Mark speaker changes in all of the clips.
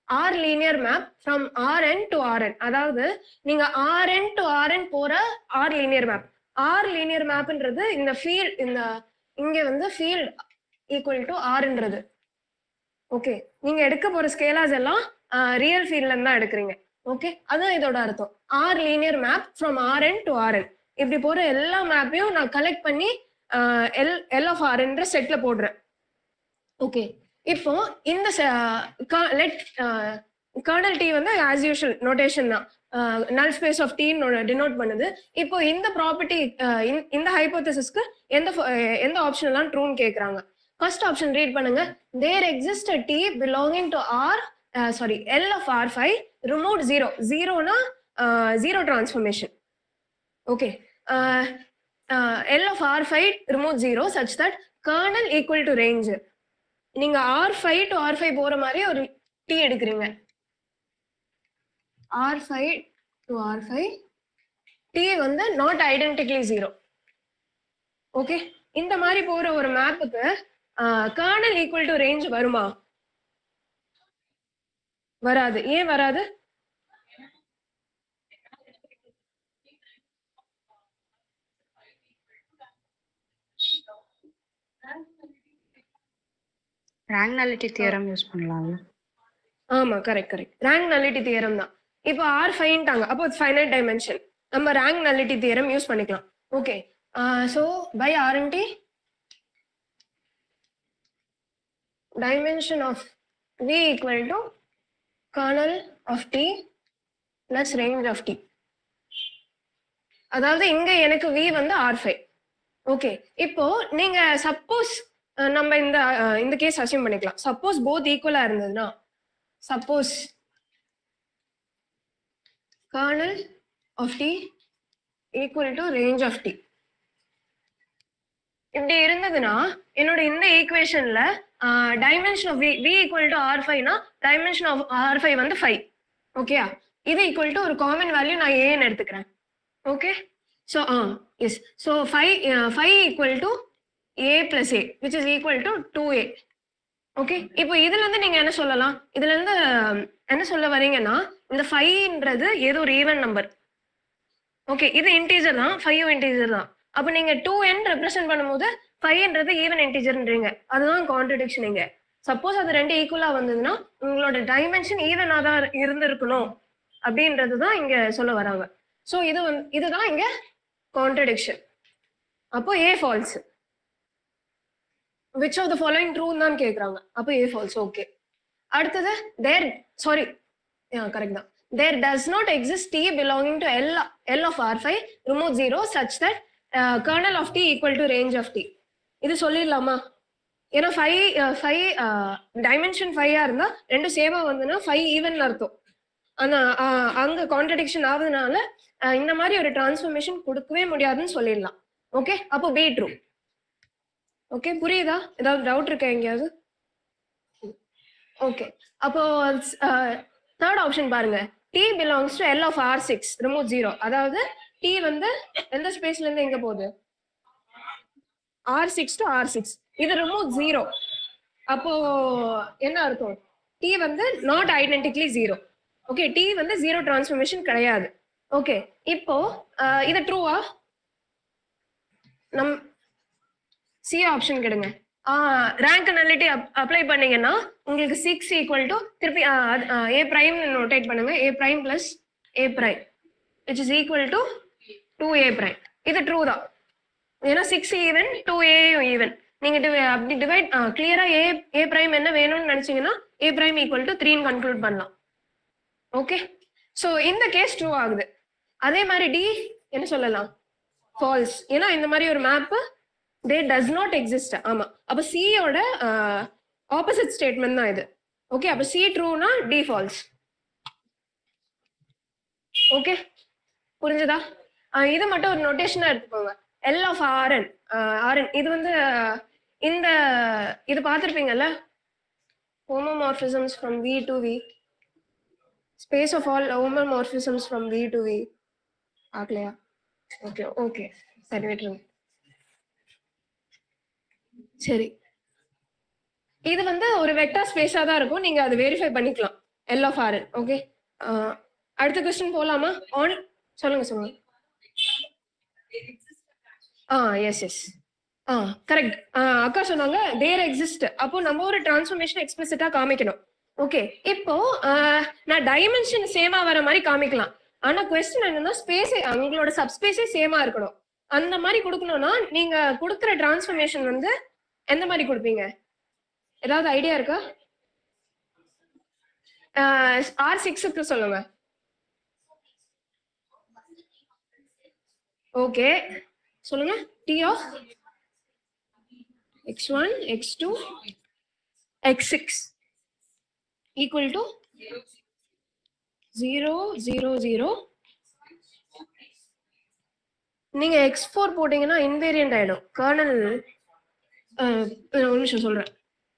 Speaker 1: R linear map from R N to R N அதாவது நீங்க R N to R N போற R linear map R linear மேப்ன்றது இந்த ஃபீல்ட் இந்த இங்க வந்து ஃபீல்ட் ஈக்குவல் டு ஆர்ன்றது ஓகே நீங்க எடுக்க போற ஸ்கேலாஸ் எல்லாம் ரியல் ஃபீல்ட்ல இருந்து தான் எடுக்கிறீங்க ஓகே அதான் இதோட அர்த்தம் R linear map from R N to R N இப்படி போற எல்லா மேப்பையும் நான் கலெக்ட் பண்ணி எல் எல் ஆஃப் ஆர்ன்ற செட்ல போடுறேன் ஓகே இப்போ இந்த லெட் கர்னல் டி வந்து ஆஸ் யூஷுவல் நோட்டேஷன் தான் நல் ஸ்பேஸ் ஆஃப் டீன்னு டினோட் பண்ணுது இப்போ இந்த ப்ராப்பர்ட்டி இந்த ஹைப்போதிசிஸ்க்கு எந்த fo- அஹ், எந்த ஆப்ஷன் எல்லாம் ட்ரூன்னு கேக்குறாங்க ஃபர்ஸ்ட் ஆப்ஷன் ரீட் பண்ணுங்க there exist T belonging to R sorry L of R five remove zero ஜீரோனா zero transformation okay L of R five remove zero such that kernel equal to range நீங்க R five to R five போற மாதிரி ஒரு T எடுக்கிறீங்க R five to R five T வந்து not identically zero okay இந்த மாதிரி போற ஒரு மேப்புக்கு கர்னல் ஈக்குவல் டு ரேஞ்ச் வருமா வராது ஏன் வராது
Speaker 2: ரேங்க் நாலிட்டி தியரம் யூஸ் பண்ணலாம்ல
Speaker 1: ஆமா correct correct rank nullity theorem தான் இப்போ ஆர் ஃபைன்ட்டாங்க அப்போ ஃபைனல் டைமென்ஷன் நம்ம ரேங்க் நல்லிட்டி தியரம் யூஸ் பண்ணிக்கலாம் okay so by R N T dimension of v equal to kernel of t plus range of t அதாவது இங்க எனக்கு v வந்து ஆர் ஃபைவ் ஓகே இப்போ நீங்க சப்போஸ் நம்ம இந்த அஹ், இந்த கேஸ் அசியூம் பண்ணிக்கலாம் சப்போஸ் போத் ஈக்குவலா இருந்ததுன்னா suppose kernel of T equal to range of T இப்படி இருந்ததுன்னா என்னோட இந்த ஈக்குவேஷன்ல dimension of V V equal to R ஃபைவ்னா டைமென்ஷன் ஆஃப் ஆர் ஃபைவ் வந்து ஃபைவ் ஓகேயா இது ஈக்குவல் டு ஒரு காமன் வேல்யூ நான் ஏன்னு எடுத்துக்கிறேன் okay so ah yes so five five equal to A plus A which is equal to two A okay இப்போ இதுல இருந்து நீங்க என்ன சொல்லலாம் இதுல இருந்து அஹ், என்ன சொல்ல வரீங்கன்னா இந்த ஃபைவ்ன்றது ஏதோ ஒரு ஈவன் நம்பர் ஓகே இது இன்டீஜர் தான் ஃபைவ் இன்டீஜர் தான் அப்போ நீங்க டூ என் ரெப்ரசென்ட் பண்ணும்போது ஃபைவ்ன்றது ஈவன் இன்டீஜர்ன்றீங்க அதுதான் கான்ட்ரடிக்ஷன் இங்க சப்போஸ் அது ரெண்டு ஈக்குவலா வந்ததுன்னா உங்களோட டைமென்ஷன் ஈவனா தான் இருந்திருக்கணும் அப்படின்றது தான் இங்க சொல்ல வராங்க ஸோ இது வந்து இதுதான் இங்க கான்ட்ரடிக்ஷன் அப்போ A false which of the following true தான் கேக்குறாங்க அப்போ ஏ ஃபால்ஸ் ஓகே அடுத்தது தேர் சாரி கரெக்ட் தான் there does not exist T belonging to L L of R five remove zero such that kernel of T equal to range of T இது சொல்லிடலாமா ஏன்னா five five dimension ஃபைவா இருந்தா ரெண்டும் சேமா வந்துன்னா five even அர்த்தம் ஆனா அஹ், அங்க கான்ட்ரடிக்ஷன் ஆகுதுனால அஹ், இந்த மாதிரி ஒரு டிரான்ஸ்ஃபர்மேஷன் கொடுக்கவே முடியாதுன்னு சொல்லிடலாம் ஓகே அப்போ பி ட்ரூ ஓகே புரியுதா ஏதாவது டவுட் இருக்கா எங்கேயாவது ஓகே அப்போ தேர்ட் ஆப்ஷன் பாருங்க T belongs to L of R six remove zero அதாவது டி வந்து எந்த ஸ்பேஸ்ல இருந்து எங்க போகுது R six to R six இது ரிமூவ் ஜீரோ அப்போ என்ன அர்த்தம் டி வந்து not identically zero okay T வந்து ஜீரோ டிரான்ஸ்ஃபர்மேஷன் கிடையாது ஓகே இப்போ அஹ், இது ட்ரூவா நம் சி ஆப்ஷன் கெடுங்க ரேங்க் நல்லிட்டி அப்ளை பண்ணீங்கன்னா உங்களுக்கு சிக்ஸ் ஈக்குவல் டு திருப்பி ஏ பிரைம் நோட்டேட் பண்ணுங்க A prime plus A prime which is equal to two A prime இது ட்ரூ தான் ஏன்னா சிக்ஸ் ஈவன் டூ ஏயும் ஈவன் நீங்க divi- அப்படி டிவைட் கிளியரா ஏ ஏ பிரைம் என்ன வேணும்னு நினைச்சீங்கன்னா ஏ பிரைம் ஈக்குவல் டு த்ரீன்னு கன்க்ளூட் பண்ணலாம் ஓகே ஸோ இந்த கேஸ் ட்ரூ ஆகுது அதே மாதிரி டி என்ன சொல்லலாம் ஃபால்ஸ் ஏன்னா இந்த மாதிரி ஒரு map they does not exist ஆமா அப்ப சியோட ஆப்போசிட் ஸ்டேட்மெண்ட் தான் இது ஓகே அப்ப சி ட்ரூனா டி ஃபால்ஸ் ஓகே புரிஞ்சுதா அஹ் இது மட்டும் ஒரு நோட்டேஷனா எடுத்துக்கோங்க எல் ஆஃப் ஆர்என் ஆர்என் இது வந்து அஹ், இந்த இது பார்த்துருப்பீங்கல்ல homomorphisms from V to V space of all homomorphisms from V to V பார்க்கலையா ஓகே ஓகே சரி விட்டுருங்க சரி இது வந்து ஒரு வெக்டார் ஸ்பேஸா தான் இருக்கும் நீங்க அதை வெரிஃபை பண்ணிக்கலாம் எல் ஆஃப் ஆர்என் ஓகே அடுத்த கொஸ்டின் போலாமா ஆன் சொல்லுங்க சொல்லுங்க ஆ எஸ் எஸ் ஆ கரெக்ட் அக்கா சொன்னாங்க தேர் எக்ஸிஸ்ட் அப்போ நம்ம ஒரு டிரான்ஸ்ஃபர்மேஷன் எக்ஸ்பிளிசிட்டா காமிக்கணும் ஓகே இப்போ ஆஹ், நான் டைமென்ஷன் சேமா வர மாதிரி காமிக்கலாம் ஆனா கொஸ்டின் என்னன்னா ஸ்பேஸ் உங்களோட சப்ஸ்பேஸே சேமா இருக்கணும் அந்த மாதிரி கொடுக்கணும்னா நீங்க கொடுக்குற டிரான்ஸ்ஃபர்மேஷன் வந்து எந்த மாதிரி கொடுப்பீங்க ஏதாவது ஐடியா இருக்கா ஆர் சிக்ஸுக்கு சொல்லுங்க ஓகே சொல்லுங்க T of x one x two x six equal to zero zero zero நீங்க எக்ஸ் ஃபோர் போட்டீங்கன்னா இன்வேரியன்ட் ஆயிடும் கர்னல் ஒரு நிமிஷம் சொல்றேன்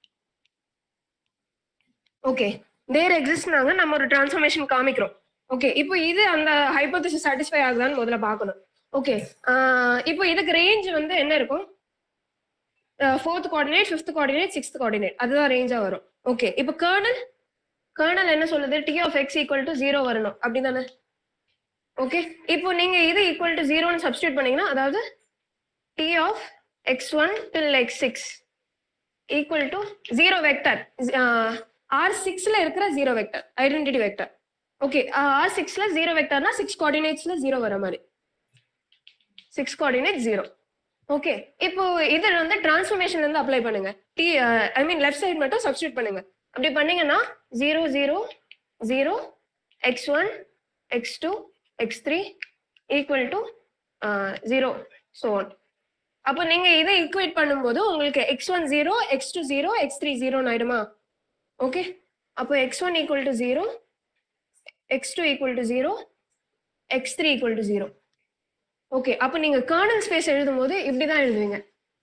Speaker 1: ஓகே தேர் எக்ஸிஸ்ட்னாங்க நம்ம ஒரு டிரான்ஸ்ஃபர்மேஷன் காமிக்கிறோம் ஓகே இப்போ இது அந்த ஹைப்போதிசிஸ் சாட்டிஸ்ஃபை ஆகுதான்னு முதல்ல பார்க்கணும் ஓகே இப்போ இதுக்கு ரேஞ்ச் வந்து என்ன இருக்கும் fourth coordinate fifth coordinate sixth coordinate அதுதான் ரேஞ்சா வரும் ஓகே இப்போ கர்னல் கர்னல் என்ன சொல்லுது T of x equal to zero வரணும் அப்படிதானே ஓகே இப்போ நீங்க இது ஈக்குவல் டு ஜீரோன்னு சப்ஸ்டியூட் பண்ணீங்கன்னா அதாவது T of x one till x six equal to zero vector R சிக்ஸ்ல இருக்கிற zero vector identity vector okay R சிக்ஸ்ல ஜீரோ வெக்டர்னா சிக்ஸ் கோஆர்டினேட்ஸ்ல ஜீரோ வர மாதிரி சிக்ஸ் கோஆர்டினேட் ஜீரோ ஓகே இப்போ இது வந்து டிரான்ஸ்ஃபர்மேஷன்ல இருந்து அப்ளை பண்ணுங்க T I mean left side மட்டும் சப்ஸ்டியூட் பண்ணுங்க அப்படி பண்ணீங்கன்னா zero zero zero x one x two x three equal to zero so one அப்போ நீங்க இதை ஈக்குவேட் பண்ணும்போது உங்களுக்கு x one zero x two zero x three ஜீரோன்னு ஆயிடுமா ஓகே அப்போ x one equal to zero x two equal to zero x three equal to zero okay அப்போ நீங்க கர்னல் ஸ்பேஸ் எழுதும் போது இப்படி தான் எழுதுவீங்க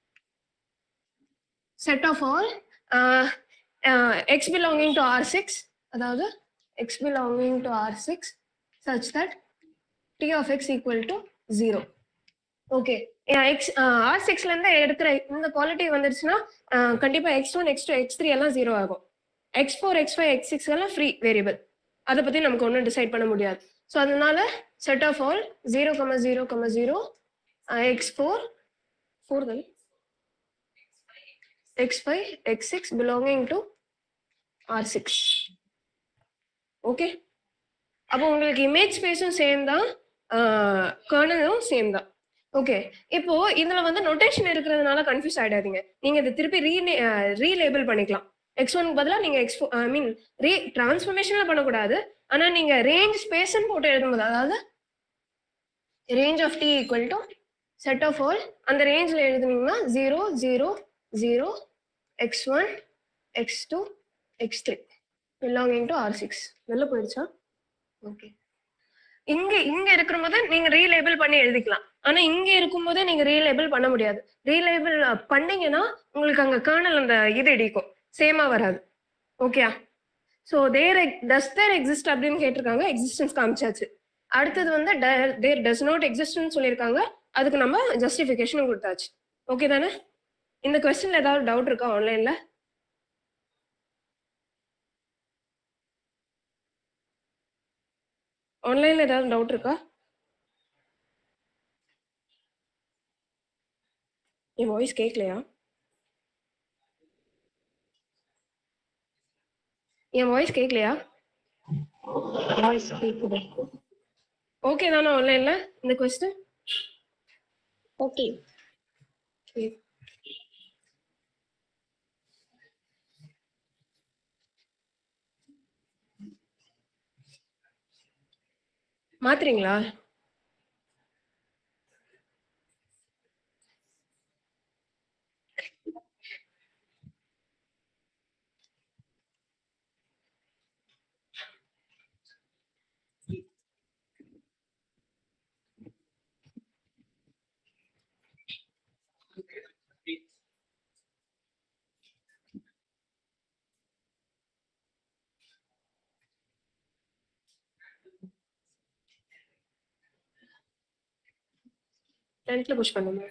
Speaker 1: set of all x belonging to R six அதாவது x belonging to R six such that T of x equal to zero okay x R சிக்ஸ்ல இருந்து எடுக்கிற இந்த குவாலிட்டி வந்துருச்சுன்னா அஹ், கண்டிப்பா x one x two x three எல்லாம் zero ஆகும் x four x five x six எல்லாம் free variable அதை பத்தி நமக்கு ஒன்றும் டிசைட் பண்ண முடியாது ஸோ அதனால set of all zero comma zero comma zero X four four தானே x five x six belonging to R six okay அப்போ உங்களுக்கு இமேஜ் ஸ்பேஸும் சேம் தான் கர்னலும் சேம் தான் ஓகே இப்போ இதுல வந்து நொட்டேஷன் இருக்கிறதுனால கன்ஃபியூஸ் ஆயிடாதீங்க நீங்க இதை திருப்பி ரீ ரீலேபிள் பண்ணிக்கலாம் எக்ஸ் ஒன் பதிலாக நீங்க எக்ஸ் ஐ மீன் ரீ டிரான்ஸ்ஃபர்மேஷன்ல பண்ணக்கூடாது ஆனா நீங்க ரேஞ்ச் ஸ்பேஸ்ன்னு போட்டு எழுதும்போது அதாவது range of T equal to set of all அந்த ரேஞ்சில் எழுதுனீங்கன்னா zero zero zero x one x two x three belonging to R six வெளில போயிடுச்சா ஓகே இங்க இங்க இருக்கிற போது நீங்க ரீலேபிள் பண்ணி எழுதிக்கலாம் ஆனா இங்க இருக்கும்போது நீங்க ரீலேபிள் பண்ண முடியாது ரீலேபிள் பண்ணீங்கன்னா உங்களுக்கு அங்க கர்னல் அந்த இது இடிக்கும் சேமா வராது okay so there does there exist அப்படின்னு கேட்டிருக்காங்க எக்ஸிஸ்டன்ஸ் காமிச்சாச்சு அடுத்தது வந்து தேர் டஸ் நாட் எக்ஸிஸ்ட்னு சொல்லியிருக்காங்க அதுக்கு நம்ம ஜஸ்டிஃபிகேஷனும் கொடுத்தாச்சு ஓகே தானே இந்த கொஸ்டின்ல ஏதாவது டவுட் இருக்கா ஆன்லைன்ல ஆன்லைன்ல ஏதாவது டவுட் இருக்கா என் வாய்ஸ் கேட்கலையா என் வாய்ஸ் கேட்கலையா
Speaker 2: வாய்ஸ் கேக்குது
Speaker 1: ஓகே தானே ஆன்லைன்ல இந்த கொஸ்டின்
Speaker 2: ஓகே
Speaker 1: மாத்துறீங்களா ஃப்ரண்ட்ல புஷ் பண்ணுங்க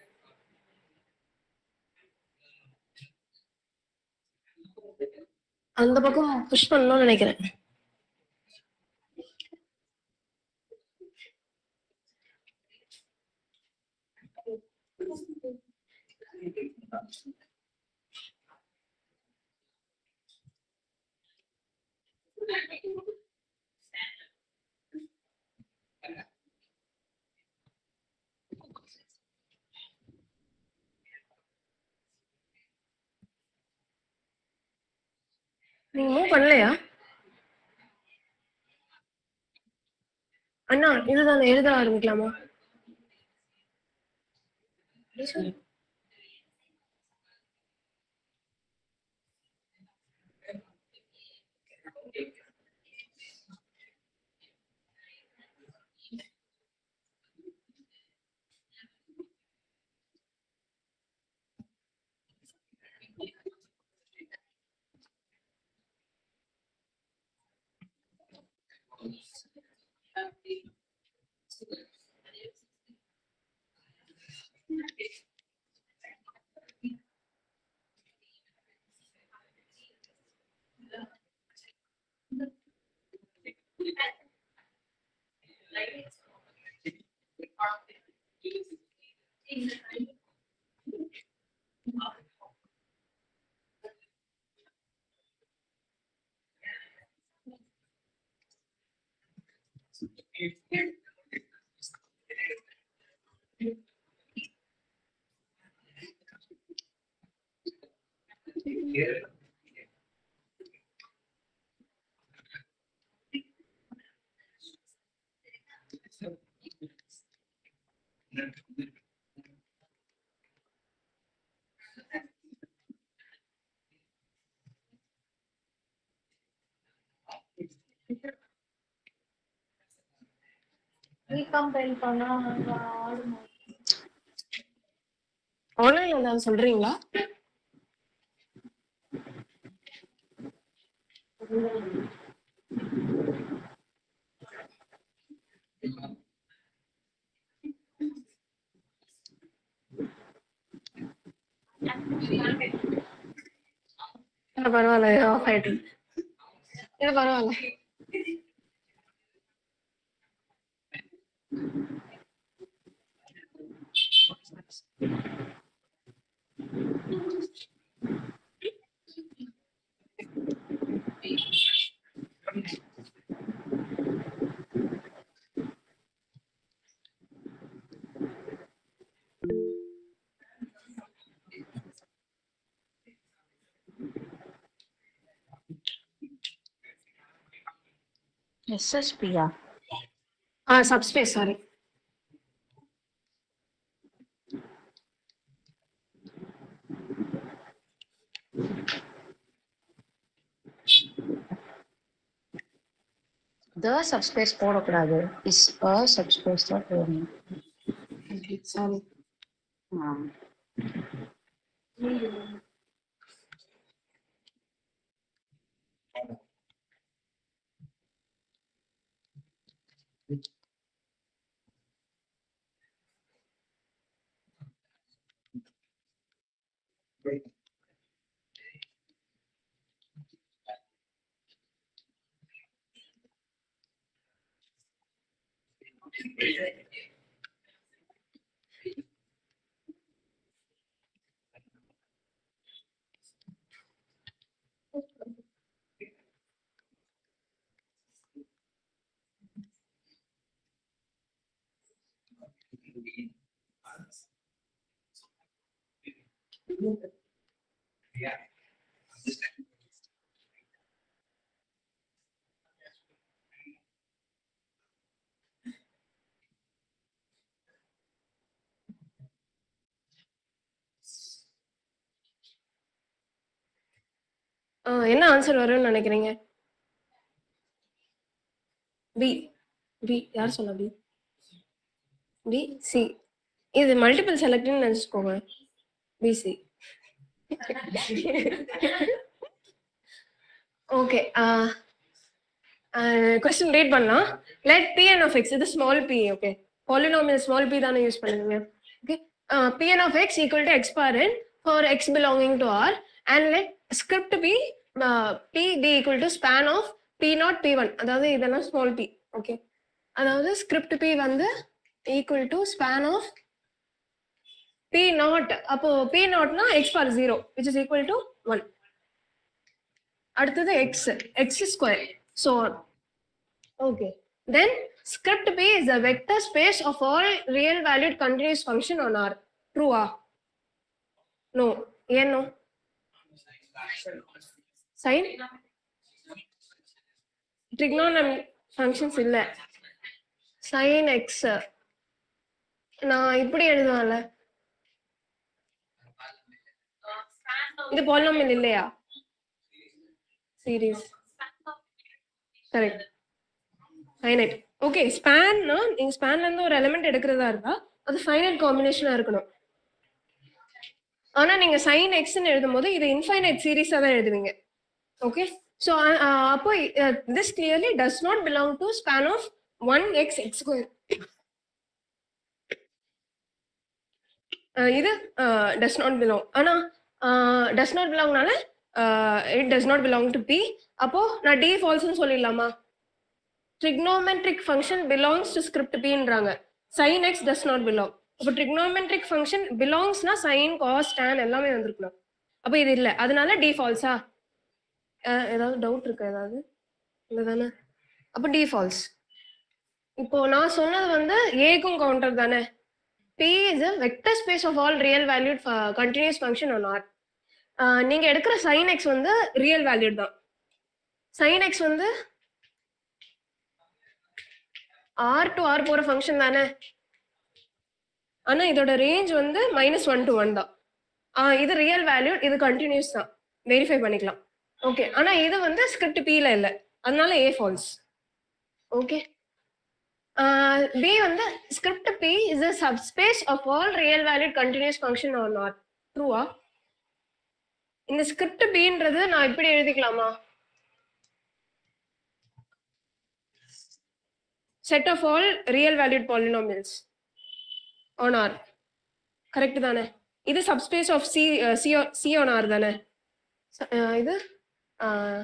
Speaker 1: அந்த பக்கம் புஷ் பண்ணணும்னு நினைக்கிறேன் நீங்க மூவ் பண்ணலையா அண்ணா இதுதான் எழுத ஆரம்பிக்கலாமா
Speaker 2: ரீகம்பைல் பண்ணா நம்ம ஆடுமா
Speaker 1: ஆன்லைன்ல ஏதாவது சொல்றீங்களா இல்ல பரவாயில்ல ஆஃப் ஆயிட்டு இல்ல பரவாயில்ல
Speaker 2: எஸ்எஸ்பியா
Speaker 1: ஆ சப்ஸ்பேஸ் சாரி
Speaker 2: த சப்ஸ்பேஸ் போடக்கூடாது இஸ் அ சப்ஸ்பேஸ் தான் போடணும்
Speaker 1: சாரி
Speaker 2: ஆ.
Speaker 1: ஆ, என்ன ஆன்சர் வரும்னு நினைக்கிறீங்க பி பி யார் சொன்னா பி பி சி இது மல்டிபிள் செலக்ட்னு நினைச்சுக்கோங்க பிசி ஓகே கொஸ்டின் ரீட் பண்ணலாம் லெட் pn of x இது small p okay polynomial small p தானே யூஸ் பண்ணுவீங்க okay pn of x equal to x power n for x belonging to r and let script p uh, p be equal to span of p not p1 அதாவது இதெல்லாம் small p okay அதாவது script p வந்து equal to span of P not அப்போ P நாட்னா x bar zero which is equal to one அடுத்தது x x square so okay then script P is a vector space of all real valued continuous function on R ட்ரூவா no ஏன் no sine trigonometric functions இல்ல sine x நான் இப்படி எழுதுவேன்ல இது polynomial இல்லையா series correct finite okay ஸ்பேன்னா நீங்க ஸ்பேன்ல இருந்து ஒரு எலிமெண்ட் எடுக்கிறதா இருந்தா அது ஃபைனைட் காம்பினேஷனா இருக்கணும் ஆனா நீங்க சைன் எக்ஸ்ன்னு எழுதும் போது இது இன்ஃபைனைட் சீரீஸா தான் எழுதுவீங்க ஓகே ஸோ அப்போ this clearly does not belong to span of one x x square இது டஸ் நாட் பிலாங் ஆனா டஸ் நாட் பிலாங்னால it does not belong to P அப்போ நான் டி ஃபால்ஸ்னு சொல்லிடலாமா trigonometric function belongs to script பின்றாங்க sine x does not belong அப்போ trigonometric function பிலாங்ஸ்னா சைன் காஸ் டேன் எல்லாமே வந்திருக்கணும் அப்போ இது இல்லை அதனால டி ஃபால்ஸா ஏதாவது டவுட் இருக்கு ஏதாவது இல்லை தானே அப்போ டி ஃபால்ஸ் இப்போ நான் சொன்னது வந்து ஏக்கும் கவுண்டர் தானே P is a vector space of all real valued continuous function on R நீங்க எடுக்கிற சைன் எக்ஸ் வந்து ரியல் வேல்யூட் தான் சைன் எக்ஸ் வந்து ஆர் டு ஆர் போற ஃபங்க்ஷன் தானே ஆனா இதோட ரேஞ்ச் வந்து மைனஸ் ஒன் டு ஒன் தான் ஆ, இது ரியல் வேல்யூ இது கண்டினியூஸ் தான் வெரிஃபை பண்ணிக்கலாம் ஓகே ஆனா இது வந்து ஸ்கிரிப்ட் பில இல்ல அதனால ஏ ஃபால்ஸ் ஓகே பி வந்து script P is a subspace of all real valued continuous function R not ட்ரூவா இந்த ஸ்கிரிப்ட் பின்றது நான் இப்படி எழுதிக்கலாமா set of all real valued polynomials on R correct தானே இது subspace of C C C on R தானே ச- அஹ் இது அஹ்,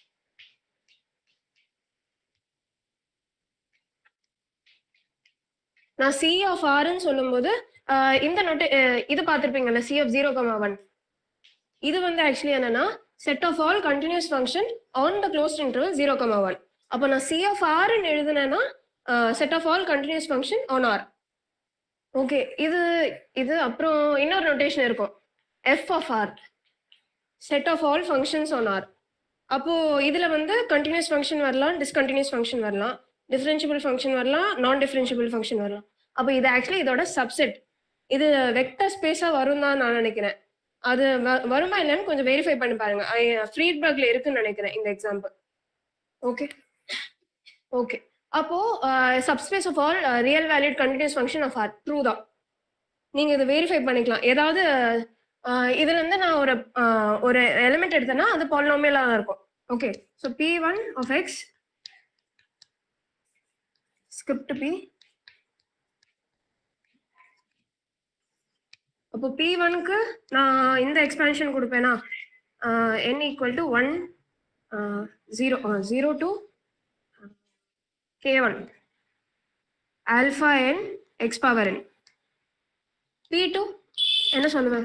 Speaker 1: நான் சி ஆஃப் ஆர்ன்னு சொல்லும்போது அஹ், இந்த நோட்டு இது பார்த்துருப்பீங்கல்ல C of zero comma one இது வந்து ஆக்சுவலி என்னன்னா set of all continuous function on the closed interval zero comma one அப்போ நான் சி ஆஃப் ஆர்ன்னு எழுதுனேன்னா set of all continuous function on R okay இது இது அப்புறம் இன்னொரு நோட்டேஷன் இருக்கும் F of R set of all functions on R அப்போ இதுல வந்து கண்டினியூஸ் ஃபங்க்ஷன் வரலாம் டிஸ்கண்டினியூஸ் ஃபங்க்ஷன் வரலாம் டிஃபரன்ஷியபிள் ஃபங்க்ஷன் வரலாம் நான் டிஃபரன்ஷியபிள் ஃபங்க்ஷன் வரலாம் அப்போ இது ஆக்சுவலி இதோட சப்செட் இது வெக்டர் ஸ்பேஸா வரும் தான் நான் நினைக்கிறேன் அது வ- வருமா இல்லைன்னு கொஞ்சம் வெரிஃபை பண்ணி பாருங்க ஃப்ரீட்பர்க்ல இருக்குன்னு நினைக்கிறேன் இந்த எக்ஸாம்பிள் ஓகே ஓகே அப்போ subspace of all real valued continuous function of R true தான் நீங்க இதை வெரிஃபை பண்ணிக்கலாம் ஏதாவது அஹ், இதுல இருந்து நான் ஒரு அஹ், ஒரு எலிமெண்ட் எடுத்தேன்னா அது பாலினாமியலா தான் இருக்கும் okay so P one of x script P அப்போ பி ஒன்க்கு நான் இந்த எக்ஸ்பேன்ஷன் கொடுப்பேனா n equal to one zero zero to k one alpha n x power n P two என்ன சொல்லுவேன்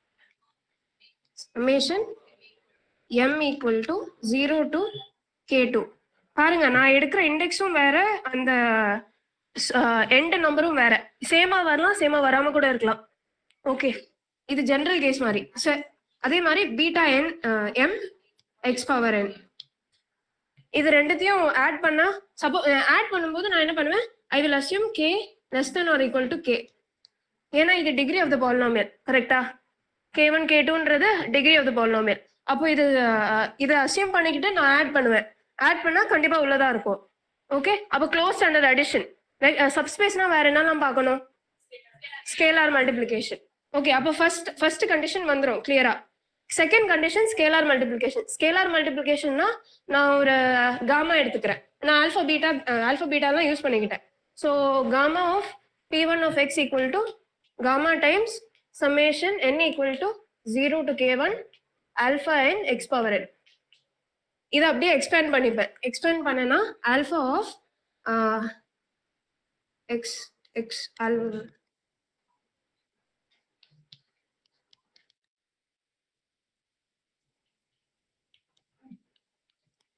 Speaker 1: summation m equal to zero to k two பாருங்க நான் எடுக்கிற இண்டெக்ஸும் வேற அந்த எண்ட் நம்பரும் வேற சேமா வரலாம் சேமா வராம கூட இருக்கலாம் ஓகே இது ஜெனரல் கேஸ் மாதிரி ச- அதே மாதிரி beta n m x power n இது ரெண்டுத்தையும் ஆட் பண்ணா சப்போ ஆட் பண்ணும்போது நான் என்ன பண்ணுவேன் I will assume k less than or equal to k ஏன்னா இது டிகிரி ஆஃப் த பாலினாமியல் கரெக்டா கே ஒன் கே டூன்றது டிகிரி ஆஃப் த பாலினாமியல் அப்போ இது அஹ், இதை அசியூம் பண்ணிக்கிட்டு நான் ஆட் பண்ணுவேன் ஆட் பண்ணா கண்டிப்பா உள்ளதா இருக்கும் ஓகே அப்போ க்ளோஸ் அண்டர் அடிஷன் சப்ஸ்பேஸ்னா வேற என்னலாம் பார்க்கணும் ஸ்கேலார் மல்டிப்ளிகேஷன் ஓகே அப்போ ஃபர்ஸ்ட் ஃபர்ஸ்ட் கண்டிஷன் வந்துரும் கிளியரா second condition scalar multiplication scalar மல்டிப்ளிகேஷன்னா நான் ஒரு காமா எடுத்துக்கிறேன் நான் ஆல்ஃபா பீட்டா ஆல்ஃபா பீட்டாலாம் யூஸ் பண்ணிக்கிட்டேன் so gamma of P one of x equal to gamma times summation n equal to zero to k one alpha n x power n இதை அப்படியே expand பண்ணிப்பேன் எக்ஸ்பேண்ட் பண்ணேன்னா alpha of x x all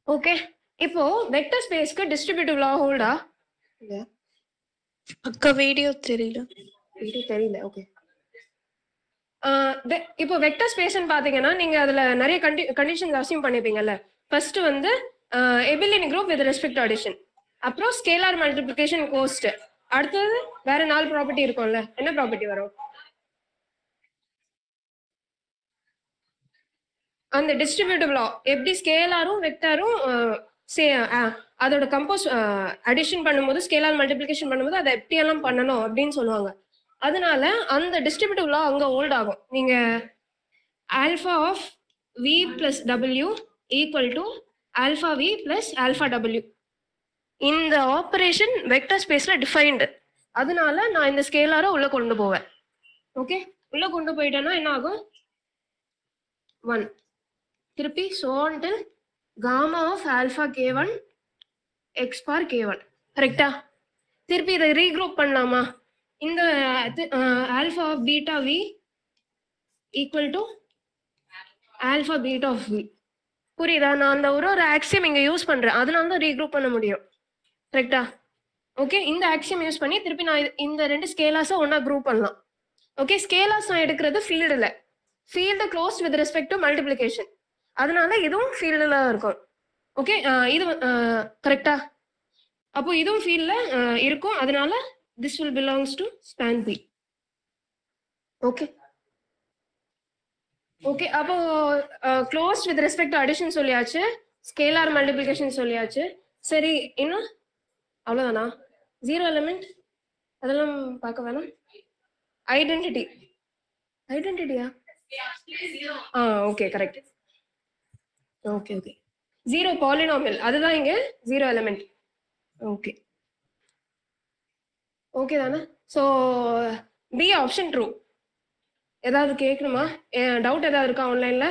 Speaker 1: okay இப்போ vector ஸ்பேஸ்க்கு distributive லா ஹோல்டா
Speaker 3: அக்கா video தெரியல
Speaker 1: இது தெரியல ஓகே இப்போ வெக்டர் ஸ்பேஸ்னு பாத்தீங்கன்னா நீங்க அதுல நிறைய கண்டி கண்டிஷன்ஸ் அசியூம் பண்ணிருப்பீங்கல்ல ஃபர்ஸ்ட் வந்து abelian group with respect addition அப்புறம் ஸ்கேலார் மல்டிப்ளிகேஷன் கோஸ்ட் அடுத்தது வேற நாலு ப்ராப்பர்ட்டி இருக்கும்ல என்ன ப்ராப்பர்ட்டி வரும் அந்த டிஸ்ட்ரிபியூட்டிவ் லா எப்படி ஸ்கேலாரும் வெக்டாரும் சே அதோட கம்போஸ் அடிஷன் பண்ணும்போது ஸ்கேலார் மல்டிப்ளிகேஷன் பண்ணும்போது அதை எப்படியெல்லாம் பண்ணணும் அப்படின்னு சொல்லுவாங்க அதனால அந்த டிஸ்ட்ரிபியூட்டிவ் லா அங்க ஹோல்ட் ஆகும் நீங்க alpha of V plus W equal to alpha V plus alpha W இந்த ஆப்ரேஷன் வெக்டர் ஸ்பேஸ்ல டிஃபைன்டு அதனால நான் இந்த ஸ்கேலாரை உள்ள கொண்டு போவேன் ஓகே உள்ள கொண்டு போயிட்டேன்னா என்ன ஆகும் ஒன் திருப்பி சோன் till gamma of alpha k one x bar k one கரெக்டா திருப்பி இதை ரீக்ரூப் பண்ணலாமா இந்த alpha of beta V equal to alpha beta of V புரியுதா நான் அந்த ஒரு ஒரு ஆக்சியம் இங்க யூஸ் பண்றேன் அதனால தான் ரீக்ரூப் பண்ண முடியும் கரெக்டா ஓகே இந்த ஆக்சியம் யூஸ் பண்ணி திருப்பி நான் இது- இந்த ரெண்டு ஸ்கேலாஸை ஒண்ணா குரூப் பண்ணலாம் ஓகே ஸ்கேலாஸ் நான் எடுக்கிறது ஃபீல்டில் field close with respect to multiplication அதனால இதுவும் ஃபீல்டில் இருக்கும் ஓகே இது கரெக்டா அப்போ இதுவும் ஃபீல்டில் இருக்கும் அதனால this will belongs to span P okay okay அப்போ close with respect to addition சொல்லியாச்சு ஸ்கேலார் மல்டிப்ளிகேஷன் சொல்லியாச்சு சரி இன்னும் அவ்வளோதானா ஜீரோ எலிமெண்ட் அதெல்லாம் பார்க்க வேணாம் ஐடென்டிட்டி ஐடென்டிட்டியா ஆ okay correct okay okay zero polynomial அதுதான் இங்க ஜீரோ எலிமெண்ட் ஓகே ஓகே தானே ஸோ பி ஆப்ஷன் ட்ரூ ஏதாவது கேட்கணுமா டவுட் ஏதாவது இருக்கா ஆன்லைன்ல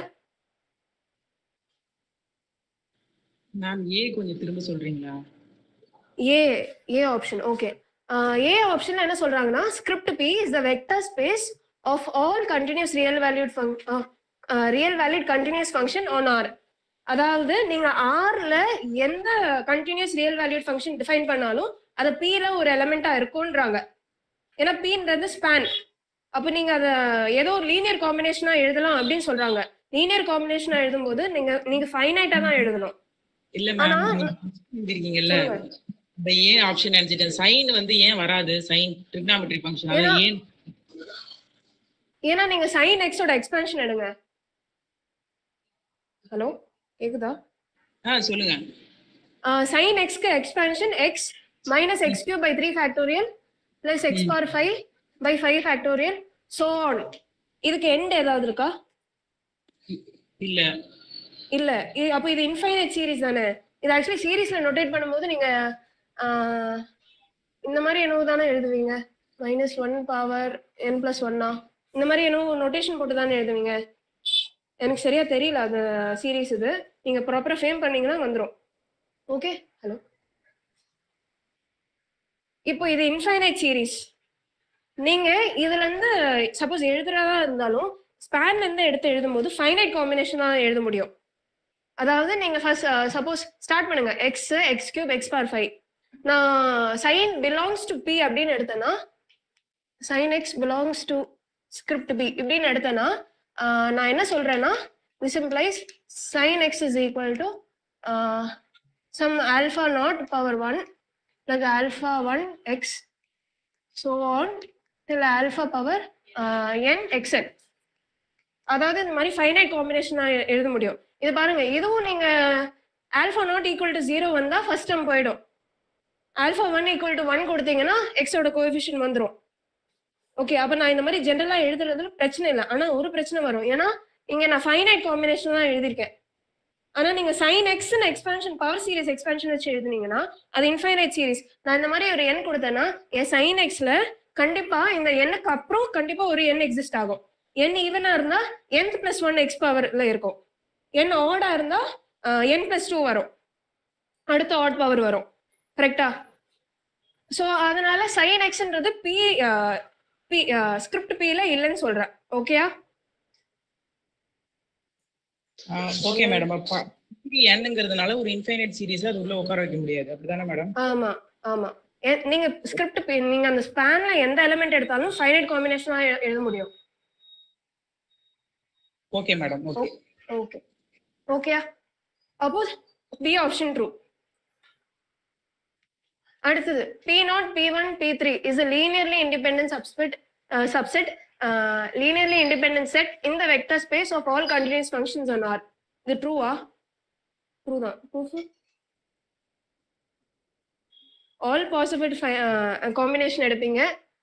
Speaker 4: மேம் ஏ கொஞ்சம் திரும்ப சொல்றீங்களா
Speaker 1: ஏ ஏ ஆப்ஷன் ஓகே ஏ ஆப்ஷன்ல என்ன சொல்றாங்கன்னா script P is the vector space of all continuous real valued real valued continuous function on R அதாவது நீங்க ஆர்ல எந்த continuous real valued function define பண்ணாலும் அது பீல ஒரு எலமெண்டா இருக்கும்ன்றாங்க ஏன்னா பீன்றது ஸ்பேன் அப்ப நீங்க அத ஏதோ ஒரு லீனியர் காம்பினேஷனா எழுதலாம் அப்படின்னு சொல்றாங்க லீனியர் காம்பினேஷனா எழுதும்போது நீங்க நீங்க ஃபைனைட்டா தான் எழுதணும்
Speaker 4: இல்ல
Speaker 1: ஆனா-
Speaker 4: மேம் இருக்கீங்கல்ல
Speaker 1: சொல்லுங்க.
Speaker 4: இந்த ஏன் ஆப்ஷன் நினைச்சிட்டேன் சைன் வந்து ஏன் வராது சைன் ட்ரிக்னாமெட்ரி ஃபங்க்ஷன் அது
Speaker 1: ஏன்னா-
Speaker 4: ஏன்
Speaker 1: ஏன்னா நீங்க சைன் எக்ஸோட எக்ஸ்பென்ஷன் எடுங்க ஹலோ கேக்குதா
Speaker 4: ஆ சொல்லுங்க
Speaker 1: சைன் எக்ஸ்க்கு expansion x minus x cube by three factorial plus x power five by five factorial so on இதுக்கு எண்ட் ஏதாவது இருக்கா
Speaker 4: இல்ல
Speaker 1: இல்ல இ- அப்போ இது இன்ஃபைனைட் சீரிஸ் தானே இது ஆக்சுவலி சீரிஸ்ல நோட்டேட் பண்ணும்போது நீங்க ஆஹ், இந்த மாதிரி என்னவோ தானே எழுதுவீங்க minus one power n plus ஒன்னா இந்த மாதிரி என்னவோ நோட்டேஷன் போட்டு தானே எழுதுவீங்க எனக்கு சரியா தெரியல அந்த சீரிஸ் இது நீங்க ப்ராப்பரா ஃப்ரேம் பண்ணீங்கன்னா வந்துரும் ஓகே ஹலோ இப்போ இது இன்ஃபைனைட் சீரிஸ் நீங்க இதுல இருந்து சப்போஸ் எழுதுறதா இருந்தாலும் ஸ்பேன்ல இருந்து எடுத்து எழுதும்போது ஃபைனைட் காம்பினேஷன் தான் எழுத முடியும் அதாவது நீங்க ஃபர்ஸ்ட் சப்போஸ் ஸ்டார்ட் பண்ணுங்க x x cube x bar five நான் சைன் பிலாங்ஸ் டு பி அப்படின்னு எடுத்தேன்னா sine x belongs to script P இப்படின்னு எடுத்தேன்னா ஆஹ், நான் என்ன சொல்றேன்னா this implies sine x is equal to sum alpha not power one plus alpha one x so on till alpha power n x n அதாவது இந்த மாதிரி ஃபைனைட் காம்பினேஷன் எழுத முடியும் இது பாருங்க இதுவும் நீங்க alpha not equal to zero வந்தா ஃபர்ஸ்ட் டம் போயிடும் alpha one equal to one கொடுத்தீங்கன்னா எக்ஸோட கோஎஃபிஷியன் வந்துரும் ஓகே அப்ப நான் இந்த மாதிரி ஜென்ரலா எழுதுறதுல பிரச்சனை இல்லை ஆனா ஒரு பிரச்சனை வரும் ஏன்னா இங்க நான் ஃபைனைட் காம்பினேஷன் தான் எழுதியிருக்கேன் ஆனா நீங்க sine x expansion power series expansion வச்சு எழுதுனீங்கன்னா அது இன்ஃபைனைட் சீரிஸ் நான் இந்த மாதிரி ஒரு எண் கொடுத்தேன்னா என் சைன் எக்ஸ்ல கண்டிப்பா இந்த எண்ணுக்கு அப்புறம் கண்டிப்பா ஒரு எண் எக்ஸிஸ்ட் ஆகும் என் ஈவனா இருந்தா nth பிளஸ் ஒன் எக்ஸ் பவர்ல இருக்கும் என் ஆடா இருந்தா என் பிளஸ் டூ வரும் அடுத்த ஆட் பவர் வரும் கரெக்டா ஸோ அதனால சைன் எக்ஸ்ன்றது பி பி ஸ்கிரிப்ட் பில இல்லைன்னு சொல்றேன் ஓகேயா
Speaker 4: ஓகே மேடம் அப்பா இன்ஃபினிட்டி என்னங்கிறதுனால ஒரு இன்ஃபைனைட் சீரிஸ் அது உள்ள உட்கார வைக்க முடியாது அப்படிதானே மேடம்
Speaker 1: ஆமா ஆமா எ- நீங்க ஸ்கிரிப்ட் நீங்க அந்த ஸ்பேன்ல எந்த எலிமெண்ட் எடுத்தாலும் ஃபைனைட் காம்பினேஷனா எழுத முடியும்
Speaker 4: ஓகே மேடம் ஓகே
Speaker 1: ஓகே ஓகேயா அப்போ பி ஆப்ஷன் ட்ரூ அடுத்தது B not p one p three is a linearly independent subset uh, subset uh, linearly independent set in the vector space of all continuous functions on R இது ட்ரூவா true தான் proof all possible combination எடுப்பீங்க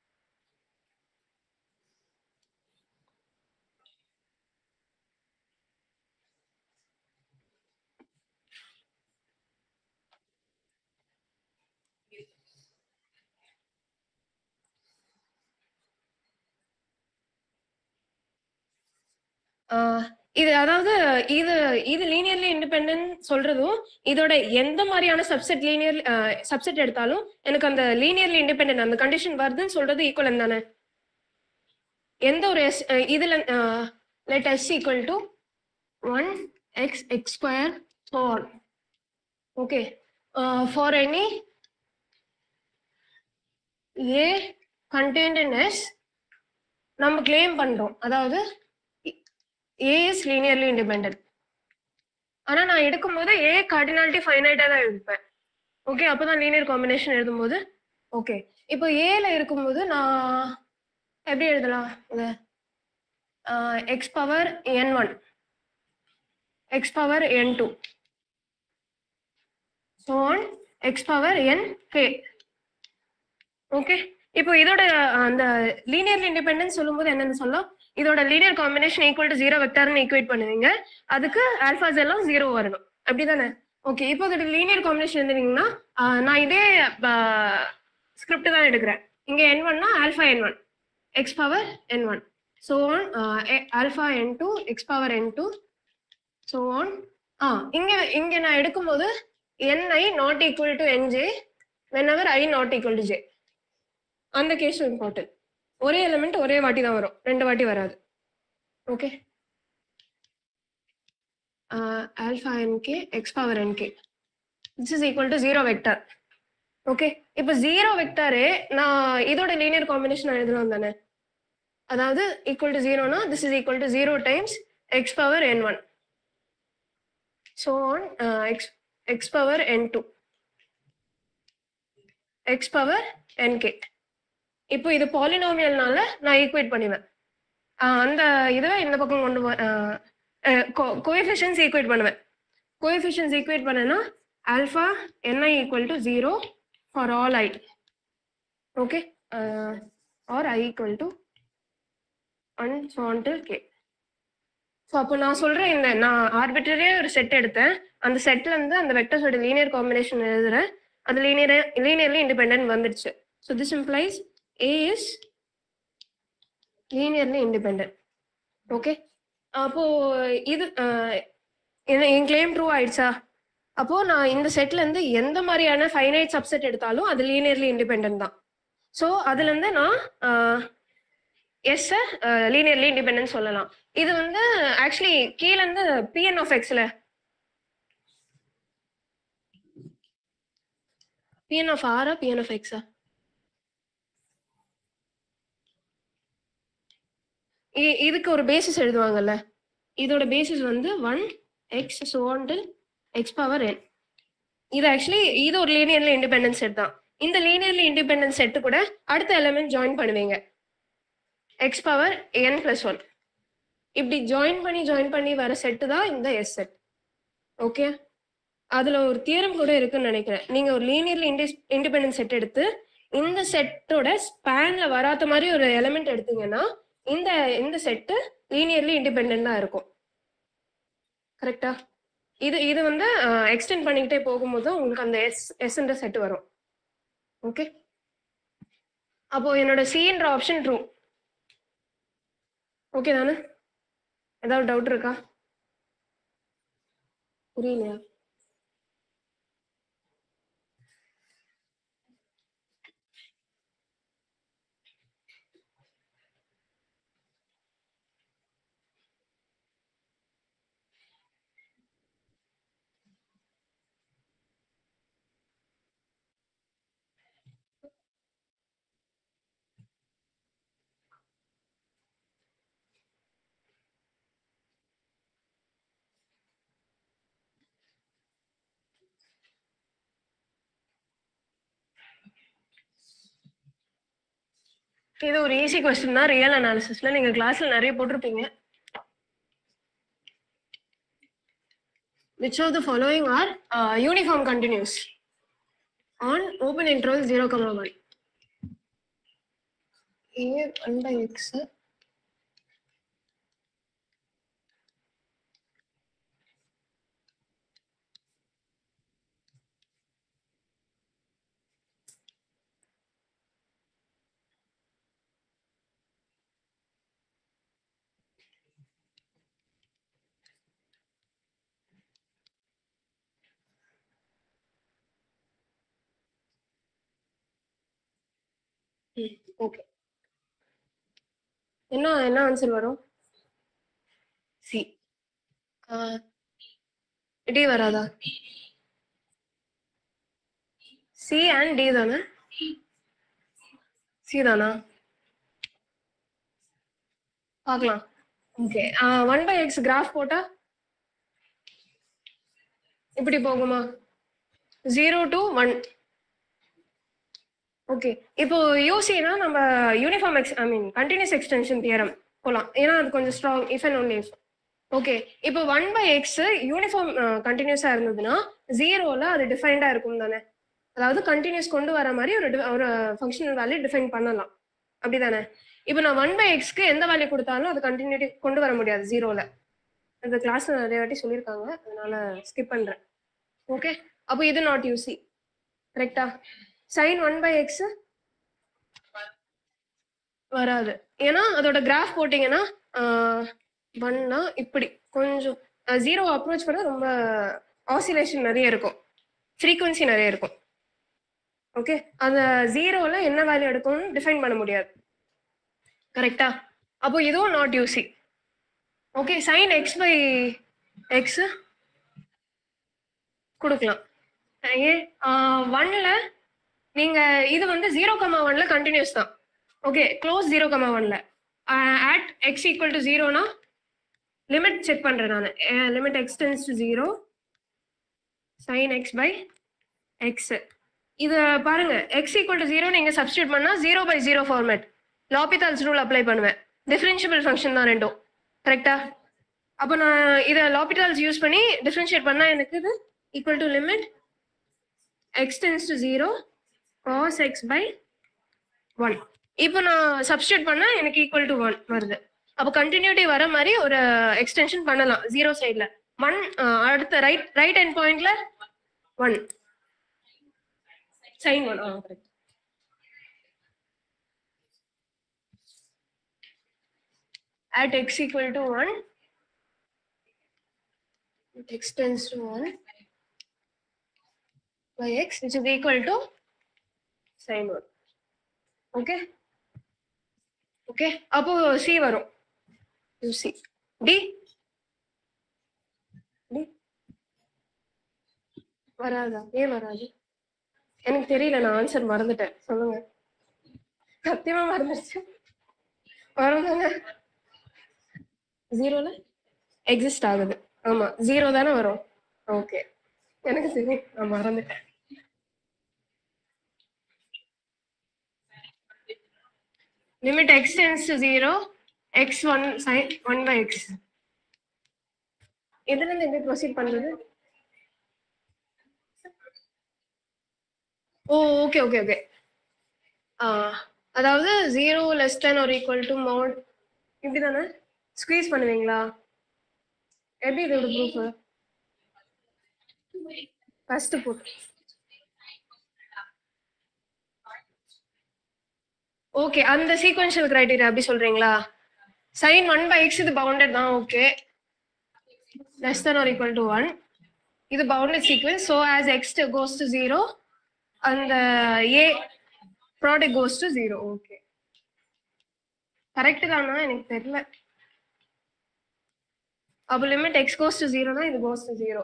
Speaker 1: ஆஹ் இது அதாவது இது இது linearly independent சொல்றதும் இதோட எந்த மாதிரியான சப்செட் லீனியர் சப்செட் எடுத்தாலும் எனக்கு அந்த லீனியர்லி இண்டிபெண்டன்ட் அந்த கண்டிஷன் வருதுன்னு சொல்றது ஈக்குவல் தானே எந்த ஒரு எஸ் இதுல let S equal to one x x square for okay for any A contained in S நம்ம கிளைம் பண்றோம் அதாவது ஏ இஸ் லீனியர்லி இண்டிபெண்டன்ட் ஆனா நான் எடுக்கும்போது ஏ கார்டினாலிட்டி ஃபைனைட்டா தான் எடுப்பேன் ஓகே அப்பதான் லீனியர் காம்பினேஷன் எழுதும்போது ஓகே இப்போ ஏல இருக்கும்போது நான் எப்படி எழுதலாம் இது x power n one x power n two so on x power n k okay இப்போ இதோட அந்த லீனியர்லி இண்டிபெண்டன்ஸ் சொல்லும்போது என்னன்னு சொல்லலாம் இதோட linear combination equal to zero வெக்டர்னு ஈக்குவேட் பண்ணுவீங்க அதுக்கு ஆல்பாஸ் எல்லாம் ஜீரோ வரணும் அப்படிதானே ஓகே இப்போ அதோட லீனியர் காம்பினேஷன் எழுதுனீங்கன்னா ஆஹ், நான் இதே ஸ்கிரிப்ட் தான் எடுக்கிறேன் இங்க என் ஒன்னா alpha n one x power n one so on alpha n two x power n two so on ஆ இங்க இங்க நான் எடுக்கும்போது n i not equal to n j whenever i not equal to j அந்த கேஸும் important ஒரே element ஒரே வாட்டி தான் வரும் ரெண்டு வாட்டி வராது okay alpha n k x power n k this is equal to zero vector okay இப்போ ஜீரோ வெக்டரே நான் இதோட லீனியர் காம்பினேஷன் எழுதலாம் தானே அதாவது ஈக்குவல் டு ஜீரோனா this is equal to zero times x power n one so on x x power n two x power n k இப்போ இது பாலினாமியல்னால நான் ஈக்குவேட் பண்ணுவேன் ஆஹ் அந்த இதுவை இந்த பக்கம் கொண்டு கோஎஃபிஷியன்ஸ் ஈக்குவேட் பண்ணுவேன் கோஎஃபிஷியன்ஸ் ஈக்குவேட் பண்ணனா ஆல்ஃபா என்ன equal to zero for all i okay or i equal to one until k so அப்போ நான் சொல்றேன் இந்த நான் ஆர்பிட்டரியே ஒரு செட் எடுத்தேன் அந்த செட்ல இருந்து அந்த வெக்டர்ஸோட லீனியர் காம்பினேஷன் எழுதுறேன் அது லீனியர் லீனியர்லி இண்டிபெண்டன்ட் வந்துடுச்சு so this implies A is linearly independent. Okay அப்போ இது அஹ், என்ன என் கிளைம் ட்ரூ ஆயிடுச்சா அப்போ நான் இந்த செட்ல இருந்து எந்த மாதிரியான ஃபைனைட் சப்செட் எடுத்தாலும் அது லீனியர்லி இண்டிபெண்டன்ட் தான் ஸோ அதுல இருந்து நான் எஸ் லீனியர்லி இண்டிபெண்டன்ட் சொல்லலாம் இது வந்து ஆக்சுவலி கீழ இருந்து பிஎன் ஆஃப் எக்ஸ்ல பிஎன் ஆஃப் ஆரா பிஎன் ஆஃப் எக்ஸா இ- இதுக்கு ஒரு பேசிஸ் எழுதுவாங்கல்ல இதோட பேசிஸ் வந்து one x so on x power n இது ஆக்சுவலி இது ஒரு லீனியர்லி இண்டிபெண்டன்ஸ் செட் தான் இந்த லீனியர்லி இண்டிபெண்டன்ஸ் செட்டு கூட அடுத்த எலிமெண்ட் ஜாயின் பண்ணுவீங்க x power n plus one இப்படி ஜாயின் பண்ணி ஜாயின் பண்ணி வர செட்டு தான் இந்த எஸ் செட் ஓகே அதுல ஒரு தியரம் கூட இருக்குன்னு நினைக்கிறேன் நீங்க ஒரு லீனியர்லி இண்டி இண்டிபெண்டன்ஸ் செட் எடுத்து இந்த செட்டோட ஸ்பேன்ல வராத மாதிரி ஒரு எலிமெண்ட் எடுத்தீங்கன்னா இந்த இந்த செட்டு லீனியர்லி இண்டிபெண்டா இருக்கும் கரெக்டா இது இது வந்து எக்ஸ்டெண்ட் பண்ணிக்கிட்டே போகும்போது தான் உங்களுக்கு அந்த எஸ் எஸ்ன்ற செட் வரும் ஓகே அப்போ என்னோட சின்ற ஆப்ஷன் ட்ரூ ஓகே தானே ஏதாவது டவுட் இருக்கா புரியலையா இது ஒரு ஈஸி கொஸ்டின் தான் ரியல் அனாலிசிஸ்ல நீங்க கிளாஸ்ல நிறைய போட்டிருப்பீங்க which of the following are uh, uniform continuous on open interval 0 comma 1 a 1 by x okay என்ன என்ன ஆன்சர் வரும் சி டி வராதா சி அண்ட் டி தானே சி தானா பார்க்கலாம் okay one by x graph போட்டா இப்படி போகுமா ஜீரோ டு ஒன் ஓகே இப்போ யூசினா நம்ம uniform x I mean continuous extension theorem போலாம் ஏன்னா அது கொஞ்சம் strong if and only if okay இப்போ ஒன் பை எக்ஸ் யூனிஃபார்ம் கண்டினியூஸா இருந்ததுன்னா ஜீரோல அது டிஃபைன்டா இருக்கும் தானே அதாவது கண்டினியூஸ் கொண்டு வர மாதிரி ஒரு di- ஒரு ஃபங்க்ஷனல் வேல்யூ டிஃபைன் பண்ணலாம் அப்படிதானே இப்போ நான் ஒன் பை எக்ஸ்க்கு எந்த வேல்யூ கொடுத்தாலும் அது கண்டினியூட்டி கொண்டு வர முடியாது ஜீரோல அந்த கிளாஸ்ல நிறைய வாட்டி சொல்லியிருக்காங்க அதனால ஸ்கிப் பண்றேன் ஓகே அப்போ இது நாட் யூசி கரெக்டா சைன் ஒன் பை எக்ஸ் வராது ஏன்னா அதோட கிராஃப் போட்டிங்கன்னா ஒன்னா இப்படி கொஞ்சம் ஜீரோ அப்ரோச் பண்ண ரொம்ப ஆசிலேஷன் நிறைய இருக்கும் ஃப்ரீக்குவன்சி நிறைய இருக்கும் ஓகே அந்த ஜீரோல என்ன வேல்யூ எடுக்கும்னு டிஃபைன் பண்ண முடியாது கரெக்டா அப்போ இதுவும் not UC okay sine x by x கொடுக்கலாம் ஒன்ல நீங்க இது வந்து ஜீரோ கமா ஒன்ல கண்டினியூஸ் தான் ஓகே க்ளோஸ் ஜீரோ கமா ஒன்ல ஆட் எக்ஸ் ஈக்குவல் டு ஜீரோனா லிமிட் செக் பண்றேன் நான் limit x tends to zero sine x by x இது பாருங்க எக்ஸ் ஈக்குவல் டு ஜீரோ நீங்க சப்ஸ்டியூட் பண்ணா zero by zero format L'Hopital's rule apply பண்ணுவேன் differentiable function தான் ரெண்டும் கரெக்டா அப்போ நான் இதை லாபிதால்ஸ் யூஸ் பண்ணி டிஃபரன்ஷியேட் பண்ணா எனக்கு இது equal to limit x tends to zero cos x by one இப்போ நான் சப்ஸ்டியூட் பண்ணா எனக்கு ஈக்குவல் டு ஒன் வருது அப்போ கண்டினியூட்டி வர மாதிரி ஒரு எக்ஸ்டென்ஷன் பண்ணலாம் ஜீரோ சைடில் ஒன் அடுத்த ரைட் ரைட் எண்ட் பாயிண்ட்ல ஒன் சைன் ஒன் ஆ correct at x equal to 1 x tends to 1 by x which is equal to sin 1 okay okay அப்போ c வரும் you see d d வராதா ஏன் வராது எனக்கு தெரியல நான் ஆன்சர் மறந்துட்டேன் சொல்லுங்க சத்தியமா மறந்துருச்சு வருங்க ஜீரோல எக்ஸிஸ்ட் ஆகுது ஆமா ஜீரோ தானே வரும் ஓகே எனக்கு தெரியும் நான் மறந்துட்டேன் limit x tends to zero x one sine one by x இதுல இருந்து எப்படி ப்ரொசீட் பண்றது ஓ ஓகே ஓகே ஓகே அதாவது ஜீரோ லெஸ் தென் ஒரு ஈக்குவல் டு மோட் இப்படி தானே ஸ்குவீஸ் பண்ணுவீங்களா எப்படி இதோட ப்ரூஃப் ஃபர்ஸ்ட் போட்டு ஓகே அந்த சீக்வென்ஷியல் கிரைட்டீரியா அப்படி சொல்றீங்களா சைன் ஒன் பை எக்ஸ் இது பவுண்டட் தான் okay less than or equal to one இது bounded sequence so as x goes to zero அந்த a product goes to zero okay correct தானா எனக்கு தெரியல அப்போ லிமிட் எக்ஸ் கோஸ் டு ஜீரோனா இது கோஸ் டு ஜீரோ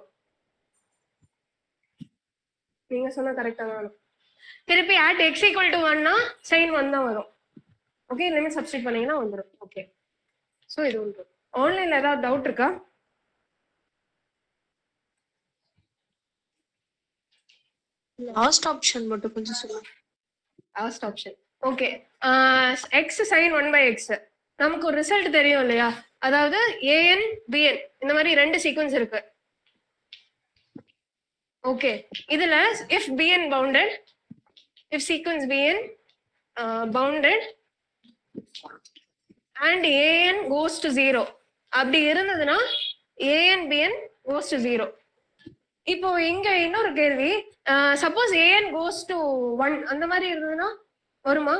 Speaker 1: நீங்க சொன்னா கரெக்டா தான் திருப்பி ஆட் எக்ஸ் ஈக்குவல் டு ஒன்னா சைன் ஒன் தான் வரும் ஓகே லிமிட் சப்ஸ்டிட் பண்ணீங்கன்னா வந்துடும் ஓகே ஸோ இது ஒன்று ஆன்லைன்ல ஏதாவது டவுட் இருக்கா
Speaker 2: லாஸ்ட் ஆப்ஷன் மட்டும் கொஞ்சம் சொல்லுங்க
Speaker 1: last option okay x sine one by x நமக்கு ஒரு ரிசல்ட் தெரியும் இல்லையா அதாவது ஏஎன் பிஎன் இந்த மாதிரி ரெண்டு சீக்வன்ஸ் இருக்கு ஓகே இதுல if b n bounded if sequence b n bounded and a n goes to zero அப்படி இருந்ததுன்னா a n b n goes to zero இப்போ இங்க இன்னொரு கேள்வி suppose a n goes to one அந்த மாதிரி இருந்ததுன்னா வருமா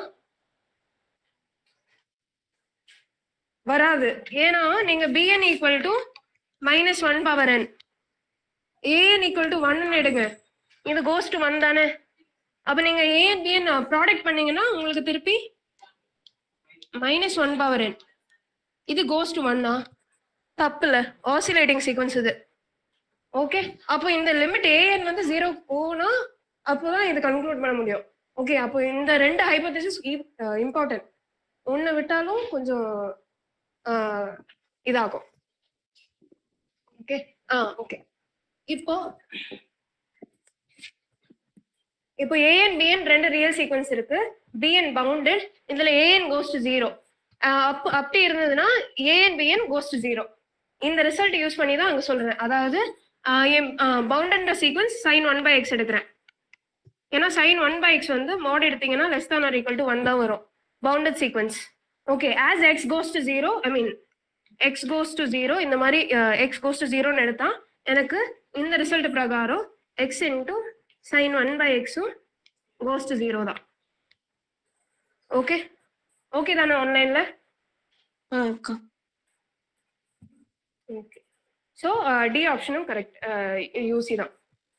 Speaker 1: வராது ஏன்னா நீங்க b n equal to minus one power n a n equal to ஒன்னு எடுங்க இது கோஸ் டு ஒன் தானே அப்ப நீங்க ஏஎன் பிஎன் ப்ராடக்ட் பண்ணீங்கன்னா உங்களுக்கு திருப்பி மைனஸ் ஒன் பவர் என் இது கோஸ் டு ஒன்னா தப்புல ஆசிலேட்டிங் சீக்வன்ஸ் இது ஓகே அப்போ இந்த லிமிட் ஏஎன் வந்து ஜீரோ போனா அப்போதான் இது கன்க்ளூட் பண்ண முடியும் ஓகே அப்போ இந்த ரெண்டு ஹைபோதிசிஸ் இம்பார்ட்டன்ட் ஒன்னு விட்டாலும் கொஞ்சம் ஆஹ், இதாகும் ஓகே ஆ ஓகே இப்போ இப்போ ஏஎன் பிஎன் ரெண்டு ரியல் சீக்வன்ஸ் இருக்கு பிஎன் பவுண்டட் இதுல ஏஎன் கோஸ் டு ஜீரோ அப்ப அப்படி இருந்ததுன்னா a n b n goes to zero இந்த ரிசல்ட் யூஸ் பண்ணி தான் அங்க சொல்றேன் அதாவது பவுண்டன்ற sequence sine one by x எடுக்கிறேன் ஏன்னா சைன் ஒன் பை எக்ஸ் வந்து மாட் எடுத்தீங்கன்னா லெஸ் தான் ஆர் ஈக்குவல் டு ஒன் தான் வரும் bounded sequence okay as x goes to zero I mean x goes to zero இந்த மாதிரி எக்ஸ் கோஸ் டு ஜீரோன்னு எடுத்தா எனக்கு இந்த ரிசல்ட் பிரகாரம் x into sine one by எக்ஸும் கோஸ் டு ஜீரோ தான் ஓகே ஓகே தானே ஆன்லைன்ல ஓகே ஸோ டி ஆப்ஷனும் கரெக்ட் யூசி தான்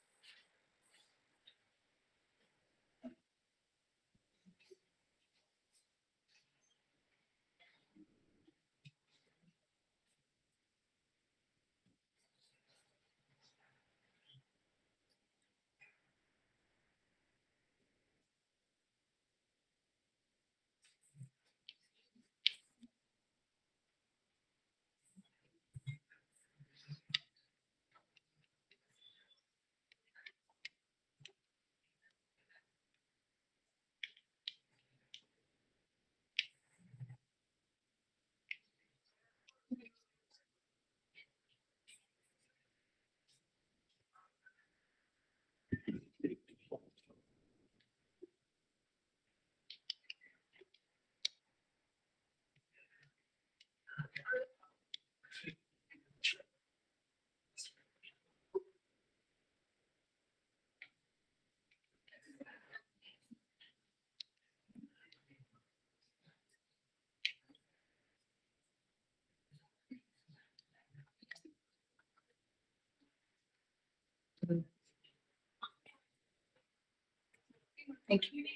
Speaker 2: Thank you.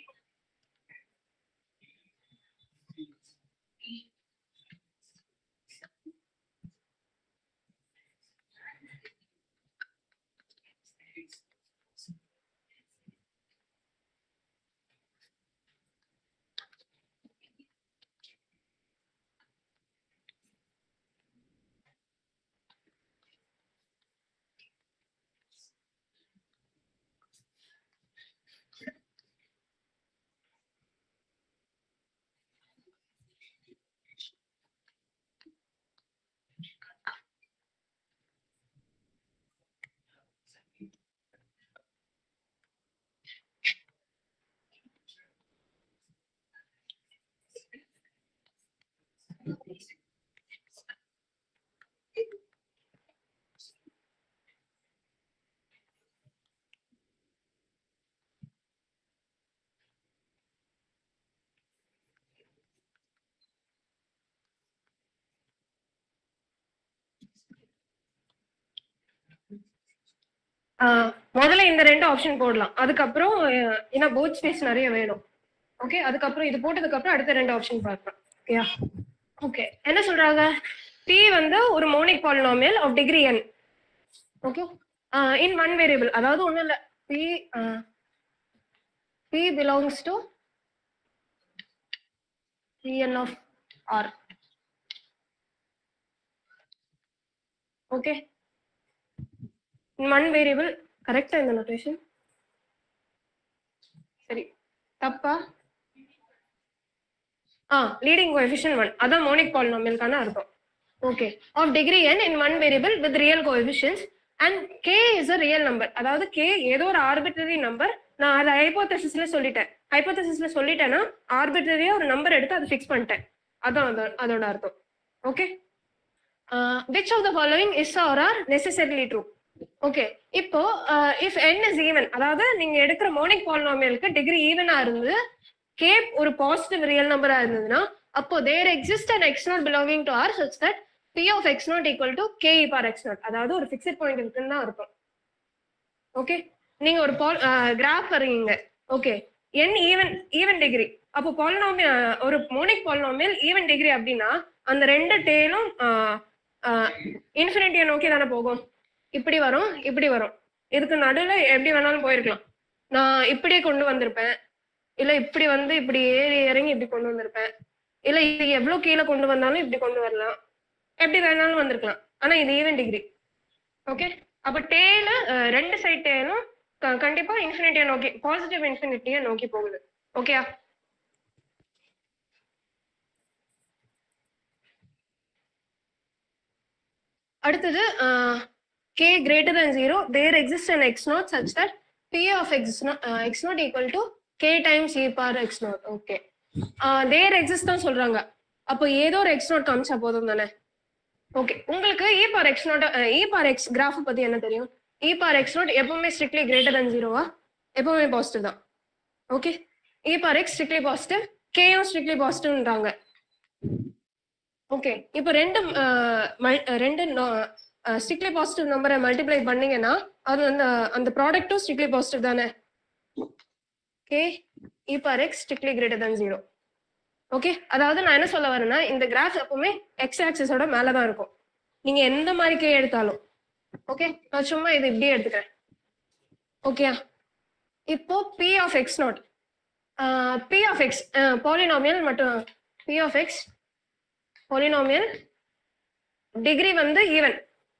Speaker 1: ஆஹ் முதல்ல இந்த ரெண்டு ஆப்ஷன் போடலாம் அதுக்கப்புறம் அஹ், ஏன்னா போத் ஸ்பேஸ் நிறைய வேணும் ஓகே அதுக்கப்புறம் இது போட்டதுக்கு அப்புறம் அடுத்த ரெண்டு ஆப்ஷன் பார்க்கலாம் ஓகேயா ஓகே என்ன சொல்றாங்க p வந்து ஒரு monic polynomial of degree n okay in one variable அதாவது ஒண்ணும் இல்ல p p belongs to pn of r okay one variable கரெக்டா இந்த நோட்டேஷன் சரி தப்பா ஆ லீடிங் கோஎஃபிஷியன் ஒன் அதான் மோனிக் பாலினாமியலுக்கான அர்த்தம் okay of degree n in one variable with real coefficients and k is a real number அதாவது k ஏதோ ஒரு ஆர்பிட்டரி நம்பர் நான் அதை ஹைப்போதசிஸ்ல சொல்லிட்டேன் ஹைப்போதசிஸ்ல சொல்லிட்டேன்னா ஆர்பிட்டரியா ஒரு நம்பர் எடுத்து அதை ஃபிக்ஸ் பண்ணிட்டேன் அதான் அதோ- அதோட அர்த்தம் okay which of the following is are are necessarily true okay இப்போ இஃப் என் இஸ் ஈவன் அதாவது நீங்க எடுக்கிற மோனிக் பாலினாமியலுக்கு டிகிரி ஈவனா இருந்து கே ஒரு பாசிட்டிவ் ரியல் நம்பரா இருந்ததுன்னா அப்போ there exist and x naught belonging to R such that p of x naught equal to k power x naught அதாவது ஒரு ஃபிக்ஸட் பாயிண்ட் இருக்குன்னு தான் இருக்கும் ஓகே நீங்க ஒரு பால் கிராஃப் வர்றீங்க okay n even even degree அப்போ பாலினாமியல் ஒரு மோனிக் பாலினாமியல் ஈவன் டிகிரி அப்படின்னா அந்த ரெண்டு டேலும் இன்ஃபினிட்டியை நோக்கி தானே போகும் இப்படி வரும் இப்படி வரும் இதுக்கு நடுவுல எப்படி வேணாலும் போயிருக்கலாம் நான் இப்படியே கொண்டு வந்திருப்பேன் இல்ல இப்படி வந்து இப்படி ஏறி இறங்கி இப்படி கொண்டு வந்திருப்பேன் இல்ல இது எவ்வளவு கீழே கொண்டு வந்தாலும் இப்படி கொண்டு வரலாம் எப்படி வேணாலும் வந்திருக்கலாம் ஆனா இது ஈவன் டிகிரி ஓகே அப்ப டேல ரெண்டு சைட் டேலும் கண்டிப்பா இன்ஃபினிட்டியை நோக்கி பாசிட்டிவ் இன்ஃபினிட்டியை நோக்கி போகுது ஓகேயா அடுத்தது k greater than zero there exist and x naught such that p of x x naught equal to k times e bar x naught okay there exist தான் சொல்றாங்க அப்போ ஏதோ ஒரு எக்ஸ் நாட் காமிச்சா போதும் தானே ஓகே உங்களுக்கு இ பார் x naught e பார் x graph பத்தி என்ன தெரியும் இ பார் எக்ஸ் நாட் எப்பவுமே ஸ்ட்ரிக்ட்லி கிரேட்டர் than ஜீரோவா எப்பவுமே பாசிட்டிவ் தான் ஓகே இ பார் எக்ஸ் ஸ்ட்ரிக்ட்லி பாசிட்டிவ் கேயும் ஸ்ட்ரிக்ட்லி பாசிட்டிவ்ன்றாங்க ஓகே இப்போ ரெண்டு அஹ், மல்- அஹ், ரெண்டு ஸ்ட்ரிக்ட்லி பாசிட்டிவ் நம்பரை மல்டிப்ளை பண்ணீங்கன்னா அது அந்த அந்த ப்ராடக்ட்டும் ஸ்ட்ரிக்ட்லி பாசிட்டிவ் தானே ஓகே இ பார் x strictly greater than zero okay அதாவது நான் என்ன சொல்ல வரேன்னா இந்த கிராஃப் எப்பவுமே எக்ஸ் ஆக்சிஸோட மேல தான் இருக்கும் நீங்க எந்த மாதிரி கே எடுத்தாலும் ஓகே நான் சும்மா இது இப்படியே எடுத்துக்கிறேன் ஓகேயா இப்போ B of x naught p of x polynomial மட்டும் p of x polynomial degree வந்து ஈவன்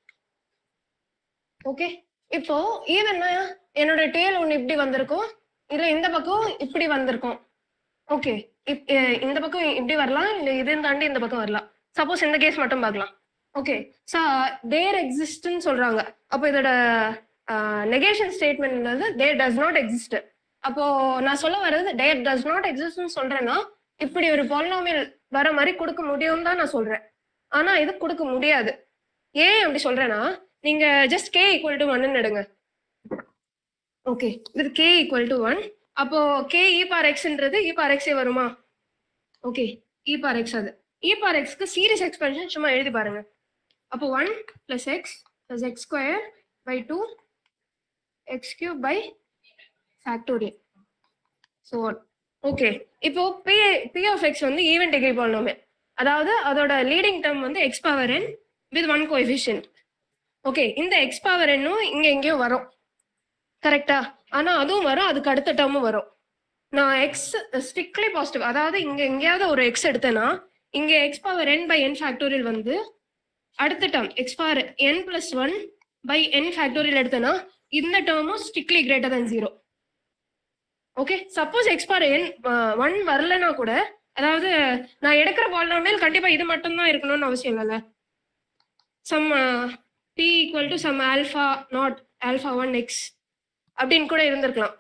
Speaker 1: ஓகே இப்போ ஈவன்னா என்னோட டேல் ஒன்று இப்படி வந்திருக்கும் இல்ல இந்த பக்கம் இப்படி வந்திருக்கும் ஓகே இந்த பக்கம் இப்படி வரலாம் இல்ல இதையும் தாண்டி இந்த பக்கம் வரலாம் சப்போஸ் இந்த கேஸ் மட்டும் பார்க்கலாம் ஓகே ஸோ தேர் எக்ஸிஸ்ட்னு சொல்றாங்க அப்போ இதோட negation statement there does not exist அப்போ நான் சொல்ல வர்றது தேர் டஸ் நாட் எக்ஸிஸ்ட்னு சொல்றேன்னா இப்படி ஒரு பாலினாமியல் வர மாதிரி கொடுக்க முடியும் தான் நான் சொல்றேன் ஆனா இது கொடுக்க முடியாது ஏன் அப்படி சொல்றேன்னா நீங்க ஜஸ்ட் கே ஈக்குவல் டு ஒன்னு எடுங்க ஓகே இது கே ஈக்குவல் டு ஒன் அப்போ கே இ பார் எக்ஸ்ன்றது இ பார் எக்ஸே வருமா ஓகே இ பார் எக்ஸ் அது இ பார் எக்ஸ்க்கு சீரியஸ் எக்ஸ்பென்ஷன் சும்மா எழுதி பாருங்க அப்போ one plus x plus x square by two x cube by factorial so okay இப்போ பி பி ஆஃப் எக்ஸ் வந்து ஈவன் டிகிரி பாலினாமியல் அதாவது அதோட லீடிங் டேர்ம் வந்து x power n with one coefficient okay இந்த எக்ஸ் பவர் என்னும் இங்க எங்கேயோ வரும் கரெக்டா ஆனா அதுவும் வரும் அதுக்கு அடுத்த டேர்மும் வரும் நான் எக்ஸ் ஸ்ட்ரிக்ட்லி பாசிட்டிவ் அதாவது இங்க எங்கேயாவது ஒரு எக்ஸ் எடுத்தேன்னா இங்க x power n by n factorial வந்து அடுத்த term x power n plus one by n factorial எடுத்தேன்னா இந்த டேர்மும் strictly greater than zero okay suppose x power n one வரலனா கூட அதாவது நான் எடுக்கிற பாலினாமியல் கண்டிப்பா இது மட்டும் தான் இருக்கணும்னு அவசியம் இல்லைல்ல sum p equal to sum alpha naught alpha one x அப்படின்னு கூட இருந்திருக்கலாம்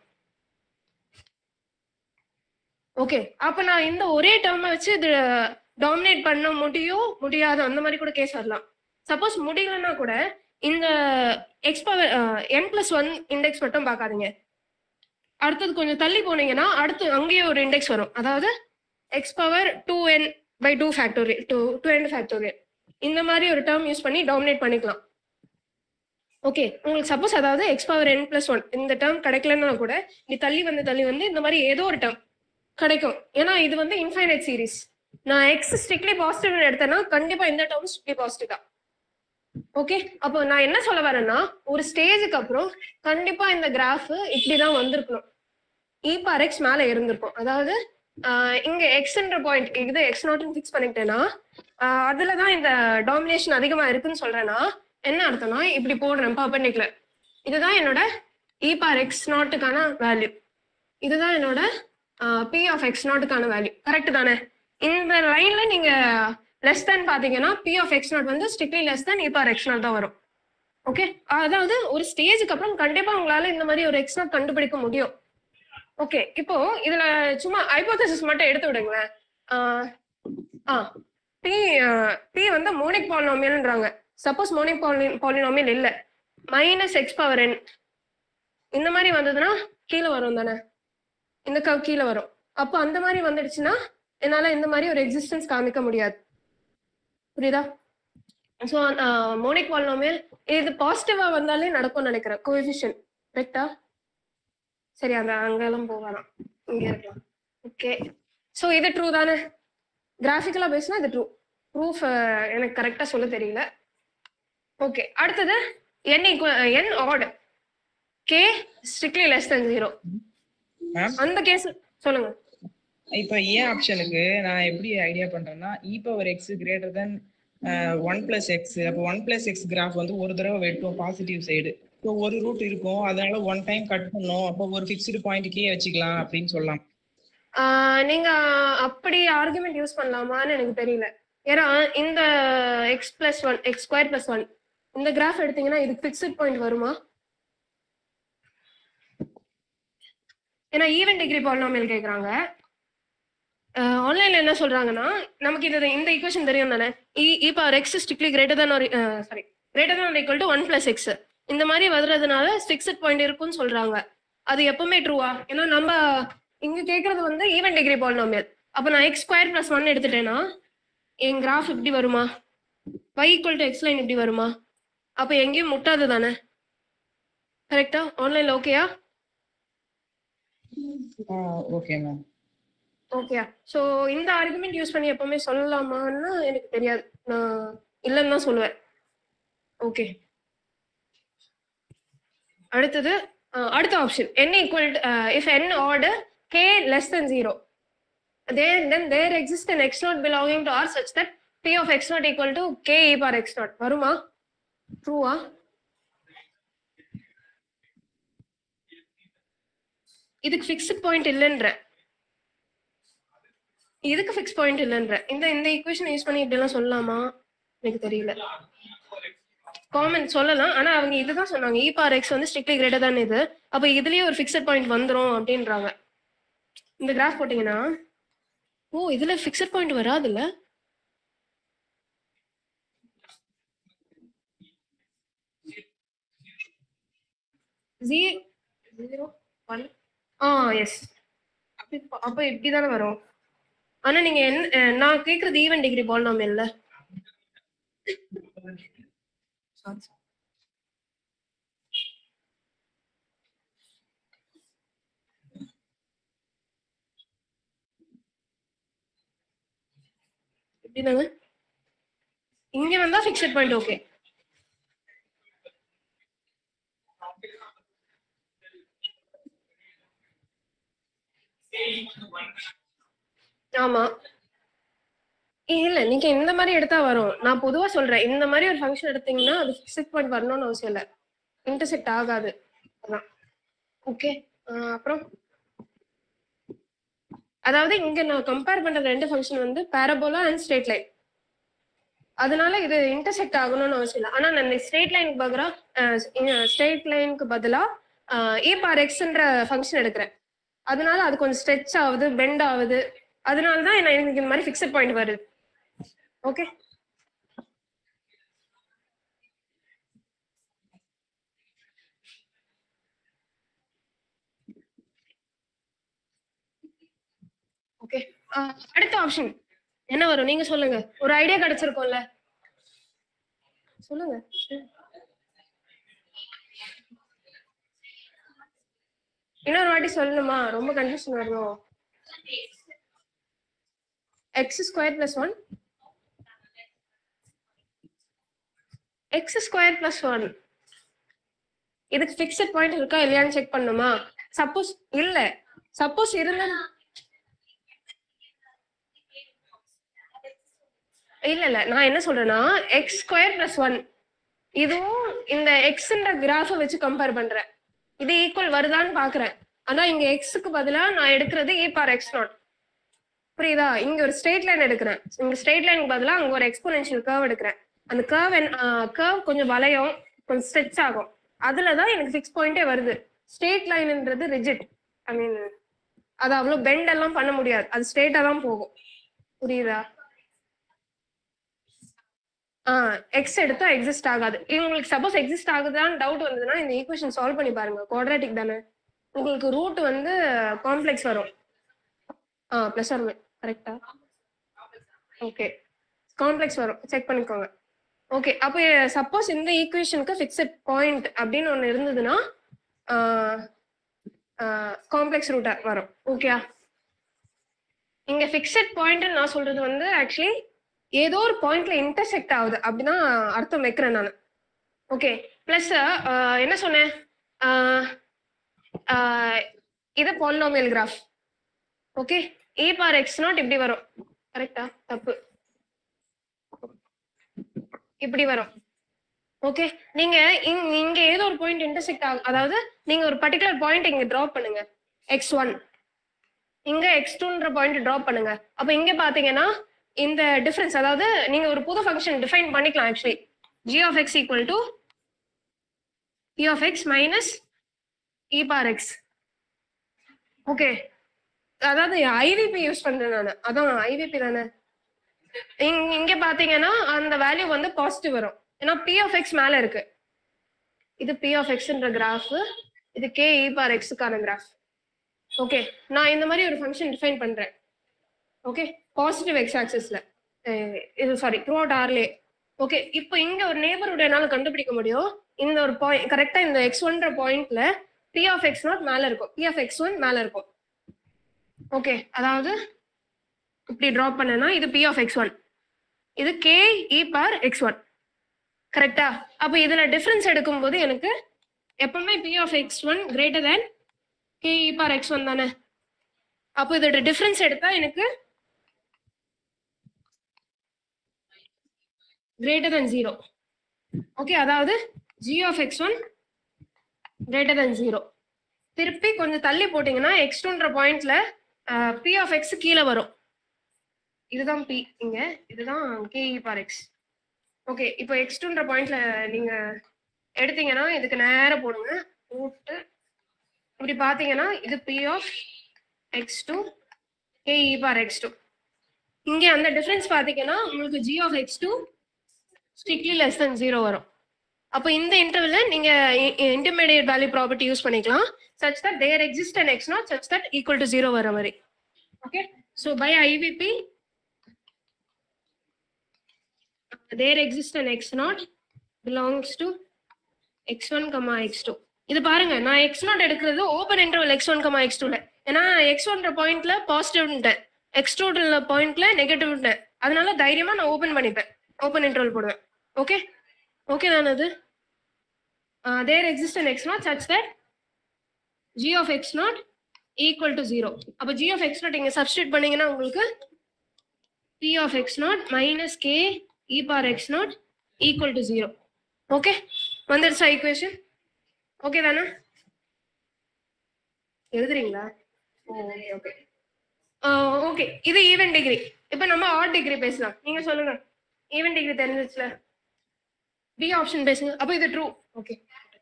Speaker 1: ஓகே அப்ப நான் இந்த ஒரே டேர்மை வச்சு இது டாமினேட் பண்ண முடியும் முடியாது அந்த மாதிரி கூட கேஸ் வரலாம் சப்போஸ் முடியலன்னா கூட இந்த x power n plus one index மட்டும் பார்க்காதீங்க அடுத்தது கொஞ்சம் தள்ளி போனீங்கன்னா அடுத்து அங்கேயே ஒரு இண்டெக்ஸ் வரும் அதாவது x power two n by two factorial two two n factorial இந்த மாதிரி ஒரு டேர்ம் யூஸ் பண்ணி டாமினேட் பண்ணிக்கலாம் ஓகே உங்களுக்கு சப்போஸ் அதாவது x power n plus one இந்த டேர்ம் கிடைக்கலன்னா கூட நீ தள்ளி வந்து தள்ளி வந்து இந்த மாதிரி ஏதோ ஒரு டேர்ம் கிடைக்கும் ஏன்னா இது வந்து இன்ஃபைனைட் சீரிஸ் நான் எக்ஸ் ஸ்ட்ரிக்ட்லி பாசிட்டிவ் எடுத்தேன்னா கண்டிப்பா இந்த டேர்ம் ஸ்ட்ரிக்ட்லி பாசிட்டிவ் தான் ஓகே அப்போ நான் என்ன சொல்ல வரேன்னா ஒரு ஸ்டேஜுக்கு அப்புறம் கண்டிப்பா இந்த கிராஃப் இப்படிதான் வந்திருக்கணும் இ பார் எக்ஸ் மேல இருந்திருக்கும் அதாவது ஆஹ் இங்க எக்ஸ்ன்ற பாயிண்ட் இது எக்ஸ் நாட்னு ஃபிக்ஸ் பண்ணிட்டேன்னா ஆஹ் அதுலதான் இந்த டாமினேஷன் அதிகமா இருக்குன்னு சொல்றேன்னா என்ன அர்த்தம்னா இப்படி போடுறேன் பர்பண்டிகுலர் இதுதான் என்னோட இ பார் எக்ஸ் நாட்டுக்கான வேல்யூ இதுதான் என்னோட பி ஆஃப் எக்ஸ் நாட்டுக்கான வேல்யூ கரெக்ட் தானே இந்த லைன்ல நீங்க லெஸ் தேன் பாத்தீங்கன்னா பி ஆஃப் எக்ஸ் நாட் வந்து ஸ்ட்ரிக்ட்லி லெஸ் தேன் இ பார் எக்ஸ் நாட் தான் வரும் ஓகே அதாவது ஒரு ஸ்டேஜுக்கு அப்புறம் கண்டிப்பா உங்களால இந்த மாதிரி ஒரு எக்ஸ் நாட் கண்டுபிடிக்க முடியும் ஓகே இப்போ இதுல சும்மா ஹைபோதசிஸ் மட்டும் எடுத்து விடுங்களேன் ஆஹ் ஆ பி பி வந்து மோனிக் பாலினாமியல்ன்றாங்க சப்போஸ் மோனிக் பாலினாமியல் இல்ல மைனஸ் எக்ஸ் பவர் என் இந்த மாதிரி வந்ததுன்னா கீழே வரும் தானே இந்த கவ் கீழே வரும் அப்போ அந்த மாதிரி வந்துடுச்சுன்னா என்னால இந்த மாதிரி ஒரு எக்ஸிஸ்டன்ஸ் காமிக்க முடியாது புரியுதா ஸோ மோனிக் பாலினாமியல் இது பாசிட்டிவா வந்தாலே நடக்கும்னு நினைக்கிறேன் கோஎஃபிஷியன் கரெக்டா சரி அந்த அங்கெல்லாம் போகலாம் இங்க இருக்கலாம் ஓகே ஸோ இது ட்ரூ தானே கிராஃபிக்கலா பேசினா இது ட்ரூ ப்ரூஃப் எனக்கு கரெக்டா சொல்ல தெரியல ஓகே அடுத்தது n n odd k strictly less than zero
Speaker 4: ma'am
Speaker 1: அந்த கேஸ் சொல்லுங்க
Speaker 4: இப்போ ஏன் ஆப்ஷனுக்கு நான் எப்படி ஐடியா பண்றேன்னா e power x greater than one plus x அப்போ ஒன் பிளஸ் எக்ஸ் கிராஃப் வந்து ஒரு தடவை வெட்டும் பாசிட்டிவ் சைடு ஸோ ஒரு ரூட் இருக்கும் அதனால ஒன் டைம் கட் பண்ணும் அப்போ ஒரு ஃபிக்ஸ்டு பாயிண்ட்க்கே வச்சுக்கலாம் அப்படின்னு சொல்லலாம்
Speaker 1: ஆஹ் நீங்க அப்படி ஆர்குமெண்ட் யூஸ் பண்ணலாமான்னு எனக்கு தெரியல ஏன்னா இந்த x plus one x square plus one இந்த கிராஃப் எடுத்தீங்கன்னா இதுக்கு ஃபிக்ஸட் பாயிண்ட் வருமா ஏன்னா ஈவென்ட் டிகிரி பாலினாமியல் கேக்குறாங்க ஆன்லைன்ல என்ன சொல்றாங்கன்னா நமக்கு இது இந்த ஈக்குவேஷன் தெரியும் தானே e e power x strictly greater than ஒரு sorry greater than equal to one plus x இந்த மாதிரி வர்றதுனால ஃபிக்ஸட் பாயிண்ட் இருக்கும்னு சொல்றாங்க அது எப்பவுமே ட்ரூவா ஏன்னா நம்ம இங்க கேக்குறது வந்து ஈவன் டிகிரி பாலினாமியல் அப்ப நான் எக்ஸ் ஸ்கொயர் பிளஸ் ஒன் எடுத்துட்டேன்னா என் கிராஃப் இப்படி வருமா y equal to x line இப்படி வருமா அப்ப எங்கேயும் முட்டாது தானே கரெக்டா ஆன்லைன்ல ஓகேயா
Speaker 4: ஓகே மேம்
Speaker 1: ஓகேயா ஸோ இந்த ஆர்குமெண்ட் யூஸ் பண்ணி எப்பவுமே சொல்லலாமான்னா எனக்கு தெரியாது நான் இல்லைன்னு தான் சொல்லுவேன் ஓகே அடுத்தது அஹ், அடுத்த option n equal if n order k less than zero there then there exists an x naught belonging to r such that p of x naught equal to k e power x naught வருமா ட்ரூவா இதுக்கு fixed point இல்லைன்ற இதுக்கு fix point இல்லைன்ற இந்த இந்த equation use பண்ணி இப்படி எல்லாம் சொல்லலாமா எனக்கு தெரியல காமன் சொல்லலாம் ஆனா அவங்க இதுதான் சொன்னாங்க இ பார் எக்ஸ் வந்து ஸ்ட்ரிக்ட்லி கிரேட்டர் தான் இது அப்ப இதுலயே ஒரு ஃபிக்ஸட் பாயிண்ட் வந்துரும் அப்படின்றாங்க இந்த கிராஃப் போட்டீங்கன்னா ஓ இதுல ஃபிக்ஸட் பாயிண்ட் வராதுல்ல ஜீரோ ஒன் ஆ எஸ் அப்ப அப்ப இப்படிதானே வரும் ஆனா நீங்க என்ன அஹ், நான் கேக்குறது ஈவன் டிகிரி பால் இல்ல எப்படிதாங்க இங்க வந்தா ஃபிக்ஸட் பாயிண்ட் ஓகே ஆமா இல்ல நீங்க இந்த மாதிரி எடுத்தா வரும் நான் பொதுவா சொல்றேன் இந்த மாதிரி ஒரு ஃபங்க்ஷன் எடுத்தீங்கன்னா அது ஃபிக்ஸட் பாயிண்ட் வரணும்னு அவசியம் இல்ல இன்டர்செக்ட் ஆகாது அதான் ஓகே அப்புறம் அதாவது இங்க நான் கம்பேர் பண்ற ரெண்டு ஃபங்க்ஷன் வந்து பாரபோலா அண்ட் ஸ்ட்ரெயிட் லைன் அதனால இது இன்டர்செக்ட் ஆகணும்னு அவசியம் இல்லை ஆனா நான் ஸ்ட்ரெயிட் லைனுக்கு பதிலா ஸ்ட்ரெயிட் லைனுக்கு பதிலா இ பார் எக்ஸ்ன்ற ஃபங்க்ஷன் எடுக்கிறேன் அதனால அது கொஞ்சம் ஸ்ட்ரெச் ஆகுது பெண்ட் ஆகுது அதனால தான் என்ன- எனக்கு இந்த மாதிரி ஃபிக்ஸட் பாயிண்ட் வருது ஓகே ஓகே அடுத்த ஆப்ஷன் என்ன வரும் நீங்க சொல்லுங்க ஒரு ஐடியா கிடைச்சிருக்கும்ல சொல்லுங்க இன்னொரு வாட்டி சொல்லணுமா ரொம்ப கன்ஃபியூஷன் வரணும் x square plus one x square plus one இதுக்கு ஃபிக்ஸட் பாயிண்ட் இருக்கா இல்லையான்னு செக் பண்ணுமா சப்போஸ் இல்ல சப்போஸ் இருந்தா இல்ல இல்ல நான் என்ன சொல்றேன்னா எக்ஸ் ஸ்கொயர் பிளஸ் ஒன் இதுவும் இந்த எக்ஸ்ன்ற கிராஃபை வச்சு கம்பேர் பண்றேன் இது ஈக்குவல் வருதான்னு பாக்குறேன் ஆனா இங்க எக்ஸுக்கு பதிலா நான் எடுக்கிறது ஏ பார் எக்ஸ் நாட் புரியுதா இங்க ஒரு ஸ்ட்ரெயிட் லைன் எடுக்கிறேன் இங்க ஸ்ட்ரெயிட் லைனுக்கு பதிலா அங்க ஒரு எக்ஸ்போனென்ஷியல் கர்வ் எடுக்கிறேன் அந்த கர்வ் கர்வ் கொஞ்சம் வளையும் கொஞ்சம் ஸ்ட்ரெச் ஆகும் அதுல தான் எனக்கு ஃபிக்ஸ் பாயிண்டே வருது ஸ்ட்ரெயிட் லைன்ன்றது ரிஜிட் ஐ மீன் அது அவ்வளவு பெண்ட் எல்லாம் பண்ண முடியாது அது ஸ்ட்ரெயிட்டா தான் போகும் புரியுதா ஆ எக்ஸ் எடுத்தா எக்ஸிஸ்ட் ஆகாது உங்களுக்கு சப்போஸ் எக்ஸிஸ்ட் ஆகுதான்னு டவுட் வந்ததுன்னா இந்த ஈக்குவேஷன் சால்வ் பண்ணி பாருங்க குவாட்ராட்டிக் தானே உங்களுக்கு ரூட் வந்து காம்ப்ளெக்ஸ் வரும் ஆ ப்ளஸ் ஆர் கரெக்டா ஓகே காம்ப்ளெக்ஸ் வரும் செக் பண்ணிக்கோங்க ஓகே அப்போ சப்போஸ் இந்த ஈக்குவேஷனுக்கு ஃபிக்ஸட் பாயிண்ட் அப்படின்னு ஒன்று இருந்ததுன்னா காம்ப்ளெக்ஸ் ரூட்டா வரும் ஓகே இங்க ஃபிக்ஸட் பாயிண்ட் நான் சொல்றது வந்து ஆக்சுவலி ஏதோ ஒரு பாயிண்ட்ல இன்டர்செக்ட் ஆகுது அப்படிதான் அர்த்தம் வைக்கிறேன் நான் ஓகே பிளஸ் என்ன சொன்னேன் ஆஹ் ஆஹ் இது polynomial graph okay e power x naught இப்படி வரும் கரெக்டா தப்பு இப்படி வரும் ஓகே நீங்க இங்க இங்க ஏதோ ஒரு பாயிண்ட் இன்டர்செக்ட் ஆகும் அதாவது நீங்க ஒரு பர்டிகுலர் பாயிண்ட் இங்க டிராப் பண்ணுங்க எக்ஸ் ஒன் இங்க எக்ஸ் டூன்ற பாயிண்ட் டிராப் பண்ணுங்க அப்ப இங்க பாத்தீங்கன்னா இந்த டிஃபரன்ஸ் அதாவது நீங்க ஒரு புது ஃபங்க்ஷன் டிஃபைன் பண்ணிக்கலாம் actually g of x equal to p of x minus e power x okay அதாவது ஐவிபி யூஸ் பண்றேன் நான் அதான் ஐவிபி தானே இங்க இங்க பாத்தீங்கன்னா அந்த வேல்யூ வந்து பாசிட்டிவ் வரும் ஏன்னா p of x மேல இருக்கு இது p of xன்ற கிராஃப் இது k e power x க்கான கிராஃப் ஓகே நான் இந்த மாதிரி ஒரு ஃபங்க்ஷன் டிஃபைன் பண்றேன் ஓகே பாசிட்டிவ் எக்ஸ் ஆக்சிஸ்ல இது சாரி த்ரூ அவுட் ஆர்லே ஓகே இப்போ இங்க ஒரு நேபர்ஹுட் என்னால கண்டுபிடிக்க முடியும் இந்த ஒரு பாயிண்ட் கரெக்டா இந்த எக்ஸ் ஒன்ற பாயிண்ட்ல பி ஆஃப் எக்ஸ் நாட் மேல இருக்கும் பி ஆஃப் எக்ஸ் ஒன் மேல இருக்கும் ஓகே அதாவது இப்படி டிராப் பண்ணனா இது பி ஆஃப் எக்ஸ் ஒன் இது கே இ பார் எக்ஸ் ஒன் கரெக்டா அப்போ இதுல டிஃபரன்ஸ் எடுக்கும்போது எனக்கு எப்பவுமே p of x one greater than k e bar x one தானே அப்போ இதோட டிஃபரன்ஸ் எடுத்தா எனக்கு கிரேட்டர் than ஜீரோ ஓகே அதாவது g of x one greater than zero திருப்பி கொஞ்சம் தள்ளி போட்டீங்கன்னா எக்ஸ் டூன்ற பாயிண்ட்ல பி ஆஃப் எக்ஸ் கீழே வரும் இதுதான் பி இங்க இதுதான் கேஇ பார் எக்ஸ் ஓகே இப்போ எக்ஸ் டூன்ற பாயிண்ட்ல நீங்க எடுத்தீங்கன்னா இதுக்கு நேரா போடுங்க போட்டு இப்படி பாத்தீங்கன்னா இது p of x two k e power x two இங்க அந்த டிஃபரன்ஸ் பாத்தீங்கன்னா உங்களுக்கு g of x two strictly less than zero வரும் அப்போ இந்த இன்டர்வல்ல நீங்க இன்டர்மீடியட் வேல்யூ ப்ராப்பர்ட்டி யூஸ் பண்ணிக்கலாம் such that there exist and x naught such that equal to zero வர மாதிரி okay so by IVP there exist and x naught belongs to x one comma x two இது பாருங்க நான் x not எடுக்கிறது open interval x one comma x டூல ஏன்னா X ஒன்ற பாயிண்ட்ல பாசிட்டிவ்ன்ட்டேன் எக்ஸ் டூல பாயிண்ட்ல நெகட்டிவ்ன்ட்டேன் அதனால தைரியமா நான் ஓபன் பண்ணிப்பேன் ஓப்பன் இன்டர்வல் போடுவேன் ஓகே ஓகே தானே அது there exist and x naught such that g of x naught equal to zero அப்போ ஜி ஆஃப் எக்ஸ் நாட் இங்க சப்ஸ்டியூட் பண்ணீங்கன்னா உங்களுக்கு p of x naught minus k e bar x naught equal to zero okay வந்துருச்சா equation okay தானே எழுதுறீங்களா okay okay okay இது even degree இப்போ நம்ம ஆட் டிகிரி பேசலாம் நீங்க சொல்லுங்க ஈவன் டிகிரி தெரிஞ்சிச்சுல பி ஆப்ஷன் பேசுங்க அப்போ இது ட்ரூ ஓகே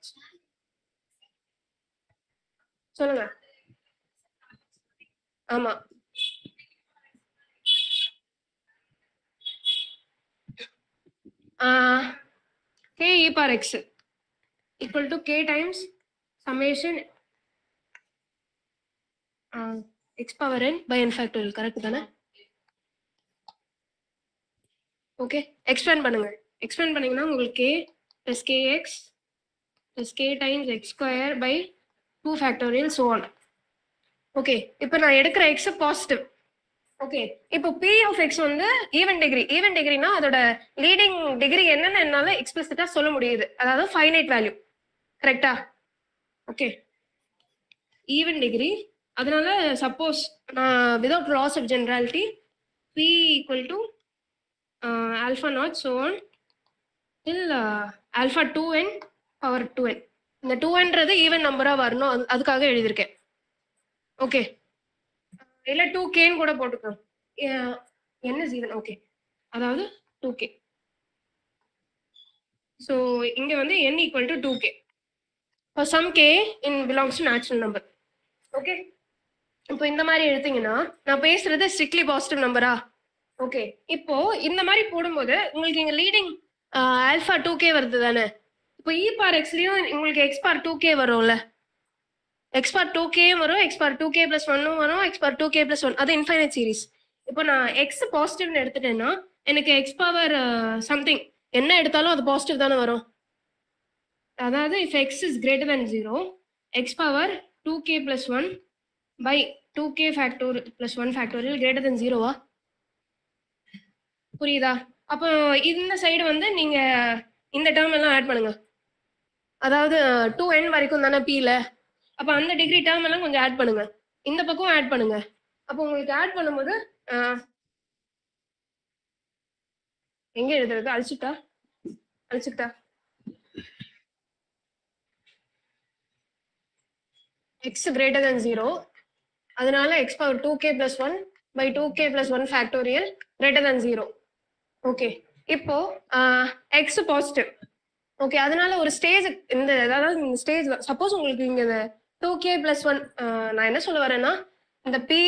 Speaker 1: சொல்லுங்க ஆமா k e bar x equal to k times summation x power n by n factorial correct தானே ஓகே எக்ஸ்பேண்ட் பண்ணுங்க எக்ஸ்பேண்ட் பண்ணீங்கன்னா உங்களுக்கு k plus k x plus k times x square by two factorial so one okay இப்போ நான் எடுக்கிற x positive okay இப்போ B of x வந்து even degree even டிகிரினா அதோட லீடிங் டிகிரி என்னன்னு என்னால எக்ஸ்பிளிசிட்டா சொல்ல முடியுது அதாவது ஃபைனைட் வேல்யூ கரெக்டா ஓகே ஈவன் டிகிரி அதனால சப்போஸ் நான் without loss of generality p equal to alpha naught so one till alpha two n power two n இந்த டூ என்றது ஈவன் நம்பராக வரணும் அது- அதுக்காக எழுதியிருக்கேன் ஓகே இல்லை டூ கேன்னு கூட போட்டுக்கோங்க என் இஸ் ஈவன் ஓகே அதாவது டூ கே ஸோ இங்க வந்து n equal to two k for some k in belongs to natural number okay இப்போ இந்த மாதிரி எடுத்தீங்கன்னா நான் பேசுறது ஸ்ட்ரிக்ட்லி பாசிட்டிவ் நம்பரா ஓகே இப்போ இந்த மாதிரி போடும்போது உங்களுக்கு இங்க லீடிங் ஆல்ஃபா டூ கே வருது தானே இப்போ இ பார் எக்ஸ்லயும் உங்களுக்கு எக்ஸ் பார் டூ கே வரும்ல எக்ஸ் பார் டூ கே வரும் x power two k plus ஒன்னும் வரும் x power two k plus one அது இன்ஃபைனைட் சீரிஸ் இப்போ நான் எக்ஸ் பாசிட்டிவ்னு எடுத்துட்டேன்னா எனக்கு எக்ஸ் பவர் சம்திங் என்ன எடுத்தாலும் அது பாசிட்டிவ் தானே வரும் அதாவது if x is greater than zero x power two k plus one by two k factor plus one factorial greater than ஜீரோவா புரியுதா அப்போ இந்த சைடு வந்து நீங்க இந்த டேர்ம் எல்லாம் ஆட் பண்ணுங்க அதாவது டூ என் வரைக்கும் தானே பில அப்போ அந்த டிகிரி டேர்ம் எல்லாம் கொஞ்சம் ஆட் பண்ணுங்க இந்த பக்கம் ஆட் பண்ணுங்க அப்போ உங்களுக்கு ஆட் பண்ணும்போது ஆஹ், எங்க எழுதுறது அழிச்சுட்டா அழிச்சுட்டா எக்ஸ் கிரேட்டர் than ஜீரோ அதனால x power two k plus one by two k plus one factorial greater than zero okay இப்போ எக்ஸ் பாசிட்டிவ் ஓகே அதனால ஒரு ஸ்டேஜ் இந்த அதாவது இந்த ஸ்டேஜ் சப்போஸ் உங்களுக்கு இங்க இந்த டூ கே பிளஸ் ஒன் நான் என்ன சொல்ல வரேன்னா இந்த பி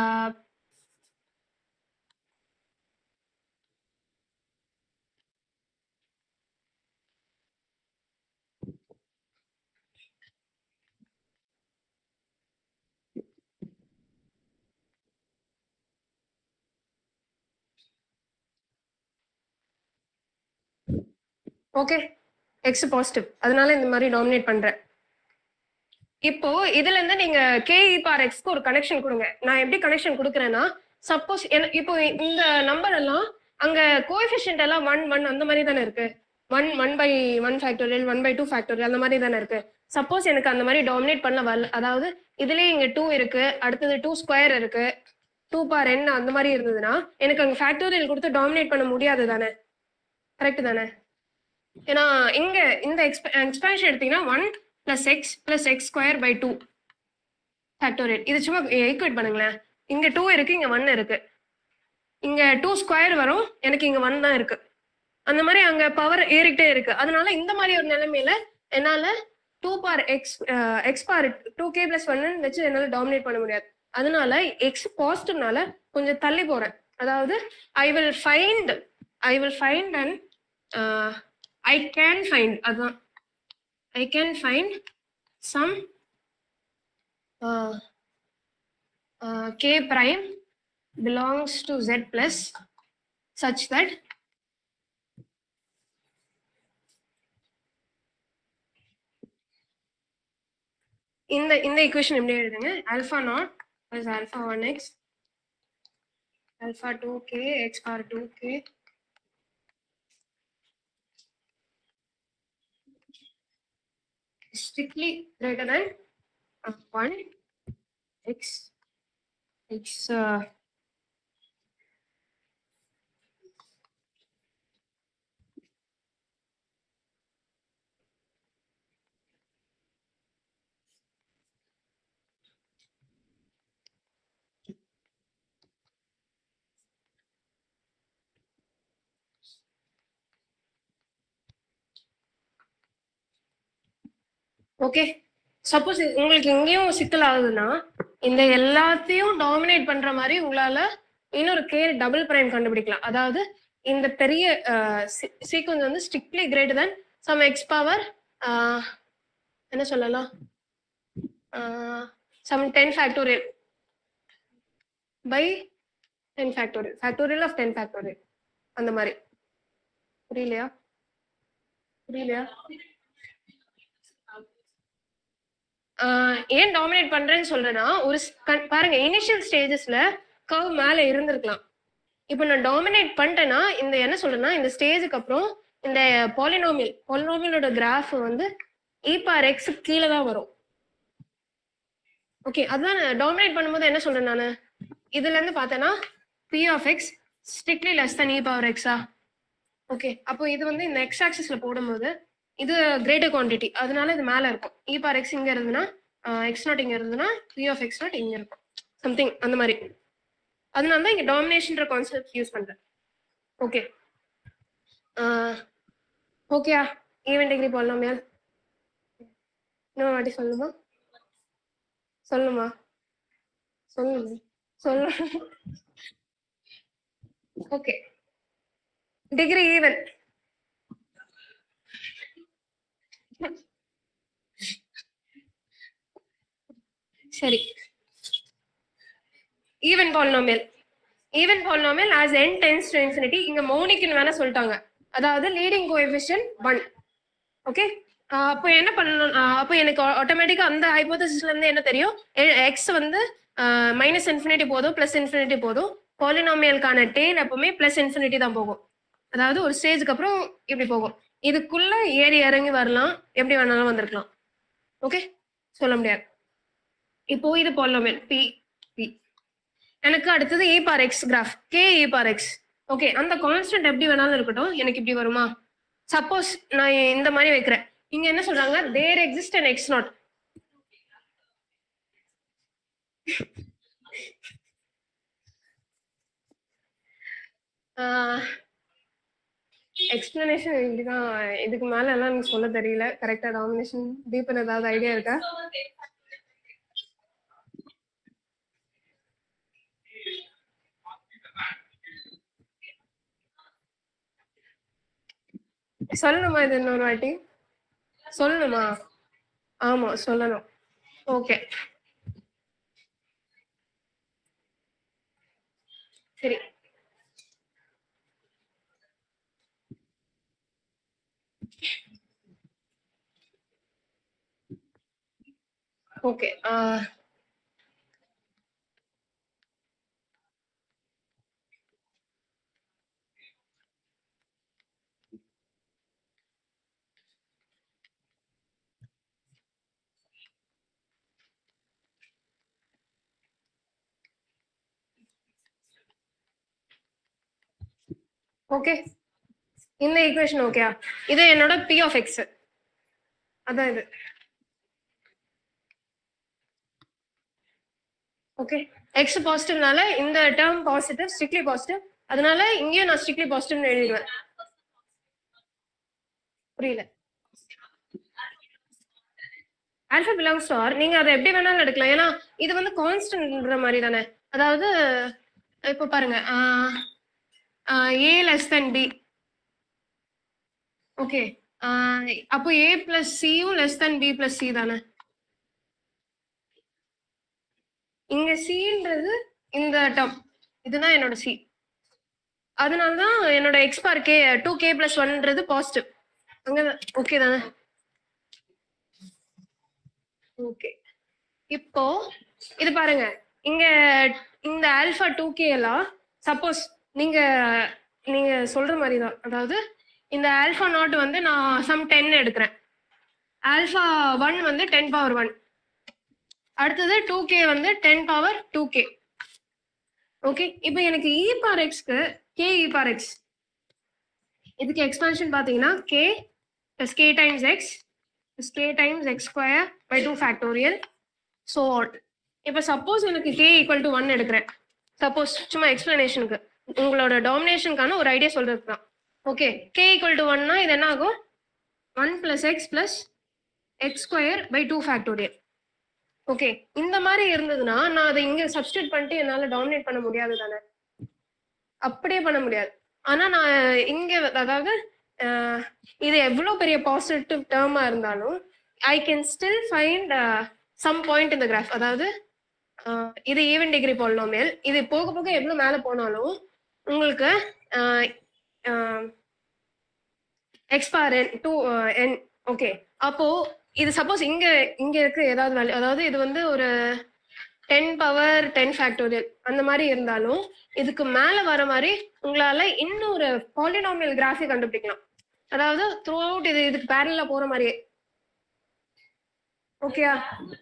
Speaker 1: ஓகே எக்ஸ் பாசிட்டிவ் அதனால இந்த மாதிரி டாமினேட் பண்றேன் இப்போ இதுல இருந்து நீங்க கே பார் எக்ஸ்க்கு ஒரு கனெக்ஷன் கொடுங்க நான் எப்படி கனெக்ஷன் கொடுக்குறேன்னா சப்போஸ் இப்போ இந்த நம்பர் எல்லாம் அங்க கோஎஃபிஷியன்ட் எல்லாம் ஒன் ஒன் அந்த மாதிரி தானே இருக்கு one one by one factorial one by two factorial அந்த மாதிரி தானே இருக்கு சப்போஸ் எனக்கு அந்த மாதிரி டாமினேட் பண்ண வரல அதாவது இதுலயே இங்க டூ இருக்கு அடுத்தது டூ ஸ்கொயர் இருக்கு டூ பார் என் அந்த மாதிரி இருந்ததுன்னா எனக்கு அங்க ஃபேக்டோரியல் கொடுத்து டாமினேட் பண்ண முடியாது தானே கரெக்ட் தானே ஏன்னா இங்க இந்த எக்ஸ்பேன்ஷன் எடுத்தீங்கன்னா one plus x plus x square by two factorial இது சும்மா ஈக்குவேட் பண்ணுங்களேன் இங்க டூ இருக்கு இங்க ஒன் இருக்கு இங்க டூ ஸ்கொயர் வரும் எனக்கு இங்க ஒன் தான் இருக்கு அந்த மாதிரி அங்க பவர் ஏறிக்கிட்டே இருக்கு அதனால இந்த மாதிரி ஒரு நிலைமையில என்னால two power x x power two k plus ஒன்னு வச்சு என்னால டாமினேட் பண்ண முடியாது அதனால எக்ஸ் பாசிட்டிவ்னால கொஞ்சம் தள்ளி போறேன் அதாவது I will find I will find and I can find அதுதான் I can find some k prime belongs to z plus such that இந்த இந்த equation எப்படி எழுதுங்க alpha naught plus alpha 1x alpha 2k x power 2k strictly greater than uh, 1 x x uh, okay suppose உங்களுக்கு எங்கேயும் சிக்கல் ஆகுதுன்னா இந்த எல்லாத்தையும் டாமினேட் பண்ற மாதிரி உங்களால இன்னொரு கே டபுள் பிரைம் கண்டுபிடிக்கலாம் அதாவது இந்த பெரிய சீக்வன்ஸ் வந்து strictly greater than some x power என்ன சொல்லலாம் some ten factorial by ten factorial factorial of ten factorial அந்த மாதிரி புரியலையா புரியலையா ஆஹ் ஏன் டாமினேட் பண்றேன்னு சொல்றேன்னா ஒரு ஸ்- கண்- பாருங்க இனிஷியல் ஸ்டேஜஸ்ல கர்வ் மேல இருந்திருக்கலாம் இப்போ நான் டாமினேட் பண்ணிட்டேன்னா இந்த என்ன சொல்றேன்னா இந்த ஸ்டேஜுக்கு அப்புறம் இந்த பாலினாமியல் பாலினாமியலோட கிராஃப் வந்து இ பார் எக்ஸ் கீழே தான் வரும் ஓகே அதான் டாமினேட் பண்ணும்போது என்ன சொல்றேன் நான் இதுல இருந்து பார்த்தேன்னா p of x strictly less than e power எக்ஸா ஓகே அப்போ இது வந்து இந்த எக்ஸ் ஆக்சிஸ்ல போடும்போது இது கிரேட்டர் குவான்டிட்டி அதனால இது மேல இருக்கும் இ பார் எக்ஸ் இங்க இருந்ததுன்னா எக்ஸ் நாட் இங்க இருந்ததுன்னா பி ஆஃப் எக்ஸ் நாட் இங்க இருக்கும் சம்திங் அந்த மாதிரி அதனால தான் இங்க டாமினேஷன்ற கான்செப்ட் யூஸ் பண்றேன் ஓகே ஓகேயா ஈவன் டிகிரி போடலாமே இன்னொரு வாட்டி சொல்லுமா சொல்லுமா சொல்லுங்க சொல்லு ஓகே டிகிரி ஈவன் சரி even polynomial even polynomial as n tends to infinity இங்க மௌனிக்னு வேணா சொல்லிட்டாங்க அதாவது லீடிங் கோஎஃபிஷியன்ட் ஒன் ஓகே அப்போ என்ன பண்ணணும் ஆஹ் அப்போ எனக்கு ஆட்டோமேட்டிக்கா அந்த ஹைபோதசிஸ்ல இருந்து என்ன தெரியும் எக்ஸ் வந்து மைனஸ் இன்ஃபினிட்டி போதும் பிளஸ் இன்ஃபினிட்டி போதும் பாலினாமியலுக்கான டேல் எப்பவுமே பிளஸ் இன்ஃபினிட்டி தான் போகும் அதாவது ஒரு ஸ்டேஜ்க்கு அப்புறம் இப்படி போகும் இதுக்குள்ள ஏறி இறங்கி வரலாம் எப்படி வேணாலும் வந்திருக்கலாம் ஓகே சொல்ல முடியாது இப்போ இது பாலினாமியல் பி பி எனக்கு அடுத்தது e power x graph k e power x okay அந்த கான்ஸ்டன்ட் எப்படி வேணாலும் இருக்கட்டும் எனக்கு இப்படி வருமா சப்போஸ் நான் இந்த மாதிரி வைக்கிறேன் இங்க என்ன சொல்றாங்க there exist and x naught explanation இப்படிதான் இதுக்கு மேல எல்லாம் எனக்கு சொல்ல தெரியல கரெக்டா டாமினேஷன் டீப்பன் ஏதாவது ஐடியா இருக்கா சொல்லணுமா இது இன்னொரு வாட்டி சொல்லணுமா ஆமா சொல்லணும் ஓகே சரி ஓகே ஓகே இந்த ஈக்குவேஷன் ஓகேயா இது என்னோட பி ஆஃப் எக்ஸ் அதான் இது ஓகே எக்ஸ் பாசிட்டிவ்னால இந்த டேர்ம் பாசிட்டிவ் ஸ்ட்ரிக்ட்லி பாசிட்டிவ் அதனால இங்கேயும் நான் ஸ்ட்ரிக்ட்லி பாசிட்டிவ்னு எழுதிடுவேன் புரியல ஆல்ஃபா பிலாங்ஸ் டு ஆர் நீங்க அதை எப்படி வேணாலும் எடுக்கலாம் ஏன்னா இது வந்து கான்ஸ்டன்ட்ன்ற மாதிரி தானே அதாவது இப்போ பாருங்க a less than b okay அப்போ ஏ பிளஸ் சியும் less than b plus c தானே இங்க சின்றது இந்த டேர்ம் இதுதான் என்னோட சி அதனால தான் என்னோட எக்ஸ் பார் கே டூ கே பிளஸ் ஒன்ன்றது பாசிட்டிவ் அங்க ஓகே தானே ஓகே இப்போ இது பாருங்க இங்க இந்த ஆல்பா டூ கே எல்லாம் சப்போஸ் நீங்க நீங்க சொல்ற மாதிரி தான் அதாவது இந்த ஆல்பா நாட் வந்து நான் சம் டென் எடுக்கிறேன் ஆல்பா ஒன் வந்து டென் பவர் ஒன் அடுத்தது டூ கே வந்து ten power two k okay இப்போ எனக்கு இ பார் எக்ஸ்க்கு கே இ பார் எக்ஸ் இதுக்கு எக்ஸ்பான்ஷன் பார்த்தீங்கன்னா k plus k times x plus k times x square by two factorial so odd இப்போ suppose எனக்கு k equal to one எடுக்கிறேன் suppose சும்மா எக்ஸ்பிளனேஷனுக்கு உங்களோட டாமினேஷனுக்கான ஒரு ஐடியா சொல்றது தான் ஓகே கே ஈக்குவல் டு ஒன்னா இது என்ன ஆகும் one plus x plus x square by two factorial okay இந்த மாதிரி இருந்ததுன்னா நான் அதை இங்க சப்ஸ்டியூட் பண்ணிட்டு என்னால டாமினேட் பண்ண முடியாது தானே அப்படியே பண்ண முடியாது ஆனா நான் இங்க அதாவது அஹ், இது எவ்வளவு பெரிய பாசிட்டிவ் டேர்மா இருந்தாலும் I can still find some point இந்த கிராஃப் அதாவது அஹ், இது ஈவன் டிகிரி பாலினாமியல் இது போக போக எவ்வளவு மேல போனாலும் உங்களுக்கு x bar n two n okay அப்போ இது சப்போஸ் இங்க இங்க இருக்கு ஏதாவது வேல்யூ அதாவது இது வந்து ஒரு டென் பவர் டென் ஃபேக்டோரியல் அந்த மாதிரி இருந்தாலும் இதுக்கு மேல வர மாதிரி உங்களால இன்னொரு பாலினாமியல் கிராஃபை கண்டுபிடிக்கலாம் அதாவது த்ரூ அவுட் இது இதுக்கு பேரலா போற மாதிரியே ஓகேயா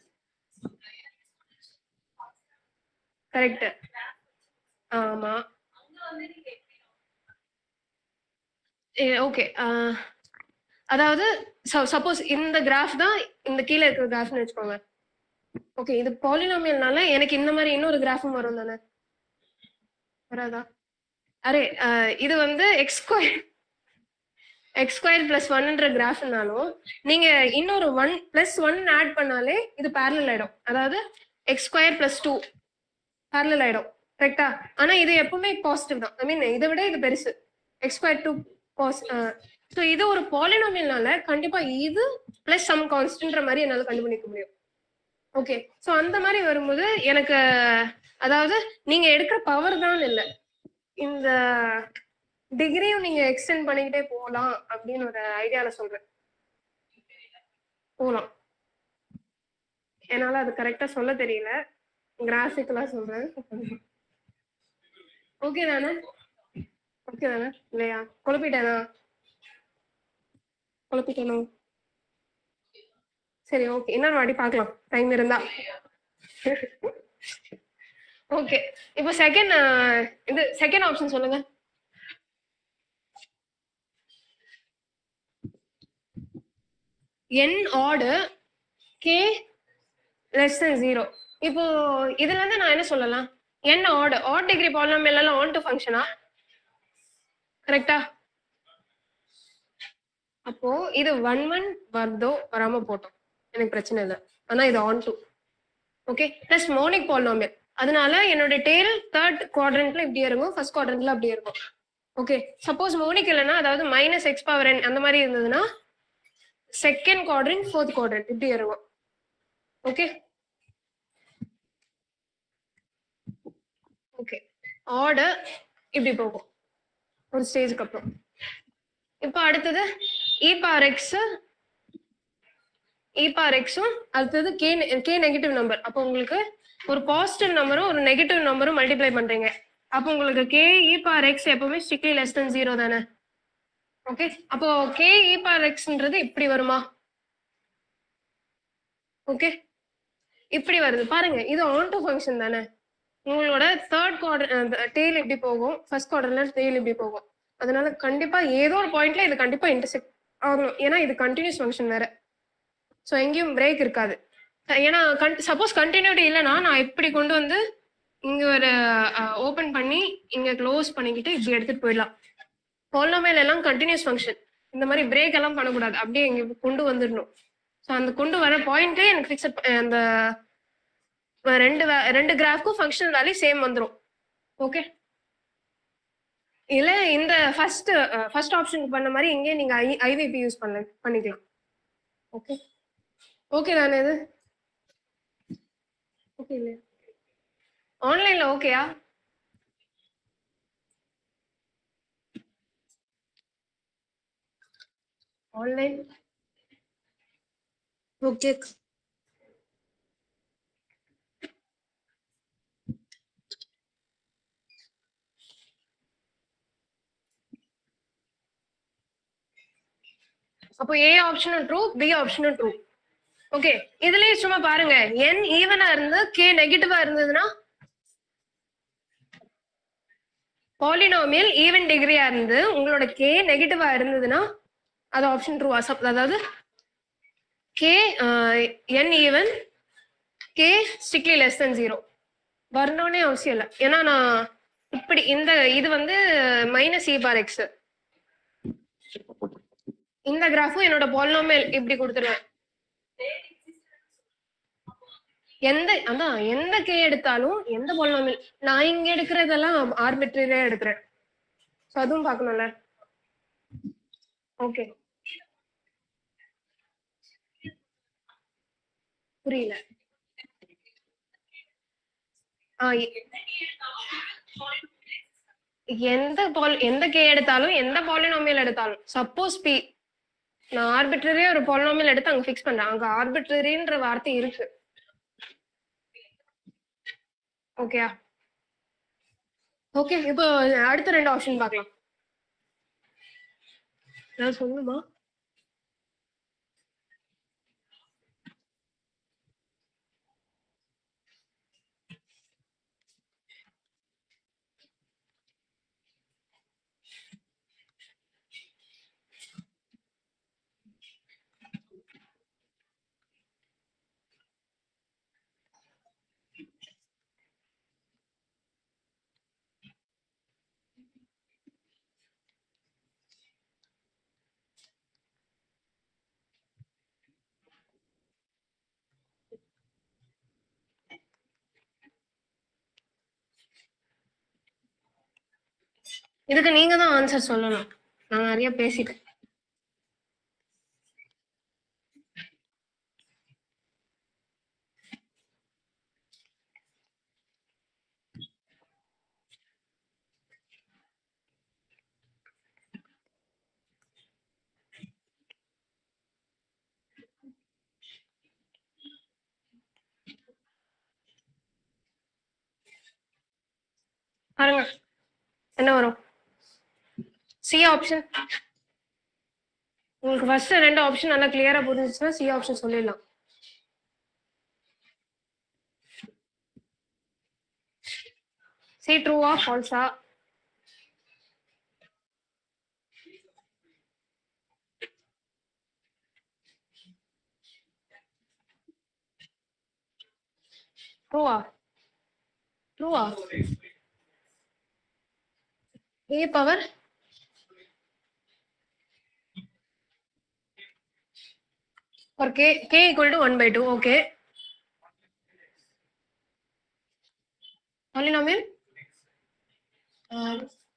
Speaker 1: கரெக்ட் ஆமா ஓகே அதாவது சப்போஸ் இந்த கிராஃப் தான் இந்த கீழே இருக்கிற கிராஃப்னு வச்சுக்கோங்க ஓகே இது பாலினாமியல்னால எனக்கு இந்த மாதிரி இன்னொரு கிராஃபும் வரும் தானே வராதா அரே அஹ், இது வந்து x square x square plus ஒன்ன்ற கிராஃப்னாலும் நீங்க இன்னொரு ஒன் பிளஸ் ஒன் ஆட் பண்ணாலே இது பேரலல் ஆயிடும் அதாவது x square plus two parallel ஆயிடும் கரெக்டா ஆனா இது எப்பவுமே பாசிட்டிவ் தான் ஐ மீன் இதை விட இது பெருசு x square two pass so இது ஒரு பாலினாமியல்னால கண்டிப்பா இது பிளஸ் சம் கான்ஸ்டன்ட்ற மாதிரி என்னால கண்டுபிடிக்க முடியும் ஓகே ஸோ அந்த மாதிரி வரும்போது எனக்கு அதாவது நீங்க எடுக்கிற பவர் தான் இல்லை இந்த டிகிரியும் நீங்க எக்ஸ்டெண்ட் பண்ணிக்கிட்டே போகலாம் அப்படின்னு ஒரு ஐடியால சொல்றேன் போகலாம் என்னால அது கரெக்டா சொல்ல தெரியல கிராஃபிக்கலா சொல்றேன் ஓகே தானே ஓகே தானே இல்லையா குழப்பிட்டேனா குழப்பிட்டேனோ சரி ஓகே இன்னொரு வாட்டி பார்க்கலாம் டைம் இருந்தா ஓகே இப்போ செகண்ட் இது செகண்ட் ஆப்ஷன் சொல்லுங்க n odd k less than zero இப்போ இதுல இருந்து நான் என்ன சொல்லலாம் n odd odd degree polynomial எல்லாம் ஆன் டு ஃபங்க்ஷனா கரெக்டா அப்போ இது ஒன் ஒன் வருதோ வராம போட்டோம் எனக்கு பிரச்சனை இல்லை ஆனா இது onto okay plus monic polynomial அதனால என்னோட டேல் தேர்ட் குவாட்ரண்ட்ல இப்படி இருக்கும் ஃபர்ஸ்ட் குவாட்ரண்ட்ல அப்படியே இருக்கும் ஓகே சப்போஸ் மோனிக் இல்லைன்னா அதாவது மைனஸ் எக்ஸ் பவர் n அந்த மாதிரி இருந்ததுன்னா செகண்ட் குவாட்ரண்ட் ஃபோர்த் குவாட்ரண்ட் இப்படி இருக்கும் ஓகே ஓகே ஆர்டர் இப்படி போகும் ஒரு ஸ்டேஜுக்கு அப்புறம் இப்போ அடுத்தது இ பார் எக்ஸ் இ பார் எக்ஸும் அடுத்தது கே கே நெகட்டிவ் நம்பர் அப்போ உங்களுக்கு ஒரு பாசிட்டிவ் நம்பரும் ஒரு நெகட்டிவ் நம்பரும் மல்டிப்ளை பண்றீங்க அப்போ உங்களுக்கு கே இ பார் எக்ஸ் எப்பவுமே ஸ்ட்ரிக்ட்லி லெஸ் தென் ஜீரோ தானே ஓகே அப்போ கே இ பார் எக்ஸ்ன்றது இப்படி வருமா ஓகே இப்படி வருது பாருங்க இது ஆன் டு ஃபங்க்ஷன் தானே உங்களோட தேர்ட் குவார்டர் டெய்ல் இப்படி போகும் ஃபர்ஸ்ட் குவார்டர்ல டெய்ல் இப்படி போகும் அதனால கண்டிப்பா ஏதோ ஒரு பாயிண்ட்ல இது கண்டிப்பா இன்டர்செக்ட் ஆகணும் ஏன்னா இது கண்டினியூஸ் ஃபங்க்ஷன் வேற ஸோ எங்கேயும் பிரேக் இருக்காது ஏன்னா சப்போஸ் கண்டினியூட்டி இல்லைன்னா நான் இப்படி கொண்டு வந்து இங்க ஒரு ஓபன் பண்ணி இங்க க்ளோஸ் பண்ணிக்கிட்டு இப்படி எடுத்துட்டு போயிடலாம் பாலினாமியல் எல்லாம் கண்டினியூஸ் ஃபங்க்ஷன் இந்த மாதிரி பிரேக் எல்லாம் பண்ணக்கூடாது அப்படியே இங்க கொண்டு வந்துடணும் ஸோ அந்த கொண்டு வர பாயிண்டே எனக்கு ஃபிக்ஸட் அந்த ரெண்டு வே- ரெண்டு கிராஃப்க்கும் ஃபங்க்ஷனல் வேல்யூ சேம் வந்துரும் ஓகே இல்ல இந்த ஃபர்ஸ்ட் ஃபர்ஸ்ட் ஆப்ஷனுக்கு பண்ண மாதிரி இங்கே நீங்க ஐ ஐவிபி யூஸ் பண்ணல பண்ணிக்கலாம் ஓகே ஓகே தானே இது ஓகே இல்லையா ஆன்லைன்ல ஓகேயா ஆன்லைன் ஓகே அப்போ ஏ ஆப்ஷனும் ட்ரூ பி ஆப்ஷனும் ட்ரூ ஓகே இதுலயே சும்மா பாருங்க என் ஈவனா இருந்து கே நெகட்டிவா இருந்ததுன்னா பாலினாமியல் ஈவன் டிகிரியா இருந்து உங்களோட கே நெகட்டிவா இருந்ததுன்னா அது ஆப்ஷன் ட்ரூ அதாவது k n even k strictly less than zero வரணும்னே அவசியம் இல்லை ஏன்னா நான் இப்படி இந்த இது வந்து மைனஸ் இ பார் எக்ஸ் இந்த கிராஃபும் என்னோட பாலினாமியல் இப்படி கொடுத்துருவேன் எந்த அதான் எந்த கே எடுத்தாலும் எந்த பாலினாமியல் நான் இங்க எடுக்கிறதெல்லாம் ஆர்பிட்ரரியா எடுக்கிறேன் ஸோ அதுவும் பார்க்கணும்ல ஓகே புரியல ஆ எ- எந்த பால் எந்த கே எடுத்தாலும் எந்த பாலினாமியல் எடுத்தாலும் சப்போஸ் பி நான் ஆர்பிட்ரரியா ஒரு பாலினாமியல் எடுத்து அங்க ஃபிக்ஸ் பண்றேன் அங்க ஆர்பிட்ரரின்ற வார்த்தை இருக்கு ஓகேயா ஓகே இப்போ அடுத்த ரெண்டு ஆப்ஷன் பார்க்கலாம் நான் சொல்லணுமா இதுக்கு நீங்க தான் ஆன்சர் சொல்லணும் நான் நிறைய பேசிட்டேன் பாருங்க என்ன வரும் சி ஆப்ஷன் உங்களுக்கு ஃபர்ஸ்ட் ரெண்டு ஆப்ஷன் நல்லா கிளியரா புரிஞ்சிச்சுன்னா சி ஆப்ஷன் சொல்லிடலாம் சி ட்ரூவா ஃபால்ஸா ட்ரூவா ட்ரூவா a power for k k equal to 1 by 2 okay polynomial um,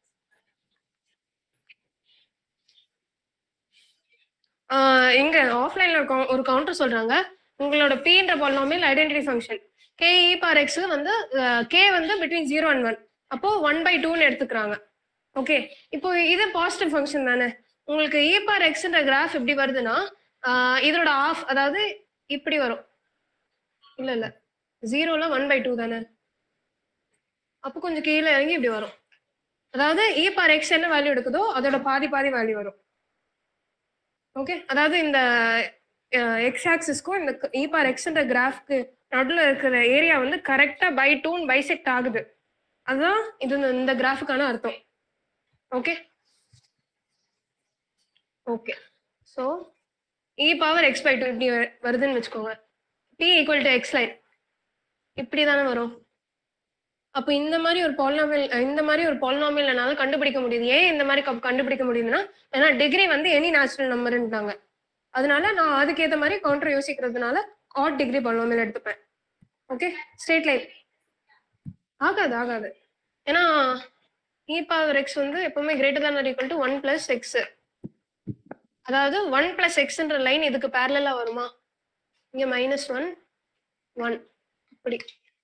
Speaker 1: ஆஹ் இங்க ஆஃப்லைன்ல ஒரு கவுண்டர் சொல்றாங்க உங்களோட பீன்ற polynomial identity function k e பார் எக்ஸ் வந்து கே வந்து பிட்வீன் ஜீரோ அண்ட் ஒன் அப்போ ஒன் பை டூன்னு எடுத்துக்கிறாங்க ஓகே இப்போ இது பாசிட்டிவ் ஃபங்க்ஷன் தானே உங்களுக்கு இ பார் எக்ஸ்ன்ற கிராஃப் எப்படி வருதுன்னா ஆஹ் இதோட ஆஃப் அதாவது இப்படி வரும் இல்ல இல்ல ஜீரோல ஒன் பை டூ தானே அப்போ கொஞ்சம் கீழே இறங்கி இப்படி வரும் அதாவது இ பார் எக்ஸ் என்ன வேல்யூ எடுக்குதோ அதோட பாதி பாதி வேல்யூ வரும் ஓகே அதாவது இந்த எக்ஸ் ஆக்சிஸ்க்கும் இந்த இ பார் எக்ஸ்ன்ற கிராஃப்க்கு நடுவில் இருக்கிற ஏரியா வந்து கரெக்டா பை டூன் பைசெக்ட் ஆகுது அதுதான் இது இந்த- இந்த கிராஃபுக்கான அர்த்தம் okay okay so e power x by two இப்படி வ- வருதுன்னு வச்சுக்கோங்க B equal to x line இப்படி தானே வரும் அப்போ இந்த மாதிரி ஒரு பாலினாமியல் இந்த மாதிரி ஒரு பாலினாமியல் என்னால கண்டுபிடிக்க முடியுது ஏன் இந்த மாதிரி க- கண்டுபிடிக்க முடியுதுன்னா ஏன்னா டிகிரி வந்து எனி நேச்சுரல் நம்பர்ன்றாங்க அதனால நான் அதுக்கேற்ற மாதிரி கவுண்டர் யோசிக்கிறதுனால ஆட் டிகிரி பாலினாமியல் எடுத்துப்பேன் ஓகே ஸ்ட்ரெயிட் லைன் ஆகாது ஆகாது ஏன்னா இ பவர் எக்ஸ் வந்து எப்பவுமே greater than equal to one plus x அதாவது ஒன் பிளஸ் எக்ஸ்ன்ற லைன் இதுக்கு பேரலா வருமா இங்க மைனஸ் ஒன் ஒன் இப்படி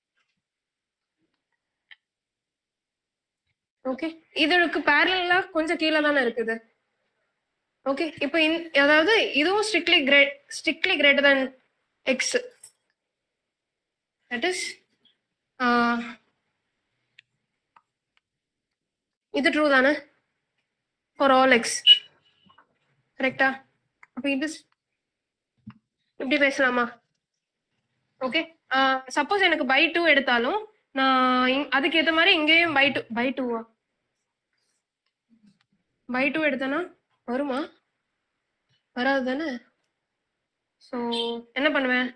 Speaker 1: ஓகே இதற்கு பேரலா கொஞ்சம் கீழே தானே இருக்குது ஓகே இப்போ இந்- அதாவது இதுவும் strictly great strictly greater than x that is இது ட்ரூ தானே ஃபார் ஆல் எக்ஸ் கரெக்டா அப்போ இது ஸ்- இப்படி பேசலாமா ஓகே சப்போஸ் எனக்கு பை டூ எடுத்தாலும் நான் இங்- அதுக்கு ஏற்ற மாதிரி இங்கேயும் பை டூ பை டூவா பை டூ எடுத்தேன்னா வருமா வராது தானே ஸோ என்ன பண்ணுவேன்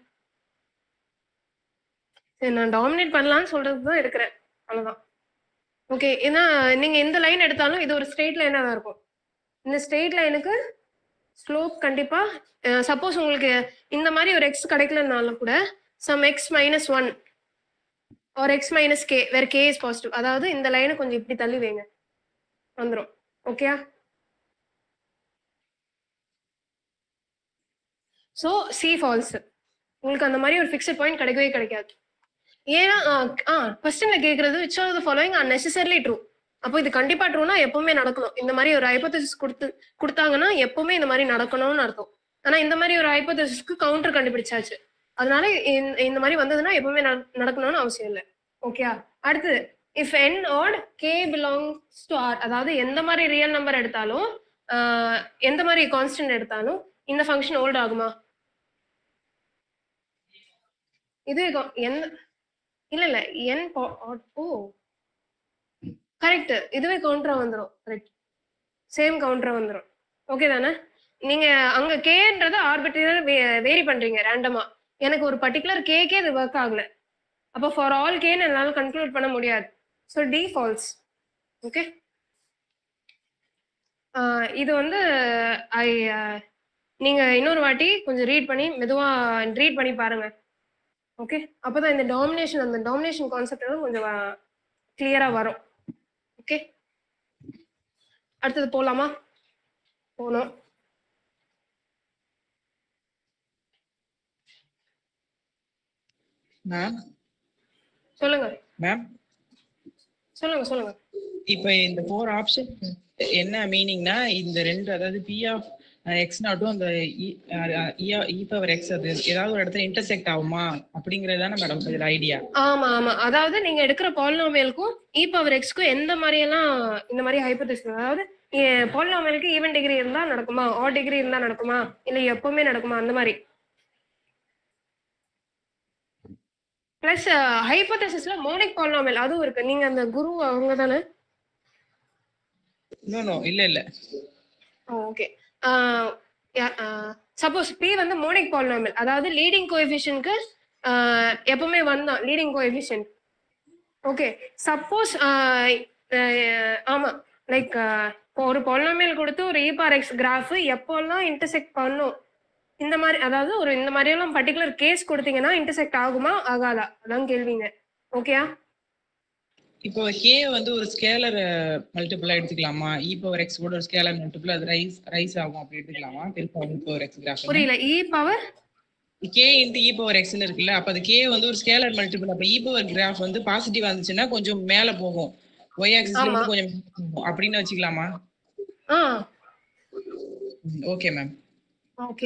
Speaker 1: சரி நான் டாமினேட் பண்ணலாம்னு சொல்றது தான் எடுக்கிறேன் அவ்வளோதான் ஓகே ஏன்னா நீங்க எந்த லைன் எடுத்தாலும் இது ஒரு ஸ்ட்ரெயிட் லைனா தான் இருக்கும் இந்த ஸ்ட்ரெயிட் லைனுக்கு ஸ்லோப் கண்டிப்பா சப்போஸ் உங்களுக்கு இந்த மாதிரி ஒரு எக்ஸ் கிடைக்கலனாலும் கூட some x minus one or x minus k வேற கே இஸ் பாசிட்டிவ் அதாவது இந்த லைனை கொஞ்சம் இப்படி தள்ளி வைங்க வந்துடும் ஓகேயா ஸோ சி ஃபால்ஸ் உங்களுக்கு அந்த மாதிரி ஒரு ஃபிக்ஸட் பாயிண்ட் கிடைக்கவே கிடைக்காது ஏன்னா ஆ கொஸ்டின்ல கேக்குறது which are the following are necessarily true அப்போ இது கண்டிப்பா ட்ரூனா எப்பவுமே நடக்கணும் இந்த மாதிரி ஒரு ஹைபோதசிஸ் கொடுத்து கொடுத்தாங்கன்னா எப்பவுமே இந்த மாதிரி நடக்கணும்னு அர்த்தம் ஆனா இந்த மாதிரி ஒரு ஹைபோதசிஸ்க்கு கவுண்டர் கண்டுபிடிச்சாச்சு அதனால இந்த- இந்த மாதிரி வந்ததுன்னா எப்பவுமே நட- நடக்கணும்னு அவசியம் இல்லை ஓகே அடுத்தது if n odd k belongs to R அதாவது எந்த மாதிரி ரியல் நம்பர் எடுத்தாலும் ஆஹ், எந்த மாதிரி கான்ஸ்டன்ட் எடுத்தாலும் இந்த ஃபங்க்ஷன் ஓல்ட் ஆகுமா இது கொ- எந்த இல்ல இல்ல என் பா- ஆட்- ஓ கரெக்ட் இதுவே கவுண்டரா வந்துரும் கரெக்ட் சேம் கவுண்டரா வந்துரும் ஓகே தானே நீங்க அங்க கேன்றது ஆர்பிட்ரேட்டர் வேரி பண்றீங்க ரேண்டமா எனக்கு ஒரு பர்டிகுலர் கேக்கே இது ஒர்க் ஆகல அப்போ ஃபார் ஆல் கேன்னு என்னால கன்க்ளூட் பண்ண முடியாது ஸோ டி ஃபால்ஸ் ஓகே இது வந்து ஐ நீங்க இன்னொரு வாட்டி கொஞ்சம் ரீட் பண்ணி மெதுவா ரீட் பண்ணி பாருங்க ஓகே அப்பதான் இந்த டாமினேஷன் அந்த டாமினேஷன் கான்செப்ட் கொஞ்சம் கிளியரா வரும் ஓகே அடுத்தது போலாமா போனோம்
Speaker 4: மேம்
Speaker 1: சொல்லுங்க
Speaker 4: மேம்
Speaker 1: சொல்லுங்க சொல்லுங்க
Speaker 4: இப்போ இந்த ஃபோர் ஆப்ஷன் என்ன மீனிங்னா இந்த ரெண்டு அதாவது பி ஆஃப் எக்ஸ் நாட்டும் அந்த இ பவர் எக்ஸ் அது ஏதாவது ஒரு இடத்துல இன்டர்செக்ட் ஆகுமா அப்படிங்கறது தானே மேடம் இதுல ஐடியா
Speaker 1: ஆமா ஆமா அதாவது நீங்க எடுக்கிற பாலினாமியலுக்கும் இ பவர் எக்ஸ்க்கும் எந்த மாதிரி எல்லாம் இந்த மாதிரி ஹைப்போதேசிஸ் அதாவது பாலினாமியலுக்கு ஈவன் டிகிரி இருந்தா நடக்குமா ஆட் டிகிரி இருந்தா நடக்குமா இல்ல எப்பவுமே நடக்குமா அந்த மாதிரி பிளஸ் ஹைப்போதேசிஸ்ல மோனிக் பாலினாமியல் அதுவும் இருக்கு நீங்க அந்த குரு அவங்க தானே
Speaker 4: நோ நோ இல்ல இல்ல
Speaker 1: ஓகே சப்போஸ் பி வந்து மோனிக் பாலினாமியல் அதாவது லீடிங் கோஎஃபிஷியன்ட்க்கு எப்பவுமே வந்தான் லீடிங் கோஎஃபிஷியன்ட் ஓகே சப்போஸ் ஆமா லைக் ஒரு பாலினாமியல் கொடுத்து ஒரு இ பார் எக்ஸ் கிராஃப் எப்போல்லாம் இன்டர்செக்ட் பண்ணும் இந்த மாதிரி அதாவது ஒரு இந்த மாதிரி எல்லாம் பர்டிகுலர் கேஸ் கொடுத்தீங்கன்னா இன்டர்செக்ட் ஆகுமா ஆகாதா அதான் கேள்விங்க ஓகேயா
Speaker 4: இப்போ கே வந்து ஒரு ஸ்கேலர் மல்டிபிளா எடுத்துக்கலாமா இ பவர் எக்ஸ் கூட ஒரு ஸ்கேலர் மல்டிபிள் அது ரைஸ் ரைஸ் ஆகும் அப்படி எடுத்துக்கலாமா பெருசா இ பவர் எக்ஸ் கிராஃப்
Speaker 1: புரியல e power
Speaker 4: k into e power எக்ஸ்னு இருக்குல்ல அப்ப அது கே வந்து ஒரு ஸ்கேலர் மல்டிபிள் அப்ப இ பவர் கிராஃப் வந்து பாசிட்டிவ் வந்துச்சுன்னா கொஞ்சம் மேல போகும் ஒய் ஆக்சிஸ்ல இருந்து கொஞ்சம் மேல போகும் அப்படின்னு வச்சுக்கலாமா
Speaker 1: ஆ
Speaker 4: ஓகே மேம்
Speaker 1: ஓகே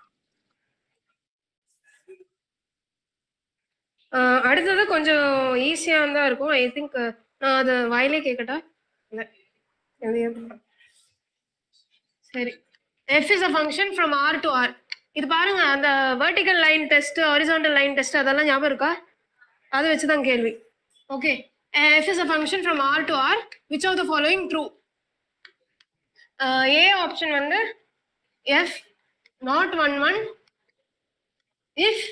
Speaker 1: அடுத்தது கொஞ்சம் ஈஸியா தான் இருக்கும் ஐ திங்க் நான் அது வாயிலே கேட்கட்டா இல்ல எழுதியே போடுறேன். சரி f is a function from R to R இது பாருங்க அந்த vertical line test horizontal line test அதெல்லாம் ஞாபகம் இருக்கா அதை வச்சு தான் கேள்வி okay f is a function from R to R which of the following true A option வந்து f not one one if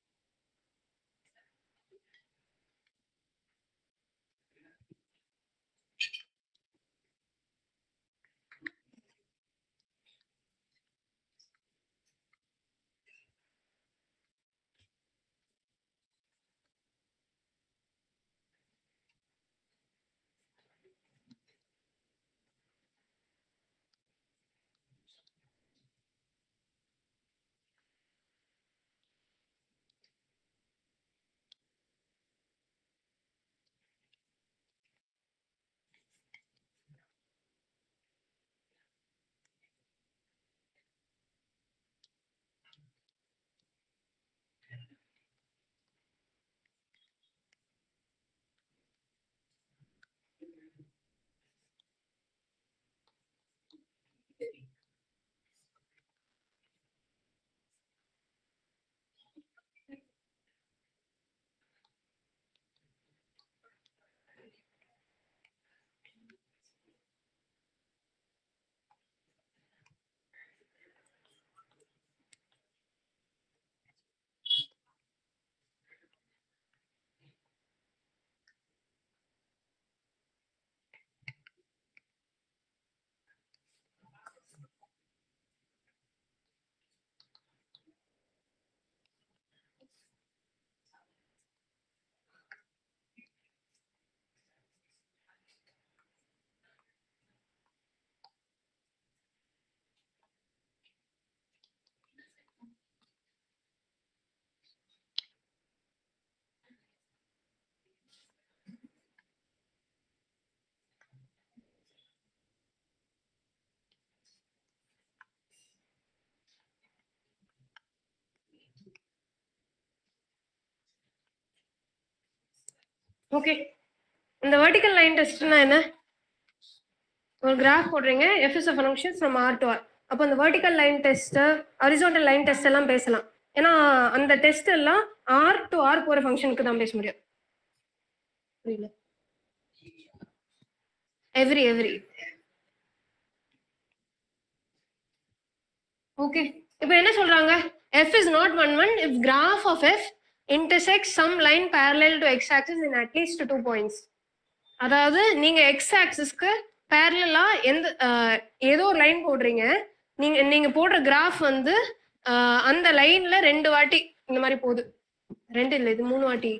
Speaker 1: okay இந்த வெர்டிக்கல் லைன் டெஸ்ட்னா என்ன ஒரு கிராஃப் போடுறீங்க f is function from R to R அப்போ அந்த vertical line test horizontal line test எல்லாம் பேசலாம் ஏன்னா அந்த டெஸ்ட் எல்லாம் ஆர் டு ஆர் போற ஃபங்க்ஷனுக்கு தான் பேச முடியும் புரியல எவ்ரி எவ்ரி ஓகே இப்போ என்ன சொல்றாங்க f is not one one if graph of f intersects some line parallel to x axis in at least two points அதாவது நீங்க எக்ஸ் ஆக்சிஸ்க்கு பேரலா எந்த அஹ், ஏதோ ஒரு லைன் போடுறீங்க நீங்க நீங்க போடுற கிராஃப் வந்து அஹ், அந்த லைன்ல ரெண்டு வாட்டி இந்த மாதிரி போகுது ரெண்டு இல்ல இது மூணு வாட்டி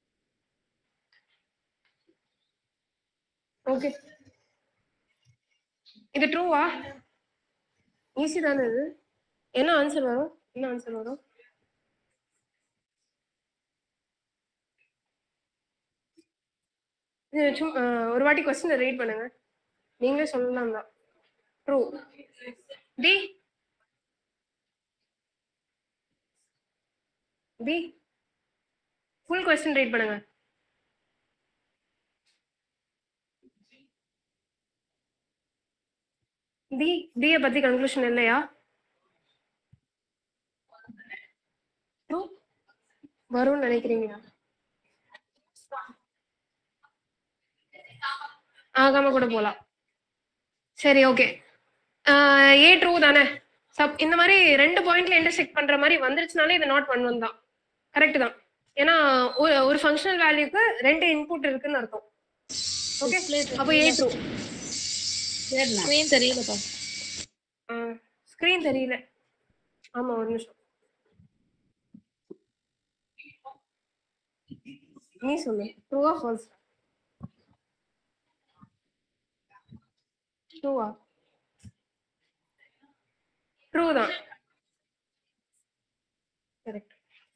Speaker 1: ஓகே இது ட்ரூவா ஈஸி தானே இது என்ன ஆன்சர் வரும் என்ன ஆன்சர் வரும் இது சும்- அஹ், ஒரு வாட்டி கொஸ்டின் ரீட் பண்ணுங்க நீங்களே சொல்லலாம் தான் true D D full question read பண்ணுங்க டி டியை பத்தி கன்க்ளூஷன் இல்லையா True? வரும்னு நினைக்கிறீங்களா ஆகாம கூட போலாம் சரி ஓகே ஏ ட்ரூ தானே சப் இந்த மாதிரி ரெண்டு பாயிண்ட்ல இன்டர்செக்ட் பண்ற மாதிரி வந்துருச்சுனாலே இது நாட் ஒன் ஒன் தான் கரெக்ட் தான் ஏன்னா ஒரு ஒரு ஃபங்க்ஷனல் வேல்யூக்கு ரெண்டு இன்புட் இருக்குன்னு அர்த்தம் ஓகே அப்போ ஏ ட்ரூ
Speaker 2: ஸ்கிரீன் தெரியலப்பா
Speaker 1: ஸ்கிரீன் தெரியல ஆமா ஒரு நிமிஷம் நீ சொல்லு ட்ரூவா ஃபால்ஸ் ட்ரூவா ட்ரூ தான் கரெக்ட்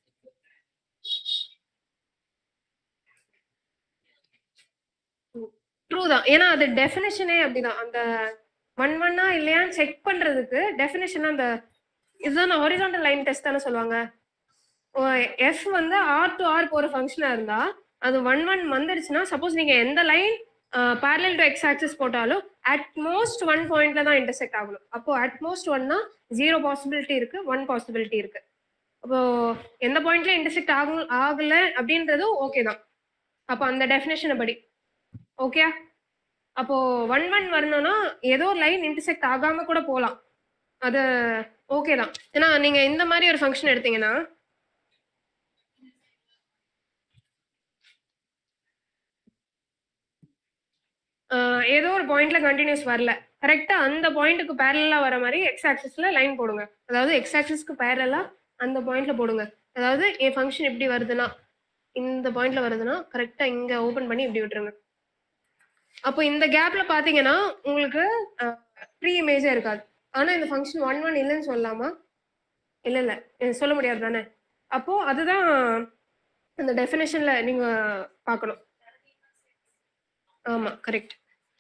Speaker 1: ட்ரூ தான் ஏன்னா அது டெஃபினேஷனே அப்படிதான் அந்த ஒன் ஒன்னா இல்லையான்னு செக் பண்றதுக்கு டெஃபினேஷன் அந்த இதுதான் ஹாரிசான்டல் லைன் டெஸ்ட் தானே சொல்லுவாங்க எஃப் வந்து ஆர் டு ஆர் போற ஃபங்க்ஷனா இருந்தா அது ஒன் ஒன் வந்துருச்சுன்னா சப்போஸ் நீங்க எந்த line parallel to x axis போட்டாலும் அட் மோஸ்ட் ஒன் பாயிண்ட்ல தான் இன்டர்செக்ட் ஆகணும் அப்போ அட் மோஸ்ட் ஒன்னா ஜீரோ பாசிபிலிட்டி இருக்கு ஒன் பாசிபிலிட்டி இருக்கு அப்போ எந்த பாயிண்ட்ல இன்டர்செக்ட் ஆகும் ஆகல அப்படின்றதும் ஓகே தான் அப்போ அந்த டெஃபினேஷனை படி ஓகே அப்போ ஒன் ஒன் வரணும்னா ஏதோ லைன் இன்டர்செக்ட் ஆகாம கூட போகலாம் அது ஓகே தான் ஏன்னா நீங்க இந்த மாதிரி ஒரு ஃபங்க்ஷன் எடுத்தீங்கன்னா ஆஹ் ஏதோ ஒரு பாயிண்ட்ல கண்டினியூஸ் வரல கரெக்டா அந்த பாயிண்ட்டுக்கு பேரலா வர மாதிரி எக்ஸ் ஆக்சிஸ்ல லைன் போடுங்க அதாவது எக்ஸ் ஆக்சிஸ்க்கு பேரலா அந்த பாயிண்ட்ல போடுங்க அதாவது என் ஃபங்க்ஷன் இப்படி வருதுன்னா இந்த பாயிண்ட்ல வருதுன்னா கரெக்டா இங்க ஓபன் பண்ணி இப்படி விட்டுருங்க அப்போ இந்த கேப்ல பாத்தீங்கன்னா உங்களுக்கு ப்ரீ இமேஜே இருக்காது ஆனா இந்த ஃபங்க்ஷன் ஒன் ஒன் இல்லைன்னு சொல்லலாமா இல்ல இல்ல இது சொல்ல முடியாது தானே அப்போ அதுதான் அந்த டெஃபினேஷன்ல நீங்க பார்க்கணும் ஆமா கரெக்ட்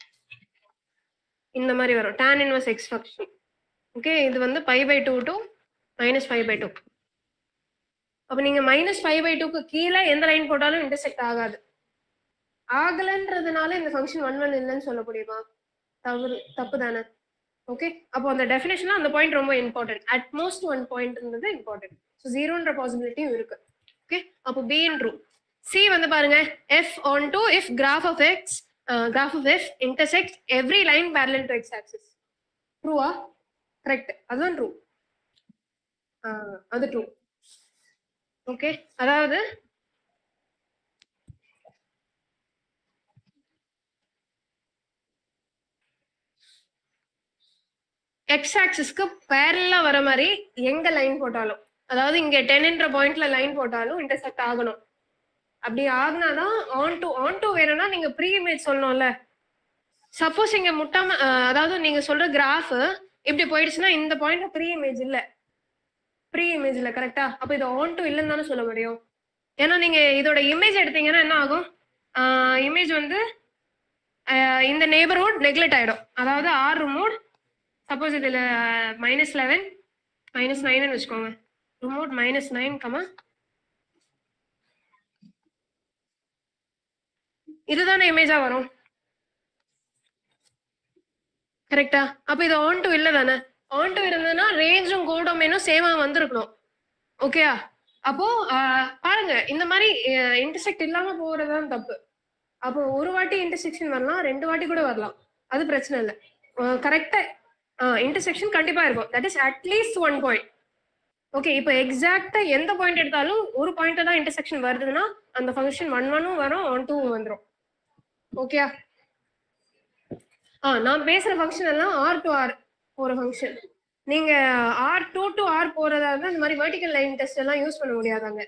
Speaker 1: இந்த மாதிரி வரும் tan inverse x function okay இது வந்து pi by two to minus five by two அப்போ நீங்க மைனஸ் ஃபைவ் பை டூக்கு கீழே எந்த லைன் போட்டாலும் இன்டர்செக்ட் ஆகாது ஆகலன்றதுனால இந்த ஃபங்க்ஷன் ஒன் ஒன் இல்லைன்னு சொல்ல முடியுமா தவறு தப்பு தானே ஓகே அப்போ அந்த டெஃபினேஷன்ல அந்த பாயிண்ட் ரொம்ப இம்பார்ட்டன்ட் அட் மோஸ்ட் ஒன் பாயிண்ட்ன்றது இம்பார்ட்டன்ட் ஸோ ஜீரோன்ற பாசிபிலிட்டியும் இருக்கு ஓகே அப்போ பி இன் ட்ரூ சி வந்து பாருங்க f onto if graph of x graph of f intersect every line parallel to x axis ட்ரூவா கரெக்ட் அதுதான் ட்ரூ அது ட்ரூ ஓகே அதாவது எக்ஸ் ஆக்சிஸ்க்கு பேரலா வர மாதிரி எங்க லைன் போட்டாலும் அதாவது இங்க டென்ன்ற பாயிண்ட்ல லைன் போட்டாலும் இன்டர்செக்ட் ஆகணும் அப்படி ஆகுனாதான் ஆன் டு ஆன் டு வேணும்னா நீங்க ப்ரீ இமேஜ் சொல்லணும்ல சப்போஸ் இங்க முட்டாம அஹ், அதாவது நீங்க சொல்ற கிராஃப் இப்படி போயிடுச்சுன்னா இந்த பாயிண்ட்ல ப்ரீ இமேஜ் இல்ல ப்ரீ இமேஜ் இல்ல கரெக்டா அப்ப இது ஆன் டு இல்லைன்னு தானே சொல்ல முடியும் ஏன்னா நீங்க இதோட இமேஜ் எடுத்தீங்கன்னா என்ன ஆகும் இமேஜ் வந்து அஹ், இந்த நெய்பர்ஹுட் நெக்லெக்ட் ஆயிடும் அதாவது ஆர் ரிமோட் சப்போஸ் இதுல மைனஸ் லெவன் மைனஸ் நைன் வச்சுக்கோங்க ரிமோட் மைனஸ் நைன் கமா இதுதானே இமேஜா வரும் கரெக்டா அப்ப இது ஆன் டு இல்ல தானே ஆன் டு இருந்ததுன்னா ரேஞ்சும் கோடோமேனும் சேமா வந்திருக்கணும் ஓகேயா அப்போ ஆஹ், பாருங்க இந்த மாதிரி இன்டர்செக்ட் இல்லாம போறதுதான் தப்பு அப்போ ஒரு வாட்டி இன்டர்செக்ஷன் வரலாம் ரெண்டு வாட்டி கூட வரலாம் அது பிரச்சனை இல்லை கரெக்டா இன்டர்செக்ஷன் கண்டிப்பா இருக்கும் that is at least one point okay இப்போ எக்ஸாக்டா எந்த பாயிண்ட் எடுத்தாலும் ஒரு பாயிண்ட் தான் இன்டர்செக்ஷன் வருதுன்னா அந்த ஃபங்க்ஷன் ஒன் ஒன்னும் வரும் ஒன் டூவும் வந்துடும் ஓகேயா ஆ நான் பேசுற ஃபங்க்ஷன் எல்லாம் ஆர் டு ஆர் போற ஃபங்க்ஷன் நீங்க ஆர் டூ டு ஆர் போறதா இருந்தா இந்த மாதிரி வெர்டிகல் லைன் டெஸ்ட் எல்லாம் யூஸ் பண்ண முடியாதாங்க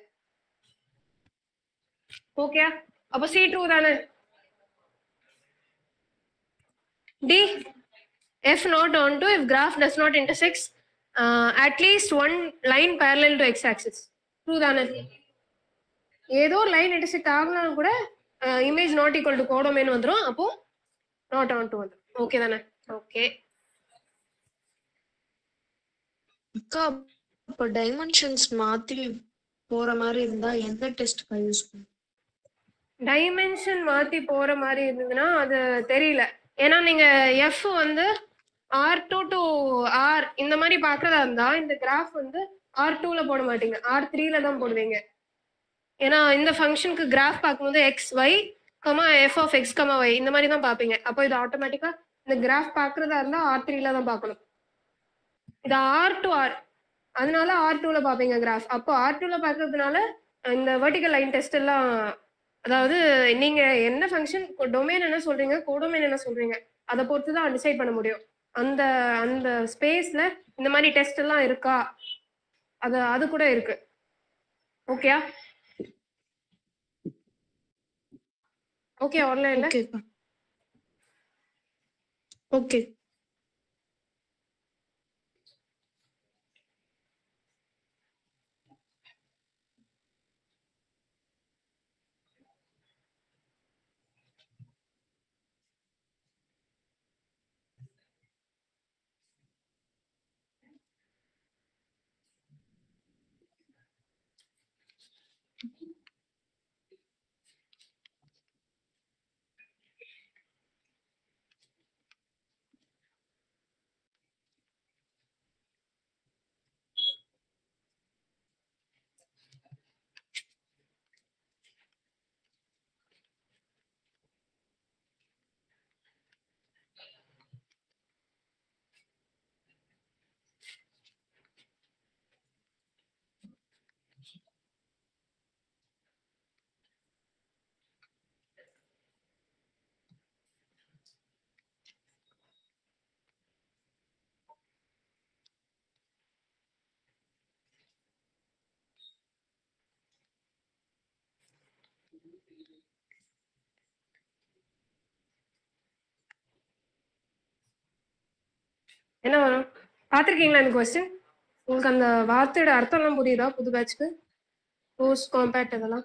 Speaker 1: ஓகே அப்ப சி டூ தானே D f not onto if graph does not intersect at least one line parallel to x axis true தானே ஏதோ லைன் இன்டர்செக்ட் ஆகலாம் கூட image not equal to codomain வந்துரும் அப்போ நாட் ஆன் டு வந்துரும் okay தானே okay
Speaker 2: அக்கா இப்போ டைமென்ஷன்ஸ் மாத்தி போற மாதிரி இருந்தா எந்த டெஸ்ட் யூஸ் பண்ணும்
Speaker 1: டைமென்ஷன் மாத்தி போற மாதிரி இருந்ததுன்னா அது தெரியல ஏன்னா நீங்க எஃப் வந்து ஆர் டூ டு ஆர் இந்த மாதிரி பாக்குறதா இருந்தா இந்த கிராஃப் வந்து ஆர் டூல போட மாட்டீங்க ஆர் த்ரீல தான் போடுவீங்க ஏன்னா இந்த ஃபங்க்ஷனுக்கு கிராஃப் பார்க்கும்போது x y comma f of x comma y இந்த மாதிரி தான் பார்ப்பீங்க அப்போ இது ஆட்டோமேட்டிக்கா இந்த கிராஃப் பார்க்கறதா இருந்தா ஆர் த்ரீல தான் பார்க்கணும் இது ஆர் டு ஆர் அதனால ஆர் டூல பார்ப்பீங்க கிராஃப் அப்போ ஆர் டூல பார்க்கறதுனால இந்த வெர்டிகல் லைன் டெஸ்ட் எல்லாம் அதாவது நீங்க என்ன ஃபங்க்ஷன் டொமைன் என்ன சொல்றீங்க கோடொமைன் என்ன சொல்றீங்க அதை பொறுத்து தான் டிசைட் பண்ண முடியும் அந்த அந்த ஸ்பேஸ்ல இந்த மாதிரி டெஸ்ட் எல்லாம் இருக்கா அது அது கூட இருக்கு ஓகேயா ஓகே ஆன்லைன்ல
Speaker 2: ஓகேக்கா ஓகே
Speaker 1: என்ன வரும் பார்த்துருக்கீங்களா இந்த கொஸ்டின் உங்களுக்கு அந்த வார்த்தையோட அர்த்தம் எல்லாம் புரியுதா புது பேட்ச்க்கு போஸ்ட் காம்பேக்ட் இதெல்லாம்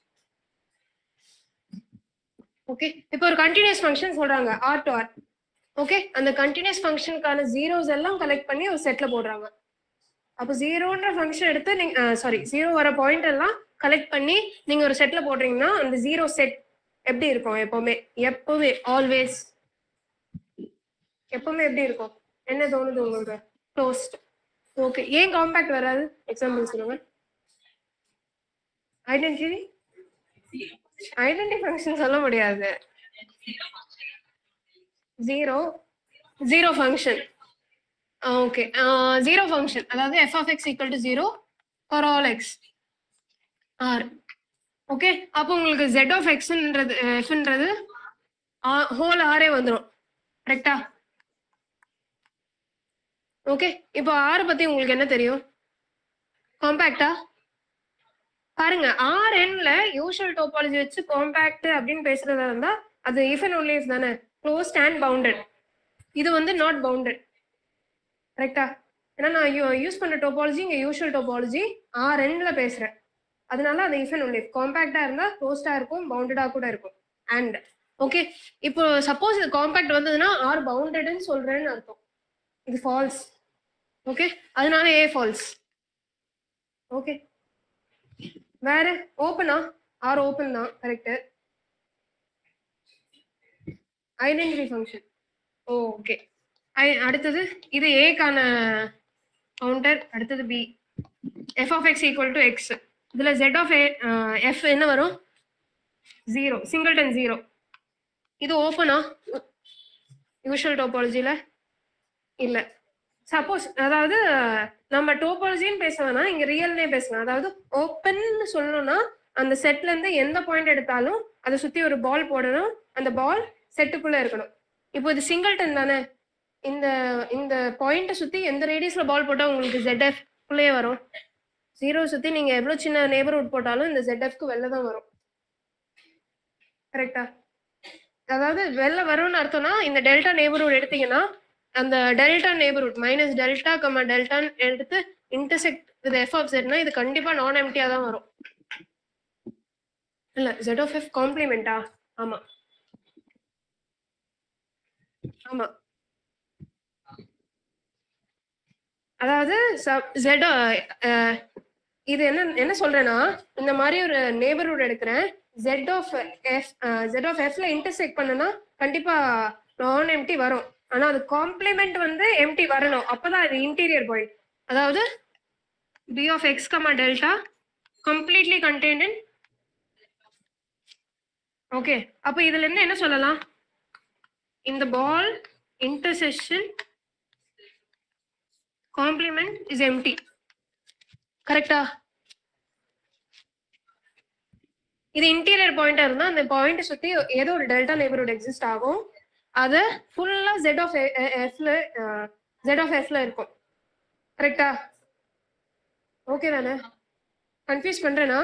Speaker 1: ஓகே இப்போ ஒரு கண்டினியூஸ் ஃபங்க்ஷன் சொல்றாங்க ஆர் டு ஆர் ஓகே அந்த கண்டினியூஸ் ஃபங்க்ஷனுக்கான ஜீரோஸ் எல்லாம் கலெக்ட் பண்ணி ஒரு செட்ல போடுறாங்க அப்போ ஜீரோன்ற ஃபங்க்ஷன் எடுத்து நீங்க சாரி ஜீரோ வர பாயிண்ட் எல்லாம் கலெக்ட் பண்ணி நீங்க ஒரு செட்ல போடுறீங்கன்னா அந்த ஜீரோ செட் எப்படி இருக்கும் எப்பவுமே எப்பவுமே ஆல்வேஸ் எப்பவுமே எப்படி இருக்கும் என்ன தோணுது உங்களுக்கு க்ளோஸ்ட் ஓகே ஏன் காம்பேக்ட் வராது எக்ஸாம்பிள் சொல்லுங்க ஐடென்டிட்டி ஐடென்டி ஃபங்க்ஷன் சொல்ல முடியாது zero zero function okay zero function அதாவது f of x equal to zero for all x R okay அப்போ உங்களுக்கு ஜெட் ஆஃப் எக்ஸ்ன்றது எஃப்ன்றது ஹோல் ஆரே வந்துடும் கரெக்டா ஓகே இப்போ ஆர் பத்தி உங்களுக்கு என்ன தெரியும் காம்பேக்டா பாருங்க ஆர் என்ல யூஷுவல் டோபாலஜி வச்சு காம்பேக்ட் அப்படின்னு பேசுறதா இருந்தா அது இஃப் அண்ட் ஒன்லி இஃப் தானே க்ளோஸ்ட் அண்ட் பவுண்டட் இது வந்து நாட் பவுண்டட் கரெக்டா ஏன்னா நான் யூஸ் பண்ற டோபாலஜி இங்க யூஷுவல் டோபாலஜி ஆர் என்ல பேசுறேன் அதனால அது இஃப் அண்ட் ஒன்லி இஃப் காம்பேக்டா இருந்தா க்ளோஸ்டா இருக்கும் பவுண்டடா கூட இருக்கும் அண்ட் ஓகே இப்போ சப்போஸ் இது காம்பேக்ட் வந்ததுன்னா ஆர் பவுண்டட்னு சொல்றேன்னு அர்த்தம் இது ஃபால்ஸ் ஓகே அதனால ஏ ஃபால்ஸ் ஓகே வேற ஓப்பனா ஆர் ஓப்பன் தான் கரெக்ட் ஐடென்டிட்டி ஃபங்க்ஷன் ஓகே அடுத்தது இது ஏக்கான கவுண்டர் அடுத்தது B f of x equal to x இதுல ஜெட் ஆஃப் எஃப் என்ன வரும் ஜீரோ சிங்கிள்டன் ஜீரோ இது ஓப்பனா யூஷுவல் டோபாலஜியில் இல்லை சப்போஸ் அதாவது நம்ம டோபாலஜின்னு பேச வேணாம் இங்க ரியல்னே பேசலாம் அதாவது ஓப்பன்னு சொல்லணும்னா அந்த செட்ல இருந்து எந்த பாயிண்ட் எடுத்தாலும் அதை சுத்தி ஒரு பால் போடணும் அந்த பால் செட்டுக்குள்ள இருக்கணும் இப்போ இது சிங்கிள்டன் தானே இந்த இந்த பாயிண்ட்டை சுத்தி எந்த ரேடியஸ்ல பால் போட்டா உங்களுக்கு ZF குள்ளேயே வரும் ஜீரோ சுத்தி நீங்க எவ்வளவு சின்ன நெய்பர்ஹுட் போட்டாலும் இந்த ZF-க்கு வெளில தான் வரும் கரெக்டா அதாவது வெளில வரும்னு அர்த்தம்னா இந்த டெல்டா நெய்பர்ஹுட் எடுத்தீங்கன்னா அந்த டெல்டா நeighborhood மைனஸ் டெல்டா கமா டெல்டான்னு எடுத்து இன்டர்செக்ட் வித் எஃப் ஆஃப் ஜெட்னா இது கண்டிப்பா நான் எம்டியா தான் வரும் இல்ல ஜெட் ஆஃப் எஃப் காம்ப்ளிமெண்டா ஆமா ஆமா அதாவது ஜெட் இது என்ன என்ன சொல்றேன்னா இந்த மாதிரி ஒரு நeighborhood எடுக்கிறேன் Z of f Z of எஃப்ல இன்டர்செக்ட் பண்ணனா கண்டிப்பா நான் எம்டி வரும் ஆனா அது காம்ப்ளிமெண்ட் வந்து எம்டி வரணும் அப்பதான் அது இன்டீரியர் பாயிண்ட் அதாவது B of x comma delta completely contained in okay அப்ப இதுல இருந்து என்ன சொல்லலாம் இந்த ball intersection complement is empty கரெக்டா இது இன்டீரியர் பாயிண்டா இருந்தா அந்த பாயிண்ட் சுத்தி ஏதோ ஒரு டெல்டா நெய்பர்ஹுட் எக்ஸிஸ்ட் ஆகும் அது ஃபுல்லா ஜெட் ஆஃப் எஃப்ல ஜெட் ஆஃப் எஃப்ல இருக்கும் கரெக்டா ஓகே தானே கன்ஃபியூஸ் பண்றேனா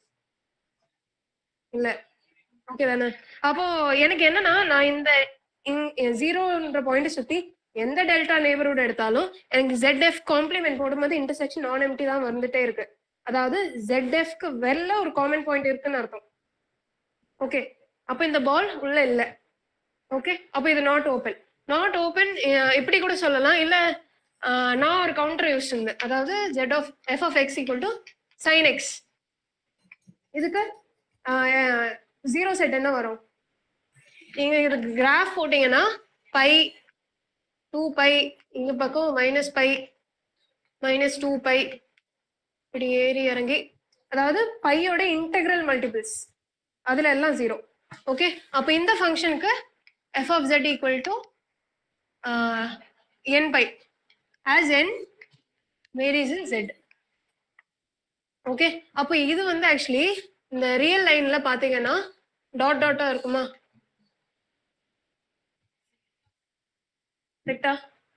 Speaker 1: இல்ல ஓகே தானே அப்போ எனக்கு என்னன்னா நான் இந்த ஜீரோன்ற பாயிண்ட் சுத்தி எந்த டெல்டா நெய்பர்ஹுட் எடுத்தாலும் எனக்கு ஜெட் எஃப் காம்ப்ளிமெண்ட் போடும்போது இன்டர்செக்ஷன் நான் எம்டி தான் வந்துட்டே இருக்கு அதாவது ஜெட் எஃப்க்கு வெளில ஒரு காமன் பாயிண்ட் இருக்குன்னு அர்த்தம் ஓகே அப்ப இந்த பால் உள்ள இல்ல ஓகே அப்ப இது நாட் ஓபன் நாட் ஓபன் இப்படி கூட சொல்லலாம் இல்ல ஆஹ், நான் ஒரு கவுண்டர் யூஸ் இருந்தேன் அதாவது Z of f of x equal to sine x இதுக்கு ஜீரோ செட் என்ன வரும் நீங்க இதுக்கு கிராஃப் போட்டீங்கன்னா பை டூ பை இங்க பக்கம் minus by minus two pi இப்படி ஏறி இறங்கி அதாவது பையோட இன்டெக்ரல் மல்டிபிள்ஸ் அதுல எல்லாம் ஜீரோ ஓகே அப்ப இந்த ஃபங்க்ஷனுக்கு f of Z equal to n pi as n varies in Z okay அப்போ இது வந்து ஆக்சுவலி இந்த ரியல் லைன்ல பாத்தீங்கன்னா டாட் டாட்டா இருக்குமா கரெக்டா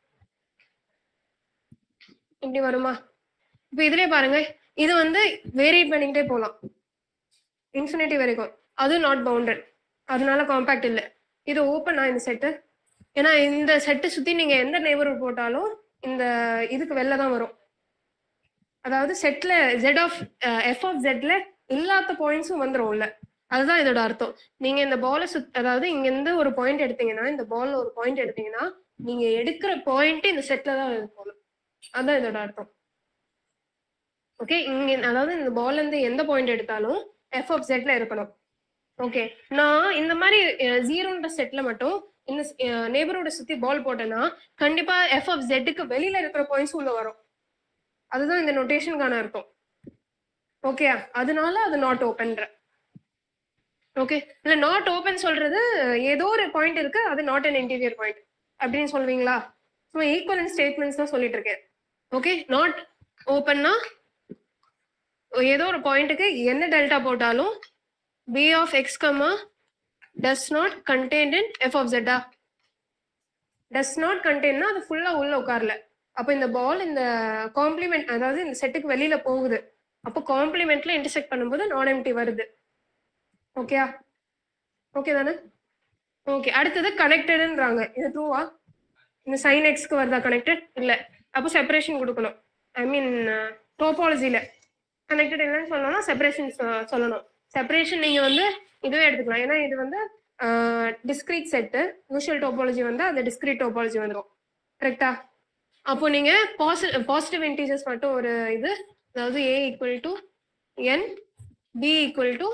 Speaker 1: இப்படி வருமா இப்போ இதுலயே பாருங்க இது வந்து வேரி பண்ணிக்கிட்டே போகலாம் இன்ஃபினிட்டி வரைக்கும் அது நாட் பவுண்டட் அதனால காம்பாக்ட் இல்லை இது ஓப்பனா இந்த செட்டு ஏன்னா இந்த செட்டை சுத்தி நீங்க எந்த நெய்பர்ஹுட் போட்டாலும் இந்த இதுக்கு வெளில தான் வரும் அதாவது செட்ல ஜெட் ஆஃப் எஃப் ஆஃப் ஜெட்ல இல்லாத பாயிண்ட்ஸும் வந்துரும் உள்ள அதுதான் இதோட அர்த்தம் நீங்க இந்த பாலை சுத் அதாவது இங்க இருந்து ஒரு பாயிண்ட் எடுத்தீங்கன்னா இந்த பால்ல ஒரு பாயிண்ட் எடுத்தீங்கன்னா நீங்க எடுக்கிற பாயிண்ட் இந்த செட்ல தான் இருக்கணும் அதான் இதோட அர்த்தம் ஓகே இங்க அதாவது இந்த பால்ல இருந்து எந்த பாயிண்ட் எடுத்தாலும் எஃப் ஆஃப் செட்ல இருக்கணும் ஓகே நான் இந்த மாதிரி ஜீரோன்ற செட்ல மட்டும் இந்த நேபரோட சுத்தி பால் போட்டேன்னா கண்டிப்பா எஃப் ஆஃப் ஜெட்டுக்கு வெளியில இருக்கிற பாயிண்ட்ஸ் உள்ள வரும் அதுதான் இந்த நொட்டேஷனுக்கான அர்த்தம் ஓகே அதனால அது நாட் ஓப்பன்ற ஓகே இல்ல நாட் ஓப்பன் சொல்றது ஏதோ ஒரு பாயிண்ட் இருக்கு அது நாட் அன் இன்டீரியர் பாயிண்ட் அப்படின்னு சொல்வீங்களா சும்மா ஈக்குவலன் ஸ்டேட்மெண்ட்ஸ் தான் சொல்லிட்டு இருக்கேன் ஓகே நாட் ஓப்பன்னா ஏதோ ஒரு பாயிண்ட்டுக்கு என்ன டெல்டா போட்டாலும் B of x comma does not contained in f of ஜெட்டா டஸ் நாட் கண்டெய்ன்னா அது ஃபுல்லா உள்ள உட்காரல அப்போ இந்த பால் இந்த காம்ப்ளிமெண்ட் அதாவது இந்த செட்டுக்கு வெளியில போகுது அப்போ காம்ப்ளிமெண்ட்ல இன்டர்செக்ட் பண்ணும்போது நான் எம்டி வருது ஓகேயா ஓகே தானே ஓகே அடுத்தது கனெக்டடுன்றாங்க இது ட்ரூவா இந்த சைன் எக்ஸ்க்கு வருதா கனெக்டட் இல்ல அப்போ செப்பரேஷன் கொடுக்கணும் ஐ மீன் டோபாலஜில கனெக்டட் என்னன்னு சொல்லணும்னா செப்பரேஷன் சொல்லணும் செப்பரேஷன் நீங்க வந்து இதுவே எடுத்துக்கலாம் ஏன்னா இது வந்து டிஸ்கிரீட் செட்டு யூஷுவல் டோபாலஜி வந்து அந்த டிஸ்கிரீட் டோபாலஜி வந்துடும் கரெக்டா அப்போ நீங்க பாசிட்டிவ் பாசிட்டிவ் இன்டீஜர்ஸ் மட்டும் ஒரு இது அதாவது A equal to N B equal to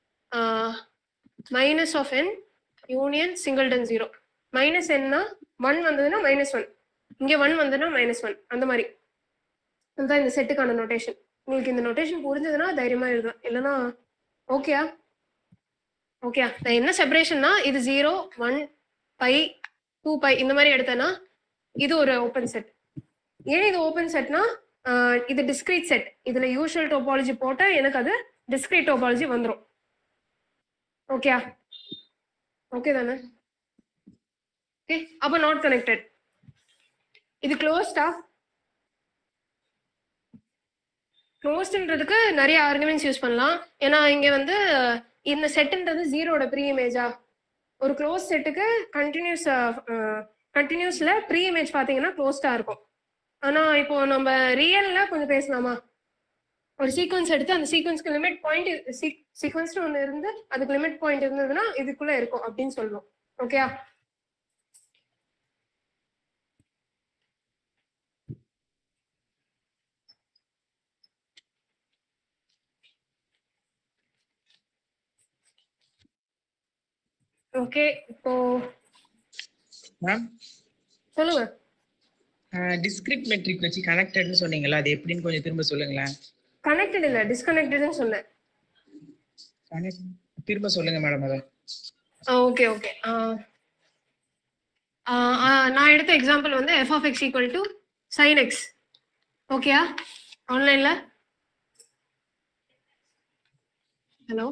Speaker 1: minus of N union singleton zero minus என்ன ஒன் வந்ததுன்னா மைனஸ் ஒன் இங்கே ஒன் வந்ததுன்னா மைனஸ் ஒன் அந்த மாதிரி இதுதான் இந்த செட்டுக்கான நோட்டேஷன் உங்களுக்கு இந்த நோட்டேஷன் புரிஞ்சதுன்னா தைரியமா எழுதலாம் இல்லைன்னா ஓகேயா ஓகே நான் என்ன செப்பரேஷன்னா இது zero one by two by இந்த மாதிரி எடுத்தேன்னா இது ஒரு ஓப்பன் செட் ஏன் இது ஓப்பன் செட்னா இது டிஸ்கிரீட் செட் இதுல யூஷுவல் டோபாலஜி போட்டா எனக்கு அது டிஸ்கிரீட் டோபாலஜி வந்துடும் ஓகே ஓகே தானே ஓகே அப்போ நாட் கனெக்டட் இது க்ளோஸ்டா க்ளோஸ்ட்ன்றதுக்கு நிறைய ஆர்குமெண்ட்ஸ் யூஸ் பண்ணலாம் ஏன்னா இங்க வந்து இந்த செட்டுன்றது ஜீரோட ப்ரீ இமேஜா ஒரு க்ளோஸ் செட்டுக்கு கண்டினியூஸ் கண்டினியூஸ்ல ப்ரீ இமேஜ் பாத்தீங்கன்னா க்ளோஸ்டா இருக்கும் ஆனா இப்போ நம்ம ரியல்ல கொஞ்சம் பேசலாமா ஒரு சீக்வன்ஸ் எடுத்து அந்த சீக்வன்ஸ்க்கு லிமிட் பாயிண்ட் சீக்வன்ஸ்னு ஒன்று இருந்து அதுக்கு லிமிட் பாயிண்ட் இருந்ததுன்னா இதுக்குள்ள இருக்கும் அப்படின்னு சொல்லுவோம் ஓகேயா ஓகே இப்போ
Speaker 4: மேம்
Speaker 1: சொல்லுங்க
Speaker 4: டிஸ்கிரிட் மெட்ரிக் வச்சு கனெக்டட்னு சொன்னீங்கல்ல அது எப்படின்னு கொஞ்சம் திரும்ப சொல்லுங்களேன்
Speaker 1: கனெக்டட் இல்ல டிஸ்கனெக்டட்னு சொன்னேன்
Speaker 4: Connect- திரும்ப சொல்லுங்க மேடம் அதை
Speaker 1: ஓகே ஓகே நான் எடுத்த எக்ஸாம்பிள் வந்து f of x equal to sine x ஓகேயா ஆன்லைன்ல ஹலோ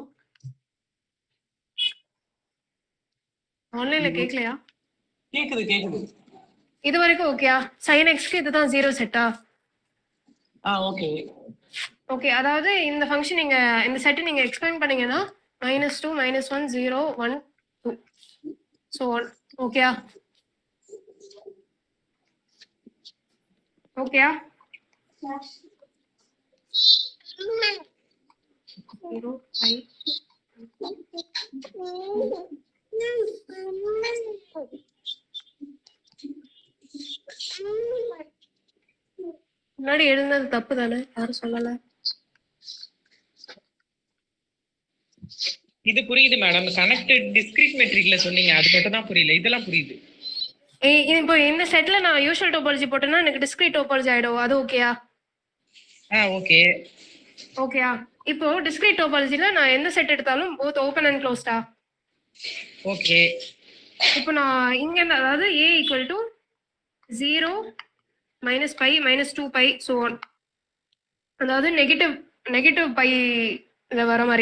Speaker 1: ஆன்லைன்ல கேட்கலையா
Speaker 4: கேக்குது கேக்குது
Speaker 1: இது வரைக்கும் ஓகேயா சைன் எக்ஸ்க்கு இதுதான் ஜீரோ செட்டா
Speaker 4: ஆ ஓகே
Speaker 1: ஓகே அதாவது இந்த ஃபங்க்ஷன் நீங்க இந்த செட்டை நீங்க எக்ஸ்பிளைன் பண்ணீங்கன்னா minus two minus one zero one two so one ஓகேயா ஓகேயா ஜீரோ ஃபைவ் முன்னாடி எழுந்தது தப்பு தானே யாரும் சொல்லல
Speaker 4: இது புரியுது மேடம் கனெக்டட் டிஸ்கிரிட் மெட்ரிக்ல சொன்னீங்க அது மட்டும் தான் புரியல இதெல்லாம் புரியுது
Speaker 1: ஏய், இது இப்போ இந்த செட்ல நான் யூஷுவல் டோபாலஜி போட்டேன்னா எனக்கு டிஸ்கிரீட் டோபாலஜி ஆயிடும் அது ஓகேயா
Speaker 4: ஆ ஓகே
Speaker 1: ஓகேயா இப்போ டிஸ்கிரீட் டோபாலஜில நான் எந்த செட் எடுத்தாலும் போத் ஓப்பன் அண்ட் க்ளோஸ்டா
Speaker 4: ஓகே
Speaker 1: இப்போ நான் இங்க இருந்து அதாவது A equal to zero minus by minus two by so one அதாவது நெகட்டிவ் நெகட்டிவ் பை இத வர மாதிரி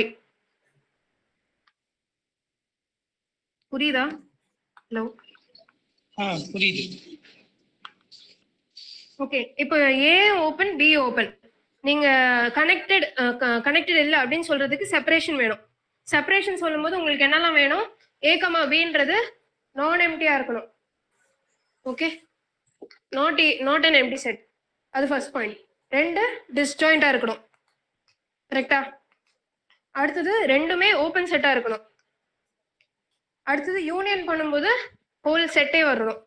Speaker 1: புரியுதா ஹலோ
Speaker 4: ஆ புரியுது
Speaker 1: ஓகே இப்போ ஏ ஓப்பன் பி ஓப்பன் நீங்க கனெக்டட் கனெக்டட் இல்லை அப்படின்னு சொல்றதுக்கு செப்பரேஷன் வேணும் செப்பரேஷன் சொல்லும்போது உங்களுக்கு என்னெல்லாம் வேணும் ஏ கமா பின்றது நான் எம்டியா இருக்கணும் okay not not an empty set அது ஃபர்ஸ்ட் பாயிண்ட் ரெண்டு டிஸ்ஜாயிண்டா இருக்கணும் கரெக்டா அடுத்தது ரெண்டுமே ஓப்பன் செட்டா இருக்கணும் அடுத்தது யூனியன் பண்ணும்போது ஹோல் செட்டே வரணும்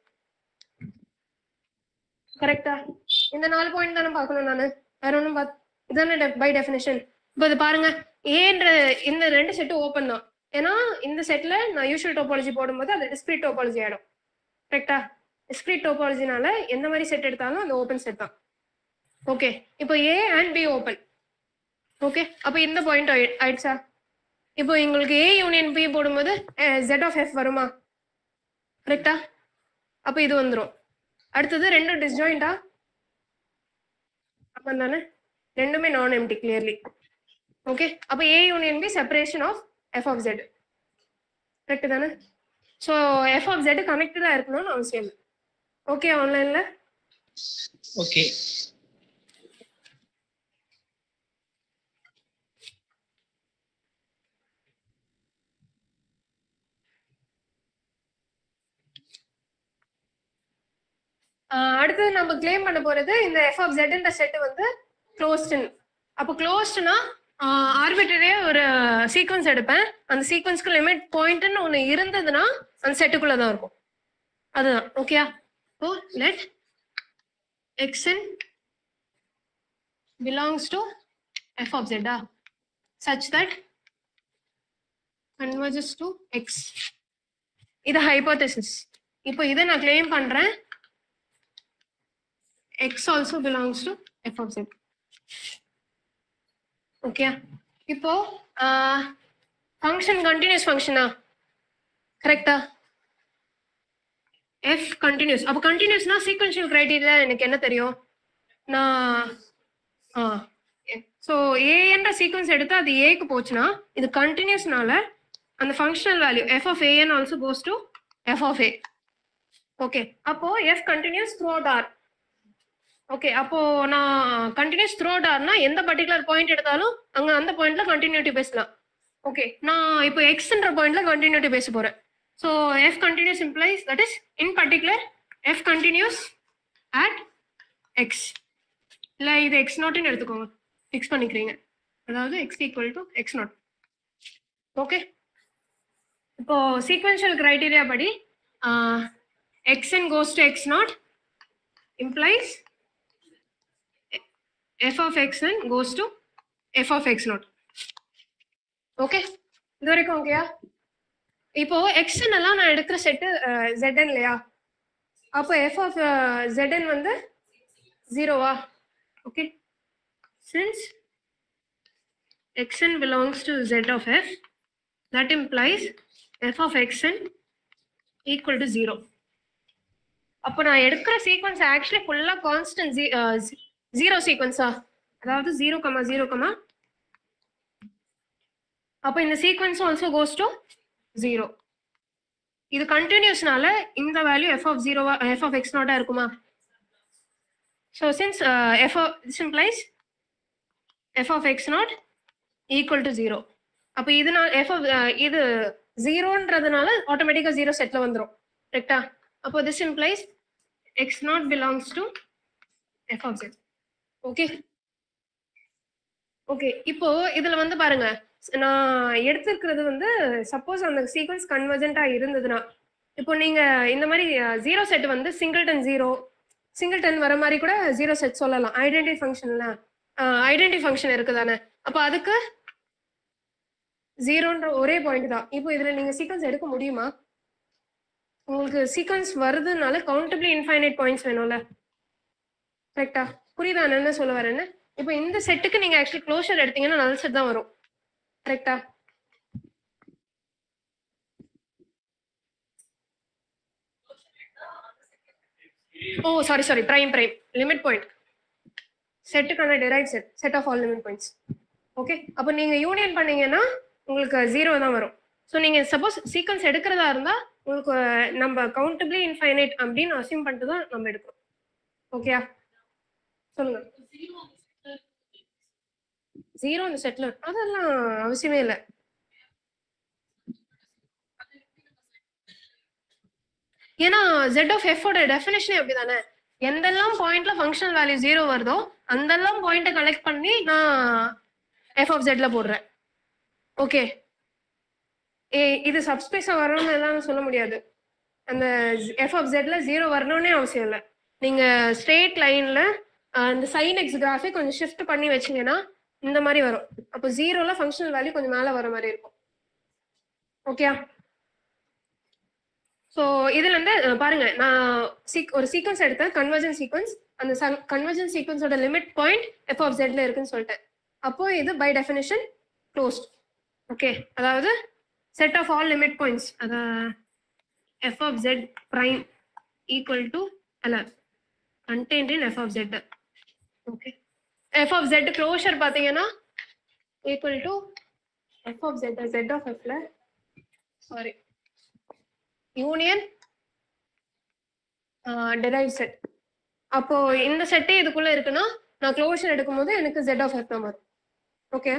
Speaker 1: கரெக்டா இந்த நாலு பாயிண்ட் தானே பார்க்கணும் நான் வேற ஒன்றும் பார்த்து இதானே பை டெஃபினேஷன் இப்போ இது பாருங்க ஏன்ற இந்த ரெண்டு செட்டு ஓப்பன் தான் ஏன்னா இந்த செட்ல நான் யூஷுவல் டோபாலஜி போடும்போது அது டிஸ்கிரீட் டோபாலஜி ஆயிடும் கரெக்டா டிஸ்கிரீட் டோபாலஜினால எந்த மாதிரி செட் எடுத்தாலும் அது ஓப்பன் செட் தான் ஓகே இப்போ A and B open okay அப்போ இந்த பாயிண்ட் ஆயிடுச்சா இப்போ எங்களுக்கு ஏ யூனியன் பி போடும்போது ஜெட் ஆஃப் எஃப் வருமா கரெக்டா அப்போ இது வந்துடும் அடுத்தது ரெண்டும் டிஸ்ஜாயிண்டா அப்போ தானே ரெண்டுமே நான் எம்டி கிளியர்லி ஓகே அப்போ A union B separation of f of z correct தானே ஸோ எஃப் ஆஃப் ஜெட் கனெக்டடாக இருக்கணும்னு அவசியம் இல்லை ஓகே ஆன்லைனில்
Speaker 4: ஓகே
Speaker 1: அடுத்தது நம்ம கிளைம் பண்ண போறது இந்த எஃப் ஆஃப் ஜெட்ன்ற செட் வந்து க்ளோஸ்டுன்னு அப்போ க்ளோஸ்டுனா ஆர்பிட்டரே ஒரு சீக்வன்ஸ் எடுப்பேன் அந்த சீக்வன்ஸ்க்கு லிமிட் பாயிண்ட்னு ஒன்று இருந்ததுன்னா அந்த செட்டுக்குள்ள தான் இருக்கும் அதுதான் ஓகேயா oh let x n belongs to f of z ah, such that converges to x இது ஹைபோதசிஸ் இப்போ இதை நான் கிளைம் பண்றேன் x also belongs to f of z okay இப்போ ஃபங்க்ஷன் கண்டினியூஸ் ஃபங்க்ஷனா கரெக்டா எஃப் கண்டினியூஸ் அப்போ கண்டினியூஸ்னா சீக்வன்ஷியல் கிரைட்டீரியா எனக்கு என்ன தெரியும் நான் ஆ ஸோ ஏன்ற சீக்வன்ஸ் எடுத்து அது ஏக்கு போச்சுன்னா இது கண்டினியூஸ்னால அந்த functional value f of a n also goes to f of a okay அப்போ f continuous throughout R okay அப்போ நான் கண்டினியூஸ் த்ரூ அவுட் ஆர்னா எந்த பர்டிகுலர் பாயிண்ட் எடுத்தாலும் அங்க அந்த பாயிண்ட்ல கண்டினியூட்டி பேசலாம் ஓகே நான் இப்போ எக்ஸ்ன்ற பாயிண்ட்ல கண்டினியூட்டி பேச போறேன் so f continuous implies that is in particular f continuous at x இல்லை இது எக்ஸ் நாட்னு எடுத்துக்கோங்க ஃபிக்ஸ் பண்ணிக்கிறீங்க அதாவது x equal to x naught okay இப்போ சீக்வென்ஷியல் கிரைட்டீரியா படி xn goes to x naught implies f of xn goes to f of x naught okay இது வரைக்கும் ஓகேயா இப்போ xn எல்லாம் நான் எடுக்கிற செட்டு zn இல்லையா அப்போ f of uh, zn வந்து ஜீரோவா okay since xn belongs to z of f that implies f of xn equal to 0 அப்போ நான் எடுக்கிற சீக்வன்ஸ் ஆக்சுவலி ஃபுல்லா கான்ஸ்டன்ட் ஜீரோ சீக்வன்ஸா அதாவது ஜீரோ கமா ஜீரோ கமா அப்போ இந்த sequence also goes to zero இது கண்டினியூஸ்னால இந்த வேல்யூ எஃப் ஆஃப் ஜீரோவா எஃப் ஆஃப் எக்ஸ் நாட்டா இருக்குமா so since f this implies f of x naught equal to zero அப்போ இதனால எஃப் ஆஃப் இது ஜீரோன்றதுனால ஆட்டோமேட்டிக்காக ஜீரோ செட்டில் வந்துடும் கரெக்டா அப்போ this implies x naught belongs to f of z okay okay இப்போ இதுல வந்து பாருங்க நான் எடுத்திருக்கிறது வந்து சப்போஸ் அந்த சீக்வன்ஸ் கன்வர்ஜென்ட்டா இருந்ததுன்னா இப்போ நீங்க இந்த மாதிரி ஜீரோ செட் வந்து சிங்கிள்டன் ஜீரோ சிங்கிள்டன் வர மாதிரி கூட ஜீரோ செட் சொல்லலாம் ஐடென்டி ஃபங்க்ஷன்ல ஐடென்டி ஃபங்க்ஷன் இருக்குதானே அப்போ அதுக்கு ஜீரோன்ற ஒரே பாயிண்ட் தான் இப்போ இதுல நீங்க சீக்வன்ஸ் எடுக்க முடியுமா உங்களுக்கு சீக்வன்ஸ் வருதுனால கவுண்டபிளி இன்ஃபைனைட் பாயிண்ட்ஸ் வேணும்ல கரெக்டா புரியுதா நான் என்ன சொல்ல வரேன்னு இப்போ இந்த செட்டுக்கு நீங்க ஆக்சுவலி க்ளோஷர் எடுத்தீங்கன்னா நல் செட் தான் வரும் கரெக்டா oh sorry sorry prime prime limit point செட்டுக்கான derived set set of all limit points okay அப்போ நீங்க யூனியன் பண்ணீங்கன்னா உங்களுக்கு ஜீரோ தான் வரும் ஸோ நீங்க சப்போஸ் சீக்வன்ஸ் எடுக்கிறதா இருந்தா உங்களுக்கு நம்ம கவுண்டபிளி இன்ஃபைனைட் அப்படின்னு அசியூம் பண்ணிட்டு தான் நம்ம எடுக்கிறோம் ஓகேயா சொல்லுங்க ஜீரோ இந்த செட்ல அதெல்லாம் அவசியமே இல்லை ஏன்னா ஜெட் ஆஃப் எஃப் ஓட டெஃபினேஷனே அப்படிதானே எந்தெல்லாம் பாயிண்ட்ல ஃபங்க்ஷனல் வேல்யூ ஜீரோ வருதோ அந்தெல்லாம் பாயிண்ட்டை கலெக்ட் பண்ணி நான் எஃப் ஆஃப் ஜெட்ல போடுறேன் ஓகே ஏ இது சப்ஸ்பேஸா வரணும்னு எல்லாம் சொல்ல முடியாது அந்த எஃப் ஆஃப் ஜெட்ல ஜீரோ வரணும்னே அவசியம் இல்லை நீங்க ஸ்ட்ரெயிட் லைன்ல அந்த சைன் எக்ஸ் கிராஃபிக் கொஞ்சம் ஷிஃப்ட் பண்ணி வச்சீங்கன்னா இந்த மாதிரி வரும் அப்போ ஜீரோல ஃபங்க்ஷனல் வேல்யூ கொஞ்சம் மேல வர மாதிரி இருக்கும் ஓகேயா ஸோ இதுல இருந்து அஹ், பாருங்க நான் சீக் ஒரு சீக்வன்ஸ் எடுத்தேன் கன்வர்ஜன் சீக்வன்ஸ் அந்த கன்வர்ஜன் சீக்வன்ஸோட லிமிட் பாயிண்ட் எஃப் ஆஃப் ஜெட்ல இருக்குன்னு சொல்லிட்டேன் அப்போ இது பை டெஃபினேஷன் க்ளோஸ்ட் ஓகே அதாவது set of all limit points அத f of z prime equal to அல்ல contained in f of z okay f of z closure பார்த்தீங்கன்னா equal to f of z z of எஃப்ல sorry union derived set அப்போ இந்த செட்டே இதுக்குள்ள இருக்குன்னா நான் க்ளோஷர் எடுக்கும்போது எனக்கு ஜெட் ஆஃப் எஃப் தான் வரும் ஓகே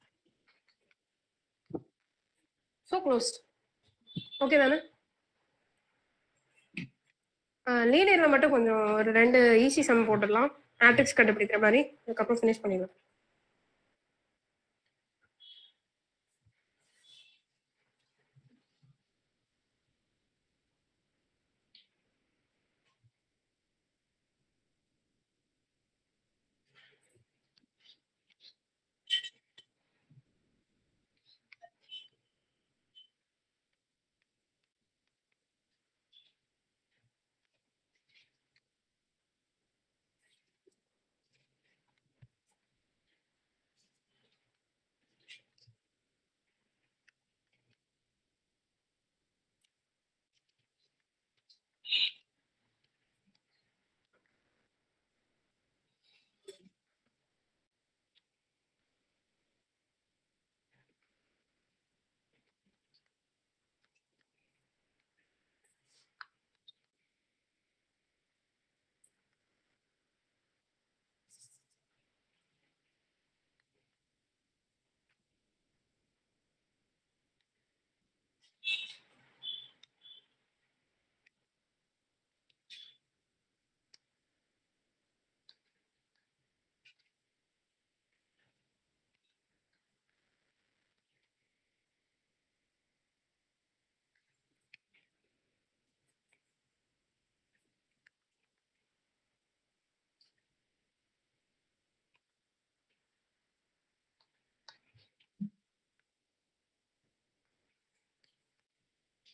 Speaker 1: ஸோ க்ளோஸ்ட் ஓகே தானே லீனியர்ல மட்டும் கொஞ்சம் ஒரு ரெண்டு ஈஸி சம் போட்டுடலாம் ஆட்ரிக்ஸ் கண்டுபிடிக்கிற மாதிரி அதுக்கப்புறம் ஃபினிஷ் பண்ணிடலாம்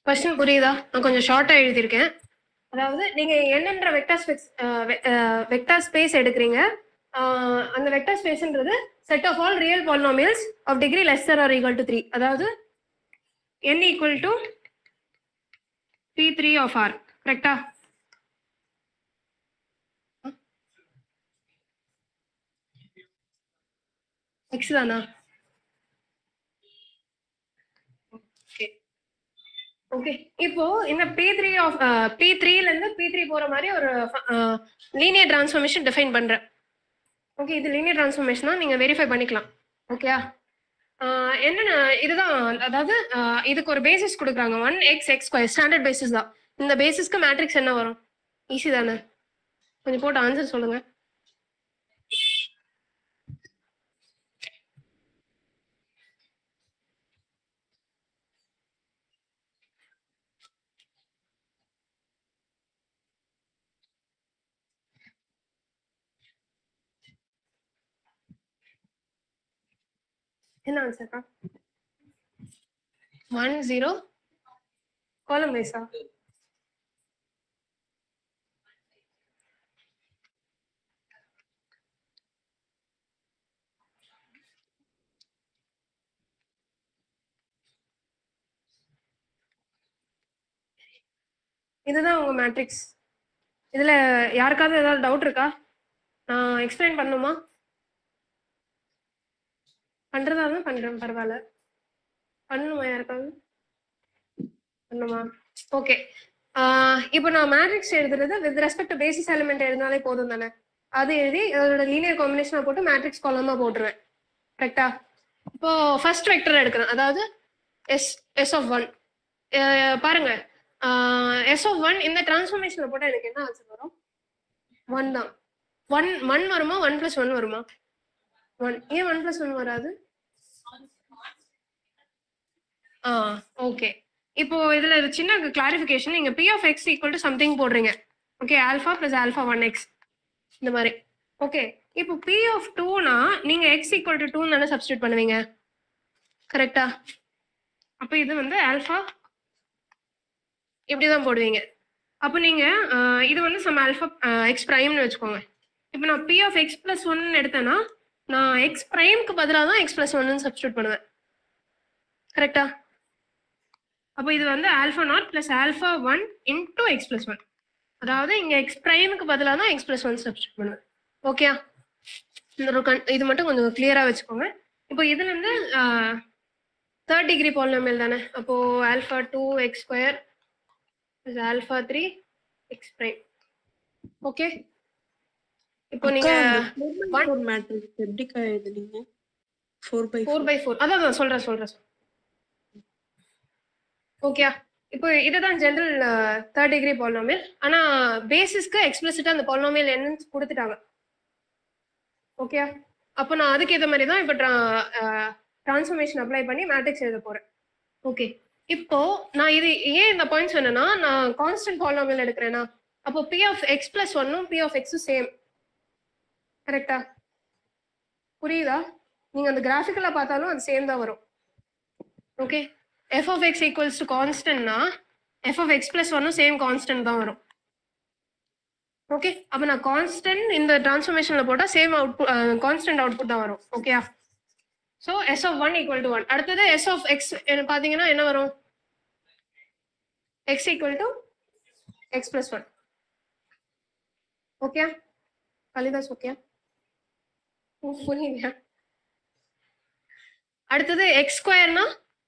Speaker 1: கொஸ்டின் புரியுதா நான் கொஞ்சம் ஷார்ட்டா எழுதியிருக்கேன் அதாவது நீங்க என்னன்ற வெக்டர் ஸ்பேஸ் வெக்டர் ஸ்பேஸ் எடுக்கிறீங்க ஆஹ் அந்த வெக்டர் ஸ்பேஸ்ன்றது set of all real polynomials of degree lesser or equal to three அதாவது n equal to P three of R கரெக்டா எக்ஸ் தானா ஓகே ஓகே இப்போ இந்த பி த்ரீ ஆஃப் பி த்ரீல இருந்து பி த்ரீ போற மாதிரி ஒரு லீனியர் டிரான்ஸ்ஃபர்மேஷன் டிஃபைன் பண்றேன் ஓகே இது லீனியர் டிரான்ஸ்ஃபர்மேஷன் தான் நீங்க வெரிஃபை பண்ணிக்கலாம் ஓகேயா என்னென்ன இதுதான் அதாவது ஆஹ் இதுக்கு ஒரு பேசிஸ் கொடுக்குறாங்க one x x square standard basis தான் இந்த பேசிஸ்க்கு மேட்ரிக்ஸ் என்ன வரும் ஈஸி தானே கொஞ்சம் போட்டு ஆன்சர் சொல்லுங்க என்ன ஆன்சர்க்கா ஒன் ஜீரோ காலம் வைஸா இதுதான் உங்க மேட்ரிக்ஸ் இதுல யாருக்காவது ஏதாவது டவுட் இருக்கா நான் எக்ஸ்பிளைன் பண்ணணுமா பண்றதா இருந்தா பண்றேன் பரவாயில்ல பண்ணணுமா யாருக்காவது பண்ணுமா ஓகே இப்போ நான் மேட்ரிக்ஸ் எழுதுறது with respect to basis element எழுதினாலே போதும் தானே அது எழுதி அதோட லீனியர் காம்பினேஷனா போட்டு மேட்ரிக்ஸ் காலமா போட்டுருவேன் கரெக்டா இப்போ ஃபர்ஸ்ட் வெக்டர் எடுக்கிறேன் அதாவது எஸ் எஸ் ஆஃப் ஒன் பாருங்க எஸ் ஆஃப் ஒன் இந்த டிரான்ஸ்ஃபர்மேஷன்ல போட்டா எனக்கு என்ன ஆன்சர் வரும் ஒன் தான் ஒன் ஒன் வருமா ஒன் பிளஸ் ஒன் வருமா ஒன் ஏன் ஒன் பிளஸ் ஒன் வராது ஆ ஓகே இப்போ இதுல ஒரு சின்ன கிளாரிஃபிகேஷன் நீங்க P of x equal to something போடுறீங்க okay alpha plus alpha one x இந்த மாதிரி ஓகே இப்போ பி ஆஃப் டூனா நீங்க எக்ஸ் ஈக்குவல் டு டூ தானே சப்ஸ்டியூட் பண்ணுவீங்க கரெக்டா அப்போ இது வந்து ஆல்ஃபா இப்படிதான் போடுவீங்க அப்போ நீங்க ஆஹ், இது வந்து சம் ஆல்ஃபா எக்ஸ் பிரைம்னு வச்சுக்கோங்க இப்போ நான் P of x plus one எடுத்தேன்னா நான் எக்ஸ் பிரைம்க்கு பதிலாக தான் எக்ஸ் பிளஸ் ஒன்னு சப்ஸ்டியூட் பண்ணுவேன் கரெக்டா அப்போ இது வந்து alpha naught plus alpha one into x plus one அதாவது இங்க எக்ஸ் பிரைமுக்கு பதிலாக தான் எக்ஸ் பிளஸ் ஒன் சப்ஸ்டியூட் பண்ணுவேன் ஓகேயா இந்த ஒரு கன் இது மட்டும் கொஞ்சம் கிளியரா வச்சுக்கோங்க இப்போ இதுல இருந்து தேர்ட் டிகிரி பாலினாமியல் தானே அப்போ alpha two x square alpha three x prime okay இப்போ நீங்க
Speaker 2: ஃபோர் மேட்ரிக்ஸ் எப்படிக்கா எழுதுனீங்க four by
Speaker 1: four by four அதான் அதான் சொல்றேன் சொல்றேன் ஓகே இப்போ இதுதான் ஜென்ரல் தேர்ட் டிகிரி பாலினாமியல் ஆனா பேசிஸ்க்கு எக்ஸ்பிளிசிட்டா அந்த பாலினாமியல் என்னன்னு கொடுத்துட்டாங்க ஓகே அப்போ நான் அதுக்கு ஏற்ற மாதிரி தான் இப்போ டிரான்ஸ்ஃபர்மேஷன் அப்ளை பண்ணி மேட்ரிக்ஸ் எழுத போறேன் ஓகே இப்போ நான் இது ஏன் இந்த பாயிண்ட்ஸ் வேணும்னா நான் கான்ஸ்டன்ட் பாலினாமியல் எடுக்கிறேன்னா அப்போ பி ஆஃப் எக்ஸ் பிளஸ் ஒன்னும் பி ஆஃப் எக்ஸும் சேம் கரெக்டா புரியுதா நீங்க அந்த கிராஃபிக்கலா பார்த்தாலும் அது சேம் தான் வரும் okay f of x equals to கான்ஸ்டன்ட்னா எஃப் ஆஃப் எக்ஸ் பிளஸ் ஒன்னும் சேம் கான்ஸ்டன்ட் தான் வரும் ஓகே அப்போ நான் கான்ஸ்டன்ட் இந்த டிரான்ஸ்ஃபர்மேஷன்ல போட்டா சேம் அவுட்புட் கான்ஸ்டன்ட் அவுட்புட் தான் வரும் okay so S of one equal to one அடுத்தது எஸ் ஆஃப் எக்ஸ் பார்த்தீங்கன்னா என்ன வரும் x equal to x plus one okay Kalidas okay புரியலையா அடுத்தது எக்ஸ் ஸ்கொயர்னா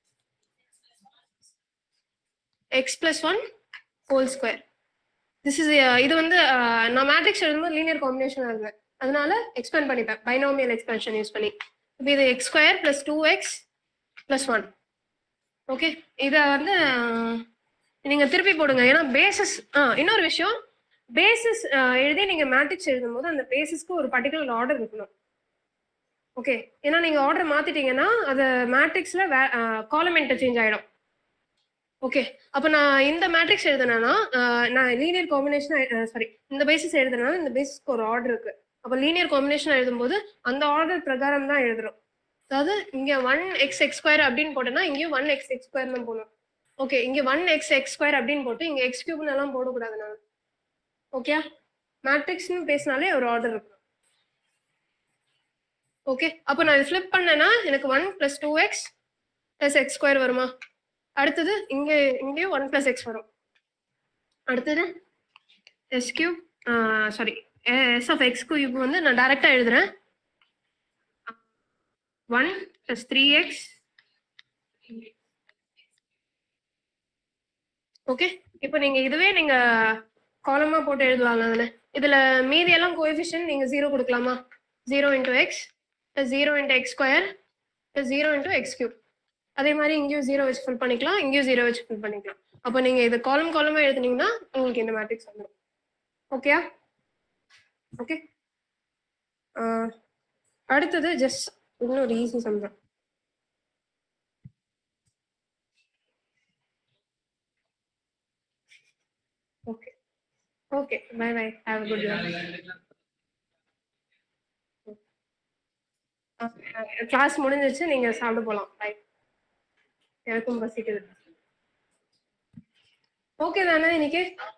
Speaker 1: x plus one whole square this is இது வந்து uh, நான் மேட்ரிக்ஸ் எழுதும்போது லீனியர் காம்பினேஷன் இருக்கு அதனால எக்ஸ்பேண்ட் பண்ணிப்பேன் பைனாமியல் எக்ஸ்பென்ஷன் யூஸ் பண்ணி இப்போ இது x square plus two x plus one okay இதை வந்து uh, நீங்க திருப்பி போடுங்க ஏன்னா பேசிஸ் இன்னொரு விஷயம் பேசிஸ் எழுதி நீங்க மேட்ரிக்ஸ் எழுதும்போது அந்த பேசிஸ்க்கு ஒரு பர்டிகுலர் ஆர்டர் இருக்கணும் ஓகே ஏன்னா நீங்க ஆர்டர் மாத்திட்டீங்கன்னா அது மேட்ரிக்ஸ்ல காலம் சேஞ்ச் ஆயிடும் ஓகே அப்போ நான் இந்த மேட்ரிக்ஸ் எழுதுனேன்னா ஆஹ் நான் லீனியர் காம்பினேஷன் சாரி இந்த பேசிஸ் எழுதுனா இந்த பேசிஸ்க்கு ஒரு ஆர்டர் இருக்கு அப்போ லீனியர் காம்பினேஷன் எழுதும்போது அந்த ஆர்டர் பிரகாரம் தான் எழுதுறோம் அதாவது இங்க ஒன் எக்ஸ் எக்ஸ் ஸ்கொயர் அப்படின்னு போட்டோம்னா இங்கேயும் ஒன் எக்ஸ் எக்ஸ் ஸ்கொயர் தான் போகணும் ஓகே இங்க ஒன் எக்ஸ் எக்ஸ் ஸ்கொயர் அப்படின்னு போட்டு இங்க எக்ஸ் கியூப்னு எல்லாம் போடக்கூடாது நான் ஓகே மேட்ரிக்ஸ்னு பேசினாலே ஒரு ஆர்டர் இருக்கும் ஓகே அப்போ நான் இது ஃபிளிப் பண்ணேன்னா எனக்கு one plus two x plus x square வருமா அடுத்தது இங்க இங்கேயும் ஒன் பிளஸ் எக்ஸ் வரும் அடுத்தது S cube sorry S of x cube வந்து நான் டைரக்டா எழுதுறேன் one plus three x okay இப்போ நீங்க இதுவே நீங்க காலமா போட்டு எழுதலாம் தானே இதுல மீதி எல்லாம் கோஎஃபிஷியன்ட் நீங்க ஜீரோ கொடுக்கலாமா zero into x plus zero into x square plus zero into x cube அதே மாதிரி இங்கேயும் ஜீரோ வச்சு ஃபில் பண்ணிக்கலாம் இங்கேயும் ஜீரோ வச்சு ஃபில் பண்ணிக்கலாம் அப்போ நீங்க இது காலம் காலமா எழுதுனீங்கன்னா உங்களுக்கு இந்த மேட்ரிக்ஸ் வந்துடும் ஓகேயா ஓகே அடுத்தது ஜஸ்ட் இன்னொரு ஈஸி சம்தான் okay okay bye bye have a good class முடிஞ்சிருச்சு நீங்க சாப்பிட போலாம் பை எனக்கும் பசிக்குது ஓகே தானே இன்னைக்கு